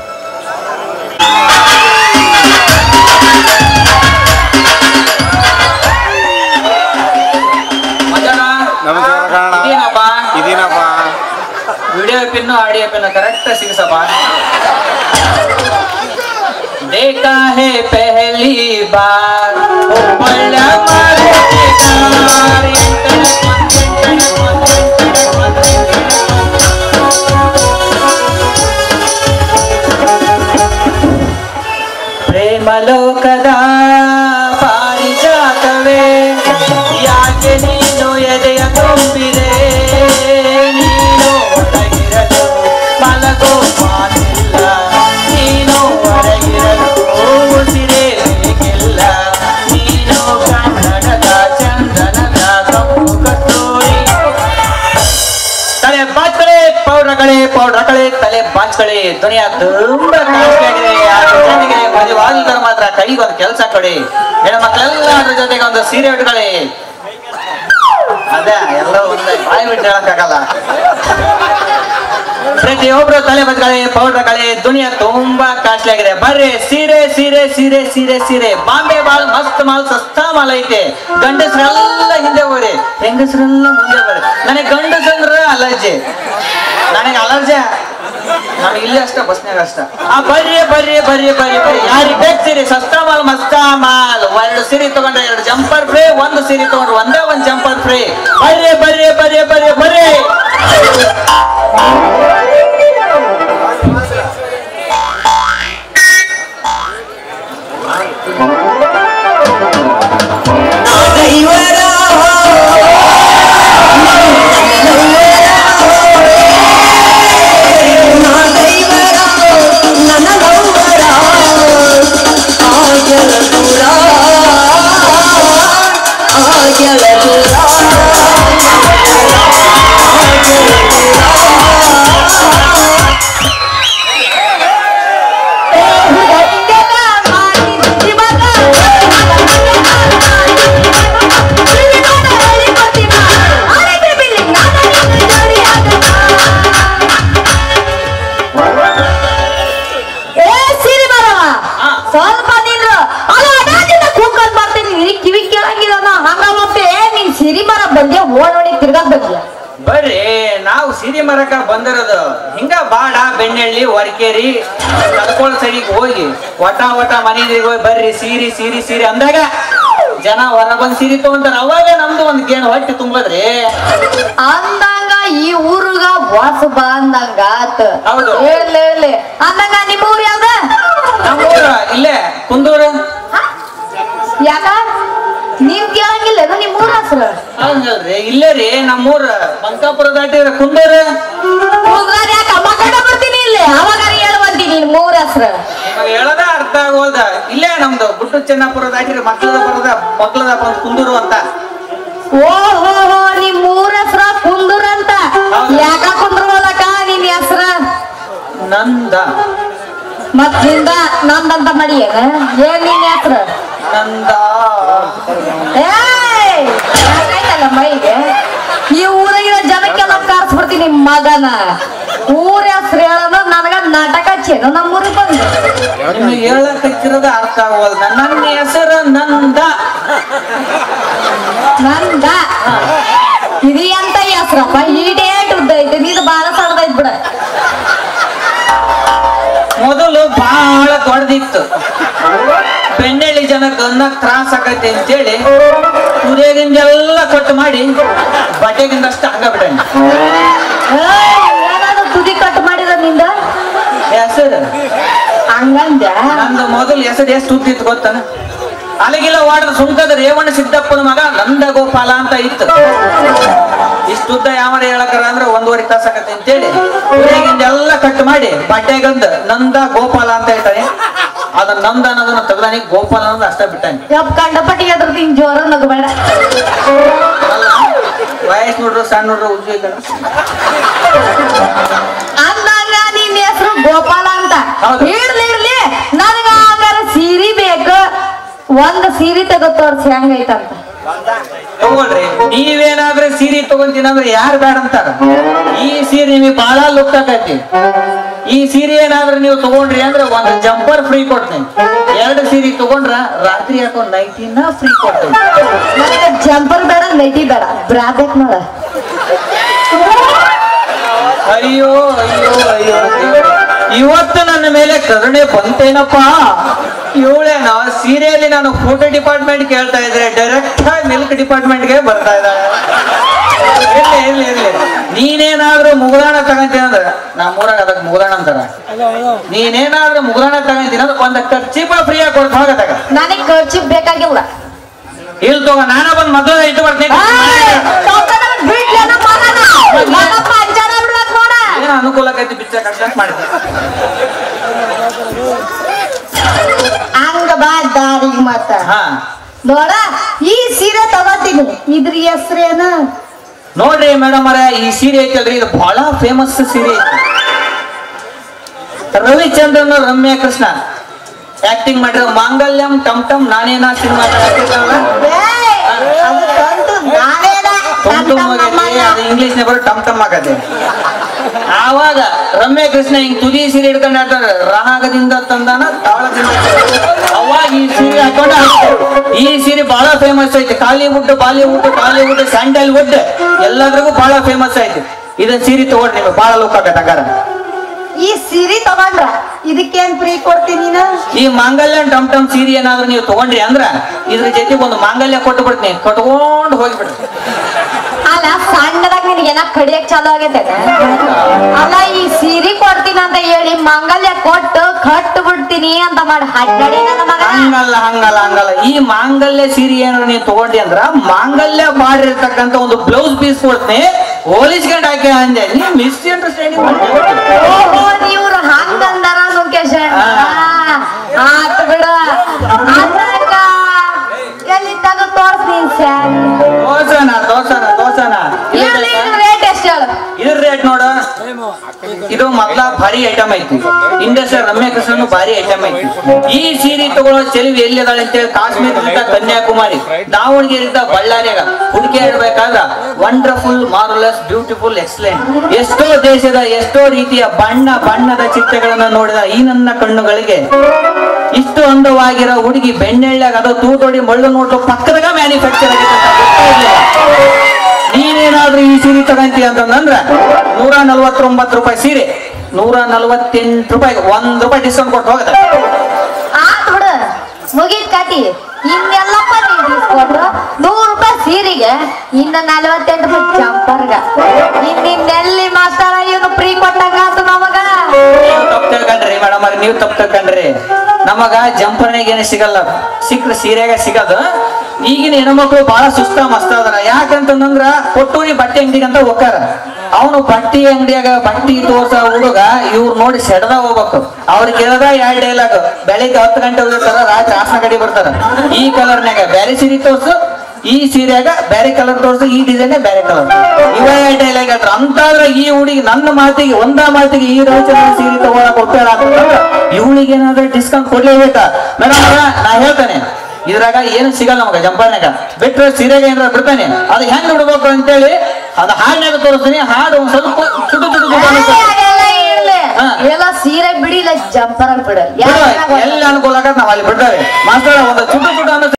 ಮಜಾನ ನಮಸ್ಕಾರ ಕಣ ಇದೇನಪ್ಪ ಇದೀನಪ್ಪ video pin audio pin correct ಸಿಗಸಪ್ಪ देखा है पहली बार ओ बड़ा ಪ್ರೇಮ ಲೋಕದ ಪಾರಿಜಾತವೇ ಯಾಕೆ ನೀನು ಎದೆಯ ತುಂಬಿದೆ ನೀನು ಒಳಗಿರಲು ಮಲಗೋ ಮಾತಿಲ್ಲ ನೀನು ಹೊರಗಿರಲು ಉಸಿರೇ ಬೇಕಿಲ್ಲ ನೀನು ಕನ್ನಡದ ಚಂದನದ ಕಪ್ಪು ಕಸ್ತೂರಿ ತಲೆ ಬಾಚ್ಕಳೆ ಪೌಡ್ರಗಳೇ ಪೌಡ್ರಗಳೇ ತಲೆ ಬಾಚ್ಕಳೆ ದುನಿಯಾ ತುಂಬಾ ಕಾಸ್ಟ್ಲಿಯಾಗಿದೆ ಅದ್ರ ಜೊತೆಗೆ ಮದುವಾದಿಗಳು ಮಾತ್ರ ಕೈಗೆ ಒಂದು ಕೆಲಸ ಕೊಡಿ ಹೆಣ್ಮಕ್ಳೆಲ್ಲ ಅದ್ರ ಜೊತೆಗೆ ಒಂದು ಸೀರೆ ಉಟ್ಕೊಳ್ಳಿ ಅದೇ ಎಲ್ಲ ಒಂದೇ ಬಾಯಿ ಬಿಟ್ಟು ಹೇಳಕ್ಕಾಗಲ್ಲ ಪ್ರತಿಯೊಬ್ರು ತಲೆ ಬದ್ಕಳೆ ಪೌಡರ್ ಕಳೆ ದುನಿಯಾ ತುಂಬಾ ಕಾಸ್ಟ್ಲಿ ಆಗಿದೆ ಬರ್ರಿ ಸೀರೆ ಸೀರೆ ಸೀರೆ ಸೀರೆ ಸೀರೆ ಬಾಂಬೆ ಬಾಳ್ ಮಸ್ತ್ ಮಾಲ್ ಸಸ್ತಾ ಮಾಲ್ ಐತೆ ಗಂಡಸ್ರೆಲ್ಲ ಹಿಂದೆ ಹೋಗ್ರಿ ಹೆಂಗಸ್ರೆಲ್ಲ ಮುಂದೆ ಬರ್ರಿ ನನಗೆ ಗಂಡಸಂದ್ರ ಅಲರ್ಜಿ ನನಗೆ ಅಲರ್ಜಿ ನನಗೆ ಇಲ್ಲಿ ಅಷ್ಟ ಬಸ್ನಾಗ ಅಷ್ಟ ಆ ಬರ್ರಿ ಬರ್ರಿ ಬರ್ರಿ ಬರ್ರಿ ಬರ್ರಿ ಯಾರಿಗೆ ಬೇಕು ಸೀರೆ ಸಸ್ತಾ ಮಾಲ್ ಮಸ್ತಾ ಮಾಲ್ ಎರಡು ಸೀರೆ ತಗೊಂಡ್ರೆ ಎರಡು ಜಂಪರ್ ಫ್ರೀ ಒಂದು ಸೀರೆ ತಗೊಂಡ್ರೆ ಒಂದೇ ಒಂದು ಜಂಪರ್ ಫ್ರೀ ಬರ್ರಿ ಬರ್ರಿ ಬರ್ರಿ ಬರ್ರಿ ಬರ್ರಿ ಏ ಸಿರಿ ಬರವ ಸ್ವಲ್ಪ ನಿಂದ್ರು ಅಲ್ಲ ಅದಾದಿಂದ ಕೂಕೊಂಡ್ ಬರ್ತೀನಿ ನೀ ಕಿವಿ ಕೇಳಂಗಿಲ್ಲ ಹಂಗ ಮತ್ತೆ ನೀನ್ ಸಿರಿ ಮರ ಬಂದೆ ಓಡೋಡಿ ತಿರ್ಗಾಕ್ ಬಂದಿಯ ಬರ್ರಿ ನಾವು ಸಿರಿ ಮರಕ ಬಂದಿರೋದು ಹಿಂಗ ಬಾಡ ಬೆಣ್ಣೆಳ್ಳಿ ವರ್ಕೇರಿ ಕಲ್ಕೋಳ ಸೈಡಿಗೆ ಹೋಗಿ ಒಟ ಒಟ ಮನೆಗೆ ಹೋಗಿ ಬರ್ರಿ ಸೀರಿ ಸೀರಿ ಸೀರಿ ಅಂದಾಗ ಜನ ಹೊರ ಬಂದ್ ಸೀರೆ ತಗೊಂತಾರ ಅವಾಗ ನಮ್ದು ಒಂದ್ ಗೇಣ್ ಹೊಟ್ಟೆ ತುಂಬದ್ರಿ ಅಂದಂಗ ಈ ಊರುಗ ವಾಸ ಬಂದಂಗ ಆತ ಹೌದು. ಹೇಳಿ ಹೇಳಿ ಅಂದಂಗ ನಿಮ್ಮ ಊರ್ ಯಾವ್ದ ನಮ್ಮೂರ ಇಲ್ಲೇ ಕುಂದೂರು ಯಾಕ ನೀವ್ ಕೇಳಂಗಿಲ್ಲ ಅದು ನಿಮ್ಮ ಊರ ಹೆಸರು ಹಂಗಲ್ರಿ ಇಲ್ಲೇ ರೀ ನಮ್ಮೂರ ಬಂಕಾಪುರ ದಾಟಿದ್ರ ಕುಂದೂರು ಹೋಗ್ಲಾರ ಯಾಕ ಮಕ್ಕಳ ಬರ್ತೀನಿ ಇಲ್ಲಿ ಅವಾಗ ಹೇಳುವಂತಿ ನಿನ್ ಮೂರ್ ಹೆಸರು ನಿಮಗೆ ಹೇಳದ ಅರ್ಥ ಆಗೋದ ಇಲ್ಲೇ ನಮ್ದು ಗುಟ್ಟು ಚೆನ್ನಾಪುರ ದಾಟಿರಿ ಮಕ್ಳದ ಬರದ ಮಕ್ಳದ ಬಂದ್ ಕುಂದೂರು ಅಂತ ಓಹೋ ನಿಮ್ ಮೂರ್ ಹೆಸರ ಕುಂದೂರ್ ಅಂತ ಹೌದು. ಯಾಕ ಕುಂದ್ರವಲ್ಲಕ ನಿನ್ ಹೆಸರ ನಂದ ಮತ್ ಹಿಂದ ನಂದಂತ ಮಾಡಿ ಏನ್ ಏನ್ ನಿನ್ ಹೆಸರು ನಂದ ಏಯ್ ಯಾಕಾಯ್ತಲ್ಲ ಮೈಗೆ ಈ ಊರಾಗಿರೋ ಜನಕ್ಕೆಲ್ಲ ಕರ್ಸ್ಬಿಡ್ತೀನಿ ನಿಮ್ ಮಗನ ಊರ ಹೆಸರು ಹೇಳೋದು ನನಗ ನಾಟಕ ಹಚ್ಚೇನು ನಮ್ಮ ಊರಿಗೆ ಬಂದು ನಿಮಗೆ ಹೇಳಕ್ಕಿರೋದ ಅರ್ಥ ಆಗೋಲ್ಲ ನನ್ನ ಹೆಸರು ನಂದ ನಂದ ಇದು ಎಂತ ಹೆಸ್ರಪ್ಪ ಈ ಡೇಟ್ ಉದ್ದ ಐತೆ ಇದು ಬಾಳ ಸಣ್ಣದೈತ್ ಬಿಡ ಮೊದಲು ಬಹಳ ದೊಡ್ಡದಿತ್ತು ಬೆಣ್ಣೆಳ್ಳಿ ಜನಕ್ಕೆ ಅನ್ನಕ್ ತ್ರಾಸ ಆಗೈತೆ ಅಂತೇಳಿ ಕುರಿಯಾಗಿಂದೆಲ್ಲ ಕಟ್ ಮಾಡಿ ಬಟ್ಟೆಗಿಂದಷ್ಟು ಹಂಗ ಬಿಟ್ಟೆ ಏಯ್, ಏನಾದ್ರು ತುದಿ ಕಟ್ ಮಾಡಿದ ನಿಂದ ಹೆಸರು ಹಂಗಂದ ನಂದು ಮೊದಲು ಹೆಸರು ಎಷ್ಟು ಉದ್ದಿತ್ತು ಗೊತ್ತಾನ ಅಲಗಿಲ್ಲ ವಾಡದ ಸುಂಕದ ರೇವಣ ಸಿದ್ದಪ್ಪನ ಮಗ ನಂದ ಗೋಪಾಲ ಅಂತ ಇತ್ತು ಇಷ್ಟು ಉದ್ದ ಯಾವರ ಹೇಳಕರ ಅಂದ್ರೆ ಒಂದೂವರೆ ತಾಸ ಆಗತ್ತೆ ಅಂತೇಳಿ ಎಲ್ಲ ಕಟ್ ಮಾಡಿ ಬಟ್ಟೆಗಂದ ನಂದ ಗೋಪಾಲ ಅಂತ ಹೇಳ್ತಾನೆ ಅದ ನಂದ ಅನ್ನೋದನ್ನ ತೆಗ್ದಾನಿ ಗೋಪಾಲ ಅನ್ನೋದು ಅಷ್ಟ ಬಿಟ್ಟಾನೆ ಯಪ್ಪ ಕಂಡಪಟ್ಟಿ ಅದ್ರ ನಿನ್ ಜೋರ ನಗಬೇಡ ವಯಸ್ಸು ನೋಡ್ರು ಸಣ್ಣ ನೋಡ್ರು ಉಜ್ಜು ಇದ್ದಾನ ಅಂದಂಗ ನಿನ್ ಹೆಸರು ಗೋಪಾಲ ಅಂತ ಹೌದು. ಇರ್ಲಿ ಇರ್ಲಿ ನನಗ ಹಂಗಾರ ಸೀರಿ ಬೇಕು ಒಂದ್ ಸೀರೆ ತೆಗೆದು ತೋರ್ಸಿ ಹೆಂಗೈತಂತ ತಗೊಳ್ರಿ ನೀವೇನಾದ್ರೆ ಸೀರೆ ತಗೊಂತೀನಂದ್ರೆ ಯಾರು ಬೇಡ ಅಂತಾರ ಈ ಸೀರೆ ನಿಮಗೆ ಬಹಳ ಲುಕ್ ಆಕೈತಿ ಈ ಸೀರೆ ಏನಾದ್ರೆ ನೀವು ತಗೊಂಡ್ರಿ ಅಂದ್ರೆ ಒಂದು ಜಂಪರ್ ಫ್ರೀ ಕೊಡ್ತೀನಿ ಎರಡು ಸೀರೆ ತಗೊಂಡ್ರ ರಾತ್ರಿ ಹಾಕೊಂಡ್ ನೈಟಿನ ಫ್ರೀ ಕೊಡ್ತೀನಿ ನನಗೆ ಜಂಪರ್ ಬೇಡ ನೈಟಿ ಬೇಡ ಬ್ರಾ ಬೇಕು ನೋಡ ಅಯ್ಯೋ ಅಯ್ಯೋ ಅಯ್ಯೋ ದೇವ್ರೇ. ಇವತ್ತು ನನ್ನ ಮೇಲೆ ಕರುಣೆ ಬಂತೇನಪ್ಪ ಇವಳೇನ ಸೀರೆಯಲ್ಲಿ ನಾನು ಫೋಟೋ ಡಿಪಾರ್ಟ್ಮೆಂಟ್ ಕೇಳ್ತಾ ಇದ್ರೆ ಡೈರೆಕ್ಟ್ ಆಗಿ ಮಿಲ್ಕ್ ಡಿಪಾರ್ಟ್ಮೆಂಟ್ಗೆ ಬರ್ತಾ ಇದ್ದಾಳೆ ಇರ್ಲಿ ಇರ್ಲಿ ಇರ್ಲಿ ನೀನೇನಾದ್ರೂ ಮುಗುದಾಣ ತಗೊಂತೀನಿ ಅಂದ್ರೆ ನಮ್ಮೂರಾಗ ಅದಕ್ಕೆ ಮುಗುದಾಣ ಅಂತಾರ ನೀನೇನಾದ್ರೂ ಮುಗುದಾಣ ತಗೊಂತೀನಿ ಅಂದ್ರೆ ಒಂದು ಖರ್ಚಿಪ ಫ್ರೀ ಆಗಿ ಕೊಡ್ತಾ ಹೋಗತ್ತಾಗ ನನಗೆ ಖರ್ಚು ಬೇಕಾಗಿಲ್ಲ ಇಲ್ಲಿ ತಗೋ ನಾನ ಬಂದ್ ಮದುವೆ ಇಟ್ಟು ಬರ್ತೀನಿ ಏನ್ ಅನುಕೂಲ ಆಕೈತಿ ಬಿಚ್ಚ ಕಟ್ಟ ಮಾಡಿದ್ದೆ ಹಂಗ ಬಾ ದಾರಿಗೆ ಮತ್ತ ಹಾ ನೋಡ ಈ ಸೀರೆ ತಗೋತೀನಿ ಇದ್ರ ಹೆಸ್ರೇನ ನೋಡ್ರಿ ಮೇಡಮ್ ಅವರೇ ಈ ಸೀರೆ ಐತಲ್ರಿ ಇದು ಬಹಳ ಫೇಮಸ್ ಸೀರೆ ಐತಿ ರವಿಚಂದ್ರನ್ ರಮ್ಯಾ ಕೃಷ್ಣ ಆಕ್ಟಿಂಗ್ ಮಾಡಿರೋ ಮಾಂಗಲ್ಯಂ ಟಮ್ ಟಮ್ ನಾನೇನ ಸಿನಿಮಾ ಟಮ್ ಟಮ್ ಆಗೈತಿ ಅದು ಇಂಗ್ಲಿಷ್ ನೇ ಬರೋ ಟಮ್ ಟಮ್ ಆಗತ್ತೆ ಆವಾಗ ರಮ್ಯಾ ಕೃಷ್ಣ ಹಿಂಗ್ ತುದಿ ಸೀರೆ ಹಿಡ್ಕೊಂಡು ಆಡ್ತಾರೆ ರಾಗದಿಂದ ತಂದಾನ ತಾಳದಿಂದ ಅವಾಗ ಈ ಸೀರೆ ಹಾಕೊಂಡ ಈ ಸೀರೆ ಬಹಳ ಫೇಮಸ್ ಐತಿ ಕಾಲಿವುಡ್ ಬಾಲಿವುಡ್ ಟಾಲಿವುಡ್ ಸ್ಯಾಂಡಲ್ವುಡ್ ಎಲ್ಲದ್ರಿಗೂ ಬಹಳ ಫೇಮಸ್ ಐತಿ ಇದನ್ನ ಸೀರೆ ತಗೊಳ್ರಿ ನಿಮಗೆ ಬಹಳ ಲುಕ್ ಆಗತ್ತೆ ಹಂಗಾರ ಈ ಸೀರೆ ತಗೊಂಡ್ರ ಇದಕ್ಕೇನ್ ಫ್ರೀ ಕೊಡ್ತೀನಿ ನೀನು ಈ ಮಾಂಗಲ್ಯ ಟಮ್ ಟಮ್ ಸೀರೆ ಏನಾದ್ರು ನೀವು ತಗೊಂಡ್ರಿ ಅಂದ್ರ ಇದ್ರ ಜೊತೆ ಒಂದು ಮಾಂಗಲ್ಯ ಕೊಟ್ಟು ಬಿಡ್ತೀನಿ ಕಟ್ಕೊಂಡು ಹೋಗ್ಬಿಡ್ರಿ ಅಲ್ಲ ಸಣ್ಣದಾಗ ನಿನಗೇನ ಕಡಿಯಕ್ ಚಾಲು ಆಗೈತೆ ಅಲ್ಲ ಈ ಸೀರೆ ಕೊಡ್ತೀನಿ ಅಂತ ಹೇಳಿ ಮಂಗಲ್ಯ ಕೊಟ್ಟು ಕಟ್ಟು ಬಿಡ್ತೀನಿ ಅಂತ ಮಾಡಿ ಹಡ್ಡಡಿ ನನ್ನ ಮಗ ಹಂಗಲ್ಲ ಹಂಗಲ್ಲ ಹಂಗಲ್ಲ ಈ ಮಾಂಗಲ್ಯ ಸೀರೆ ಏನಾದ್ರು ನೀವು ತಗೊಂಡ್ರಿ ಅಂದ್ರ ಮಾಂಗಲ್ಯ ಮಾಡಿರ್ತಕ್ಕಂತ ಒಂದು ಬ್ಲೌಸ್ ಪೀಸ್ ಕೊಡ್ತೀನಿ ಹೋಲಿಸ್ಕೊಂಡು ಹಾಕಿ ಅಂದೆ ನೀವು ಮಿಸ್ ಅಂಡರ್ಸ್ಟ್ಯಾಂಡಿಂಗ್ ಓಹೋ ಇವ್ರು ಹಂಗಂದಾರ ಮುಖೇಶ್ ಆತ್ ಬಿಡ ಅದ್ರಾಗ ಎಲ್ಲಿ ತಗೋ ತೋರ್ಸ್ತೀನಿ ಸ್ಯಾರ್ ದೋಸನ ದೋಸನ ದೋಸನ ರೇಟ್ ಎಷ್ಟು ಹೇಳು ಇದ್ರ ರೇಟ್ ನೋಡ ಇದು ಮೊದ್ಲ ಭಾರಿ ಐಟಮ್ ಐತಿ ಇಂಡಸ್ಟ್ರಿ ರಮ್ಯ ಕೃಷ್ಣನು ಭಾರಿ ಐಟಮ್ ಐತಿ ಈ ಸೀರೆ ತಗೊಳ್ಳೋ ಚೆಲುವಿ ಎಲ್ಲಿದಾಳೆ ಅಂತೇಳಿ ಕಾಶ್ಮೀರದಿಂದ ಕನ್ಯಾಕುಮಾರಿ ದಾವಣಗೆರೆಯಿಂದ ಬಳ್ಳಾರಿಯಾಗ ಹುಡುಕಿ ಇಡ್ಬೇಕಾದ್ರ ವಂಡರ್ಫುಲ್ ಮಾರ್ಲೆಸ್ ಬ್ಯೂಟಿಫುಲ್ ಎಕ್ಸಲೆಂಟ್ ಎಷ್ಟೋ ದೇಶದ ಎಷ್ಟೋ ರೀತಿಯ ಬಣ್ಣ ಬಣ್ಣದ ಚಿತ್ರಗಳನ್ನ ನೋಡಿದ ಈ ನನ್ನ ಕಣ್ಣುಗಳಿಗೆ ಇಷ್ಟು ಅಂದವಾಗಿರೋ ಹುಡುಗಿ ಬೆಣ್ಣೆಳ್ಳಾಗ ಅದು ತೂತೊಡಿ ಮಳ್ಳು ನೋಟು ಪಕ್ಕದಾಗ ಮ್ಯಾನುಫ್ಯಾಕ್ಚರ್ ಆಗಿತ್ತು ಅಂತ ಗೊತ್ತೇ ಇರ್ಲಿಲ್ಲ. ನೀನೇನಾದ್ರೂ ಈ ಸೀರೆ ತಗಂತಿ ಅಂತಂದ್ರ ನೂರ ನಲ್ವತ್ತೊಂಬತ್ತು ರೂಪಾಯಿ ಸೀರೆ ನೂರ ನಲ್ವತ್ತೆಂಟು ರೂಪಾಯಿ ಒಂದ್ ರೂಪಾಯಿ ಡಿಸ್ಕೌಂಟ್ ಕೊಟ್ಟು ಹೋಗದ ಆತ್ ಬಿಡು ಮುಗಿತ್ ಕತಿ ಇನ್ನೆಲ್ಲಪ್ಪ ನೀವ್ ಡಿಸ್ಕೌಂಟ್ ನೂರು ರೂಪಾಯಿ ಸೀರೆಗೆ ಇನ್ನ ನಲವತ್ತೆಂಟು ರೂಪಾಯಿ ಜಂಪರ್ಗ ಇನ್ನೆಲ್ಲಿ ಮಾಸ್ತರ ಇವನು ಫ್ರೀ ಕೊಟ್ಟಂಗ ಆತು ನಮಗ ನೀವು ತಪ್ಪು ತಿಳ್ಕೊಂಡ್ರಿ ಮೇಡಮ್ ಅವ್ರೆ ನೀವು ತಪ್ಪು ತಿಳ್ಕೊಂಡ್ರಿ ನಮಗ ಜಂಪರ್ನಾಗ ಏನು ಸಿಗಲ್ಲ ಸಿಕ್ಕ್ರೆ ಸೀರೆಗ ಸಿಗದು ಈಗಿನ ಹೆಣ್ಮಕ್ಳು ಬಹಳ ಸುಸ್ತ ಮಸ್ತ ಅದಾರ ಯಾಕಂತಂದ್ರ ಕೊಟ್ಟೂರಿ ಬಟ್ಟೆ ಅಂಗಡಿಗೆ ಅಂತ ಹೋಗ್ತಾರ ಅವನು ಬಟ್ಟೆ ಅಂಗಡಿಯಾಗ ಬಟ್ಟೆ ತೋರ್ಸ ಹುಡುಗ ಇವ್ರು ನೋಡಿ ಸೆಡ್ದ ಹೋಗ್ಬೇಕು ಅವ್ರಿಗೆ ಕೇಳದ ಎರಡು ಡೈಲಾಗ್ ಬೆಳಿಗ್ಗೆ ಹತ್ತು ಗಂಟೆ ಹೋಗಿರ್ತಾರ ರಾತ್ರಿ ಆಸನ ಕಡೆ ಬರ್ತಾರ ಈ ಕಲರ್ನಾಗ ಬ್ಯಾರೆ ಸೀರೆ ತೋರ್ಸು ಈ ಸೀರೆಯಾಗ ಬೇರೆ ಕಲರ್ ತೋರ್ಸು ಈ ಡಿಸೈನ್ ಬೇರೆ ಕಲರ್ ಇವ ಡೈಲಾಗ್ ಹೇಳ್ತಾರ ಅಂತಾದ್ರೆ ಈ ಹುಡುಗಿ ನನ್ನ ಮಾತಿಗೆ ಒಂದ ಮಾತಿಗೆ ಈ ರವಿಚಂದ್ರ ಸೀರೆ ತಗೊಳಕ್ ಒಪ್ಪಾಳ ಅಂತಂದ್ರೆ ಇವಳಿಗೆ ಏನಾದ್ರೆ ಡಿಸ್ಕೌಂಟ್ ಕೊಡ್ಲೇಬೇಕಾ ಮೇಡಮ್ ನಾ ಹೇಳ್ತೇನೆ ಇದ್ರಾಗ ಏನು ಸಿಗಲ್ಲ ನಮಗ ಜಂಪಾನ್ಯಾಗ ಬಿಟ್ರೆ ಸೀರೆಗೆ ಏನಾರ ಬಿಡ್ತಾನೆ ಅದು ಹೆಂಗ್ ಬಿಡ್ಬೇಕು ಅಂತೇಳಿ ಅದು ಹಾಡ್ನಾಗ ತೋರಿಸ್ತೀನಿ ಹಾಡು ಒಂದ್ ಸ್ವಲ್ಪ ಚುಟು ಚುಟು ಚುಟು ಅನ್ನಿಸ್ತದೆ. ಅದೆಲ್ಲ ಇರ್ಲಿ ಹಾ. ಎಲ್ಲ ಸೀರೆ ಬಿಡಿ ಇಲ್ಲ ಜಂಪರ್ ಬಿಡು ಬಿಡು, ಎಲ್ಲಿ ಅನುಕೂಲ ಆಗತ್ ನಾವ್ ಅಲ್ಲಿ ಬಿಡ್ತೇವೆ ಮಾಸ್ತರ ಒಂದು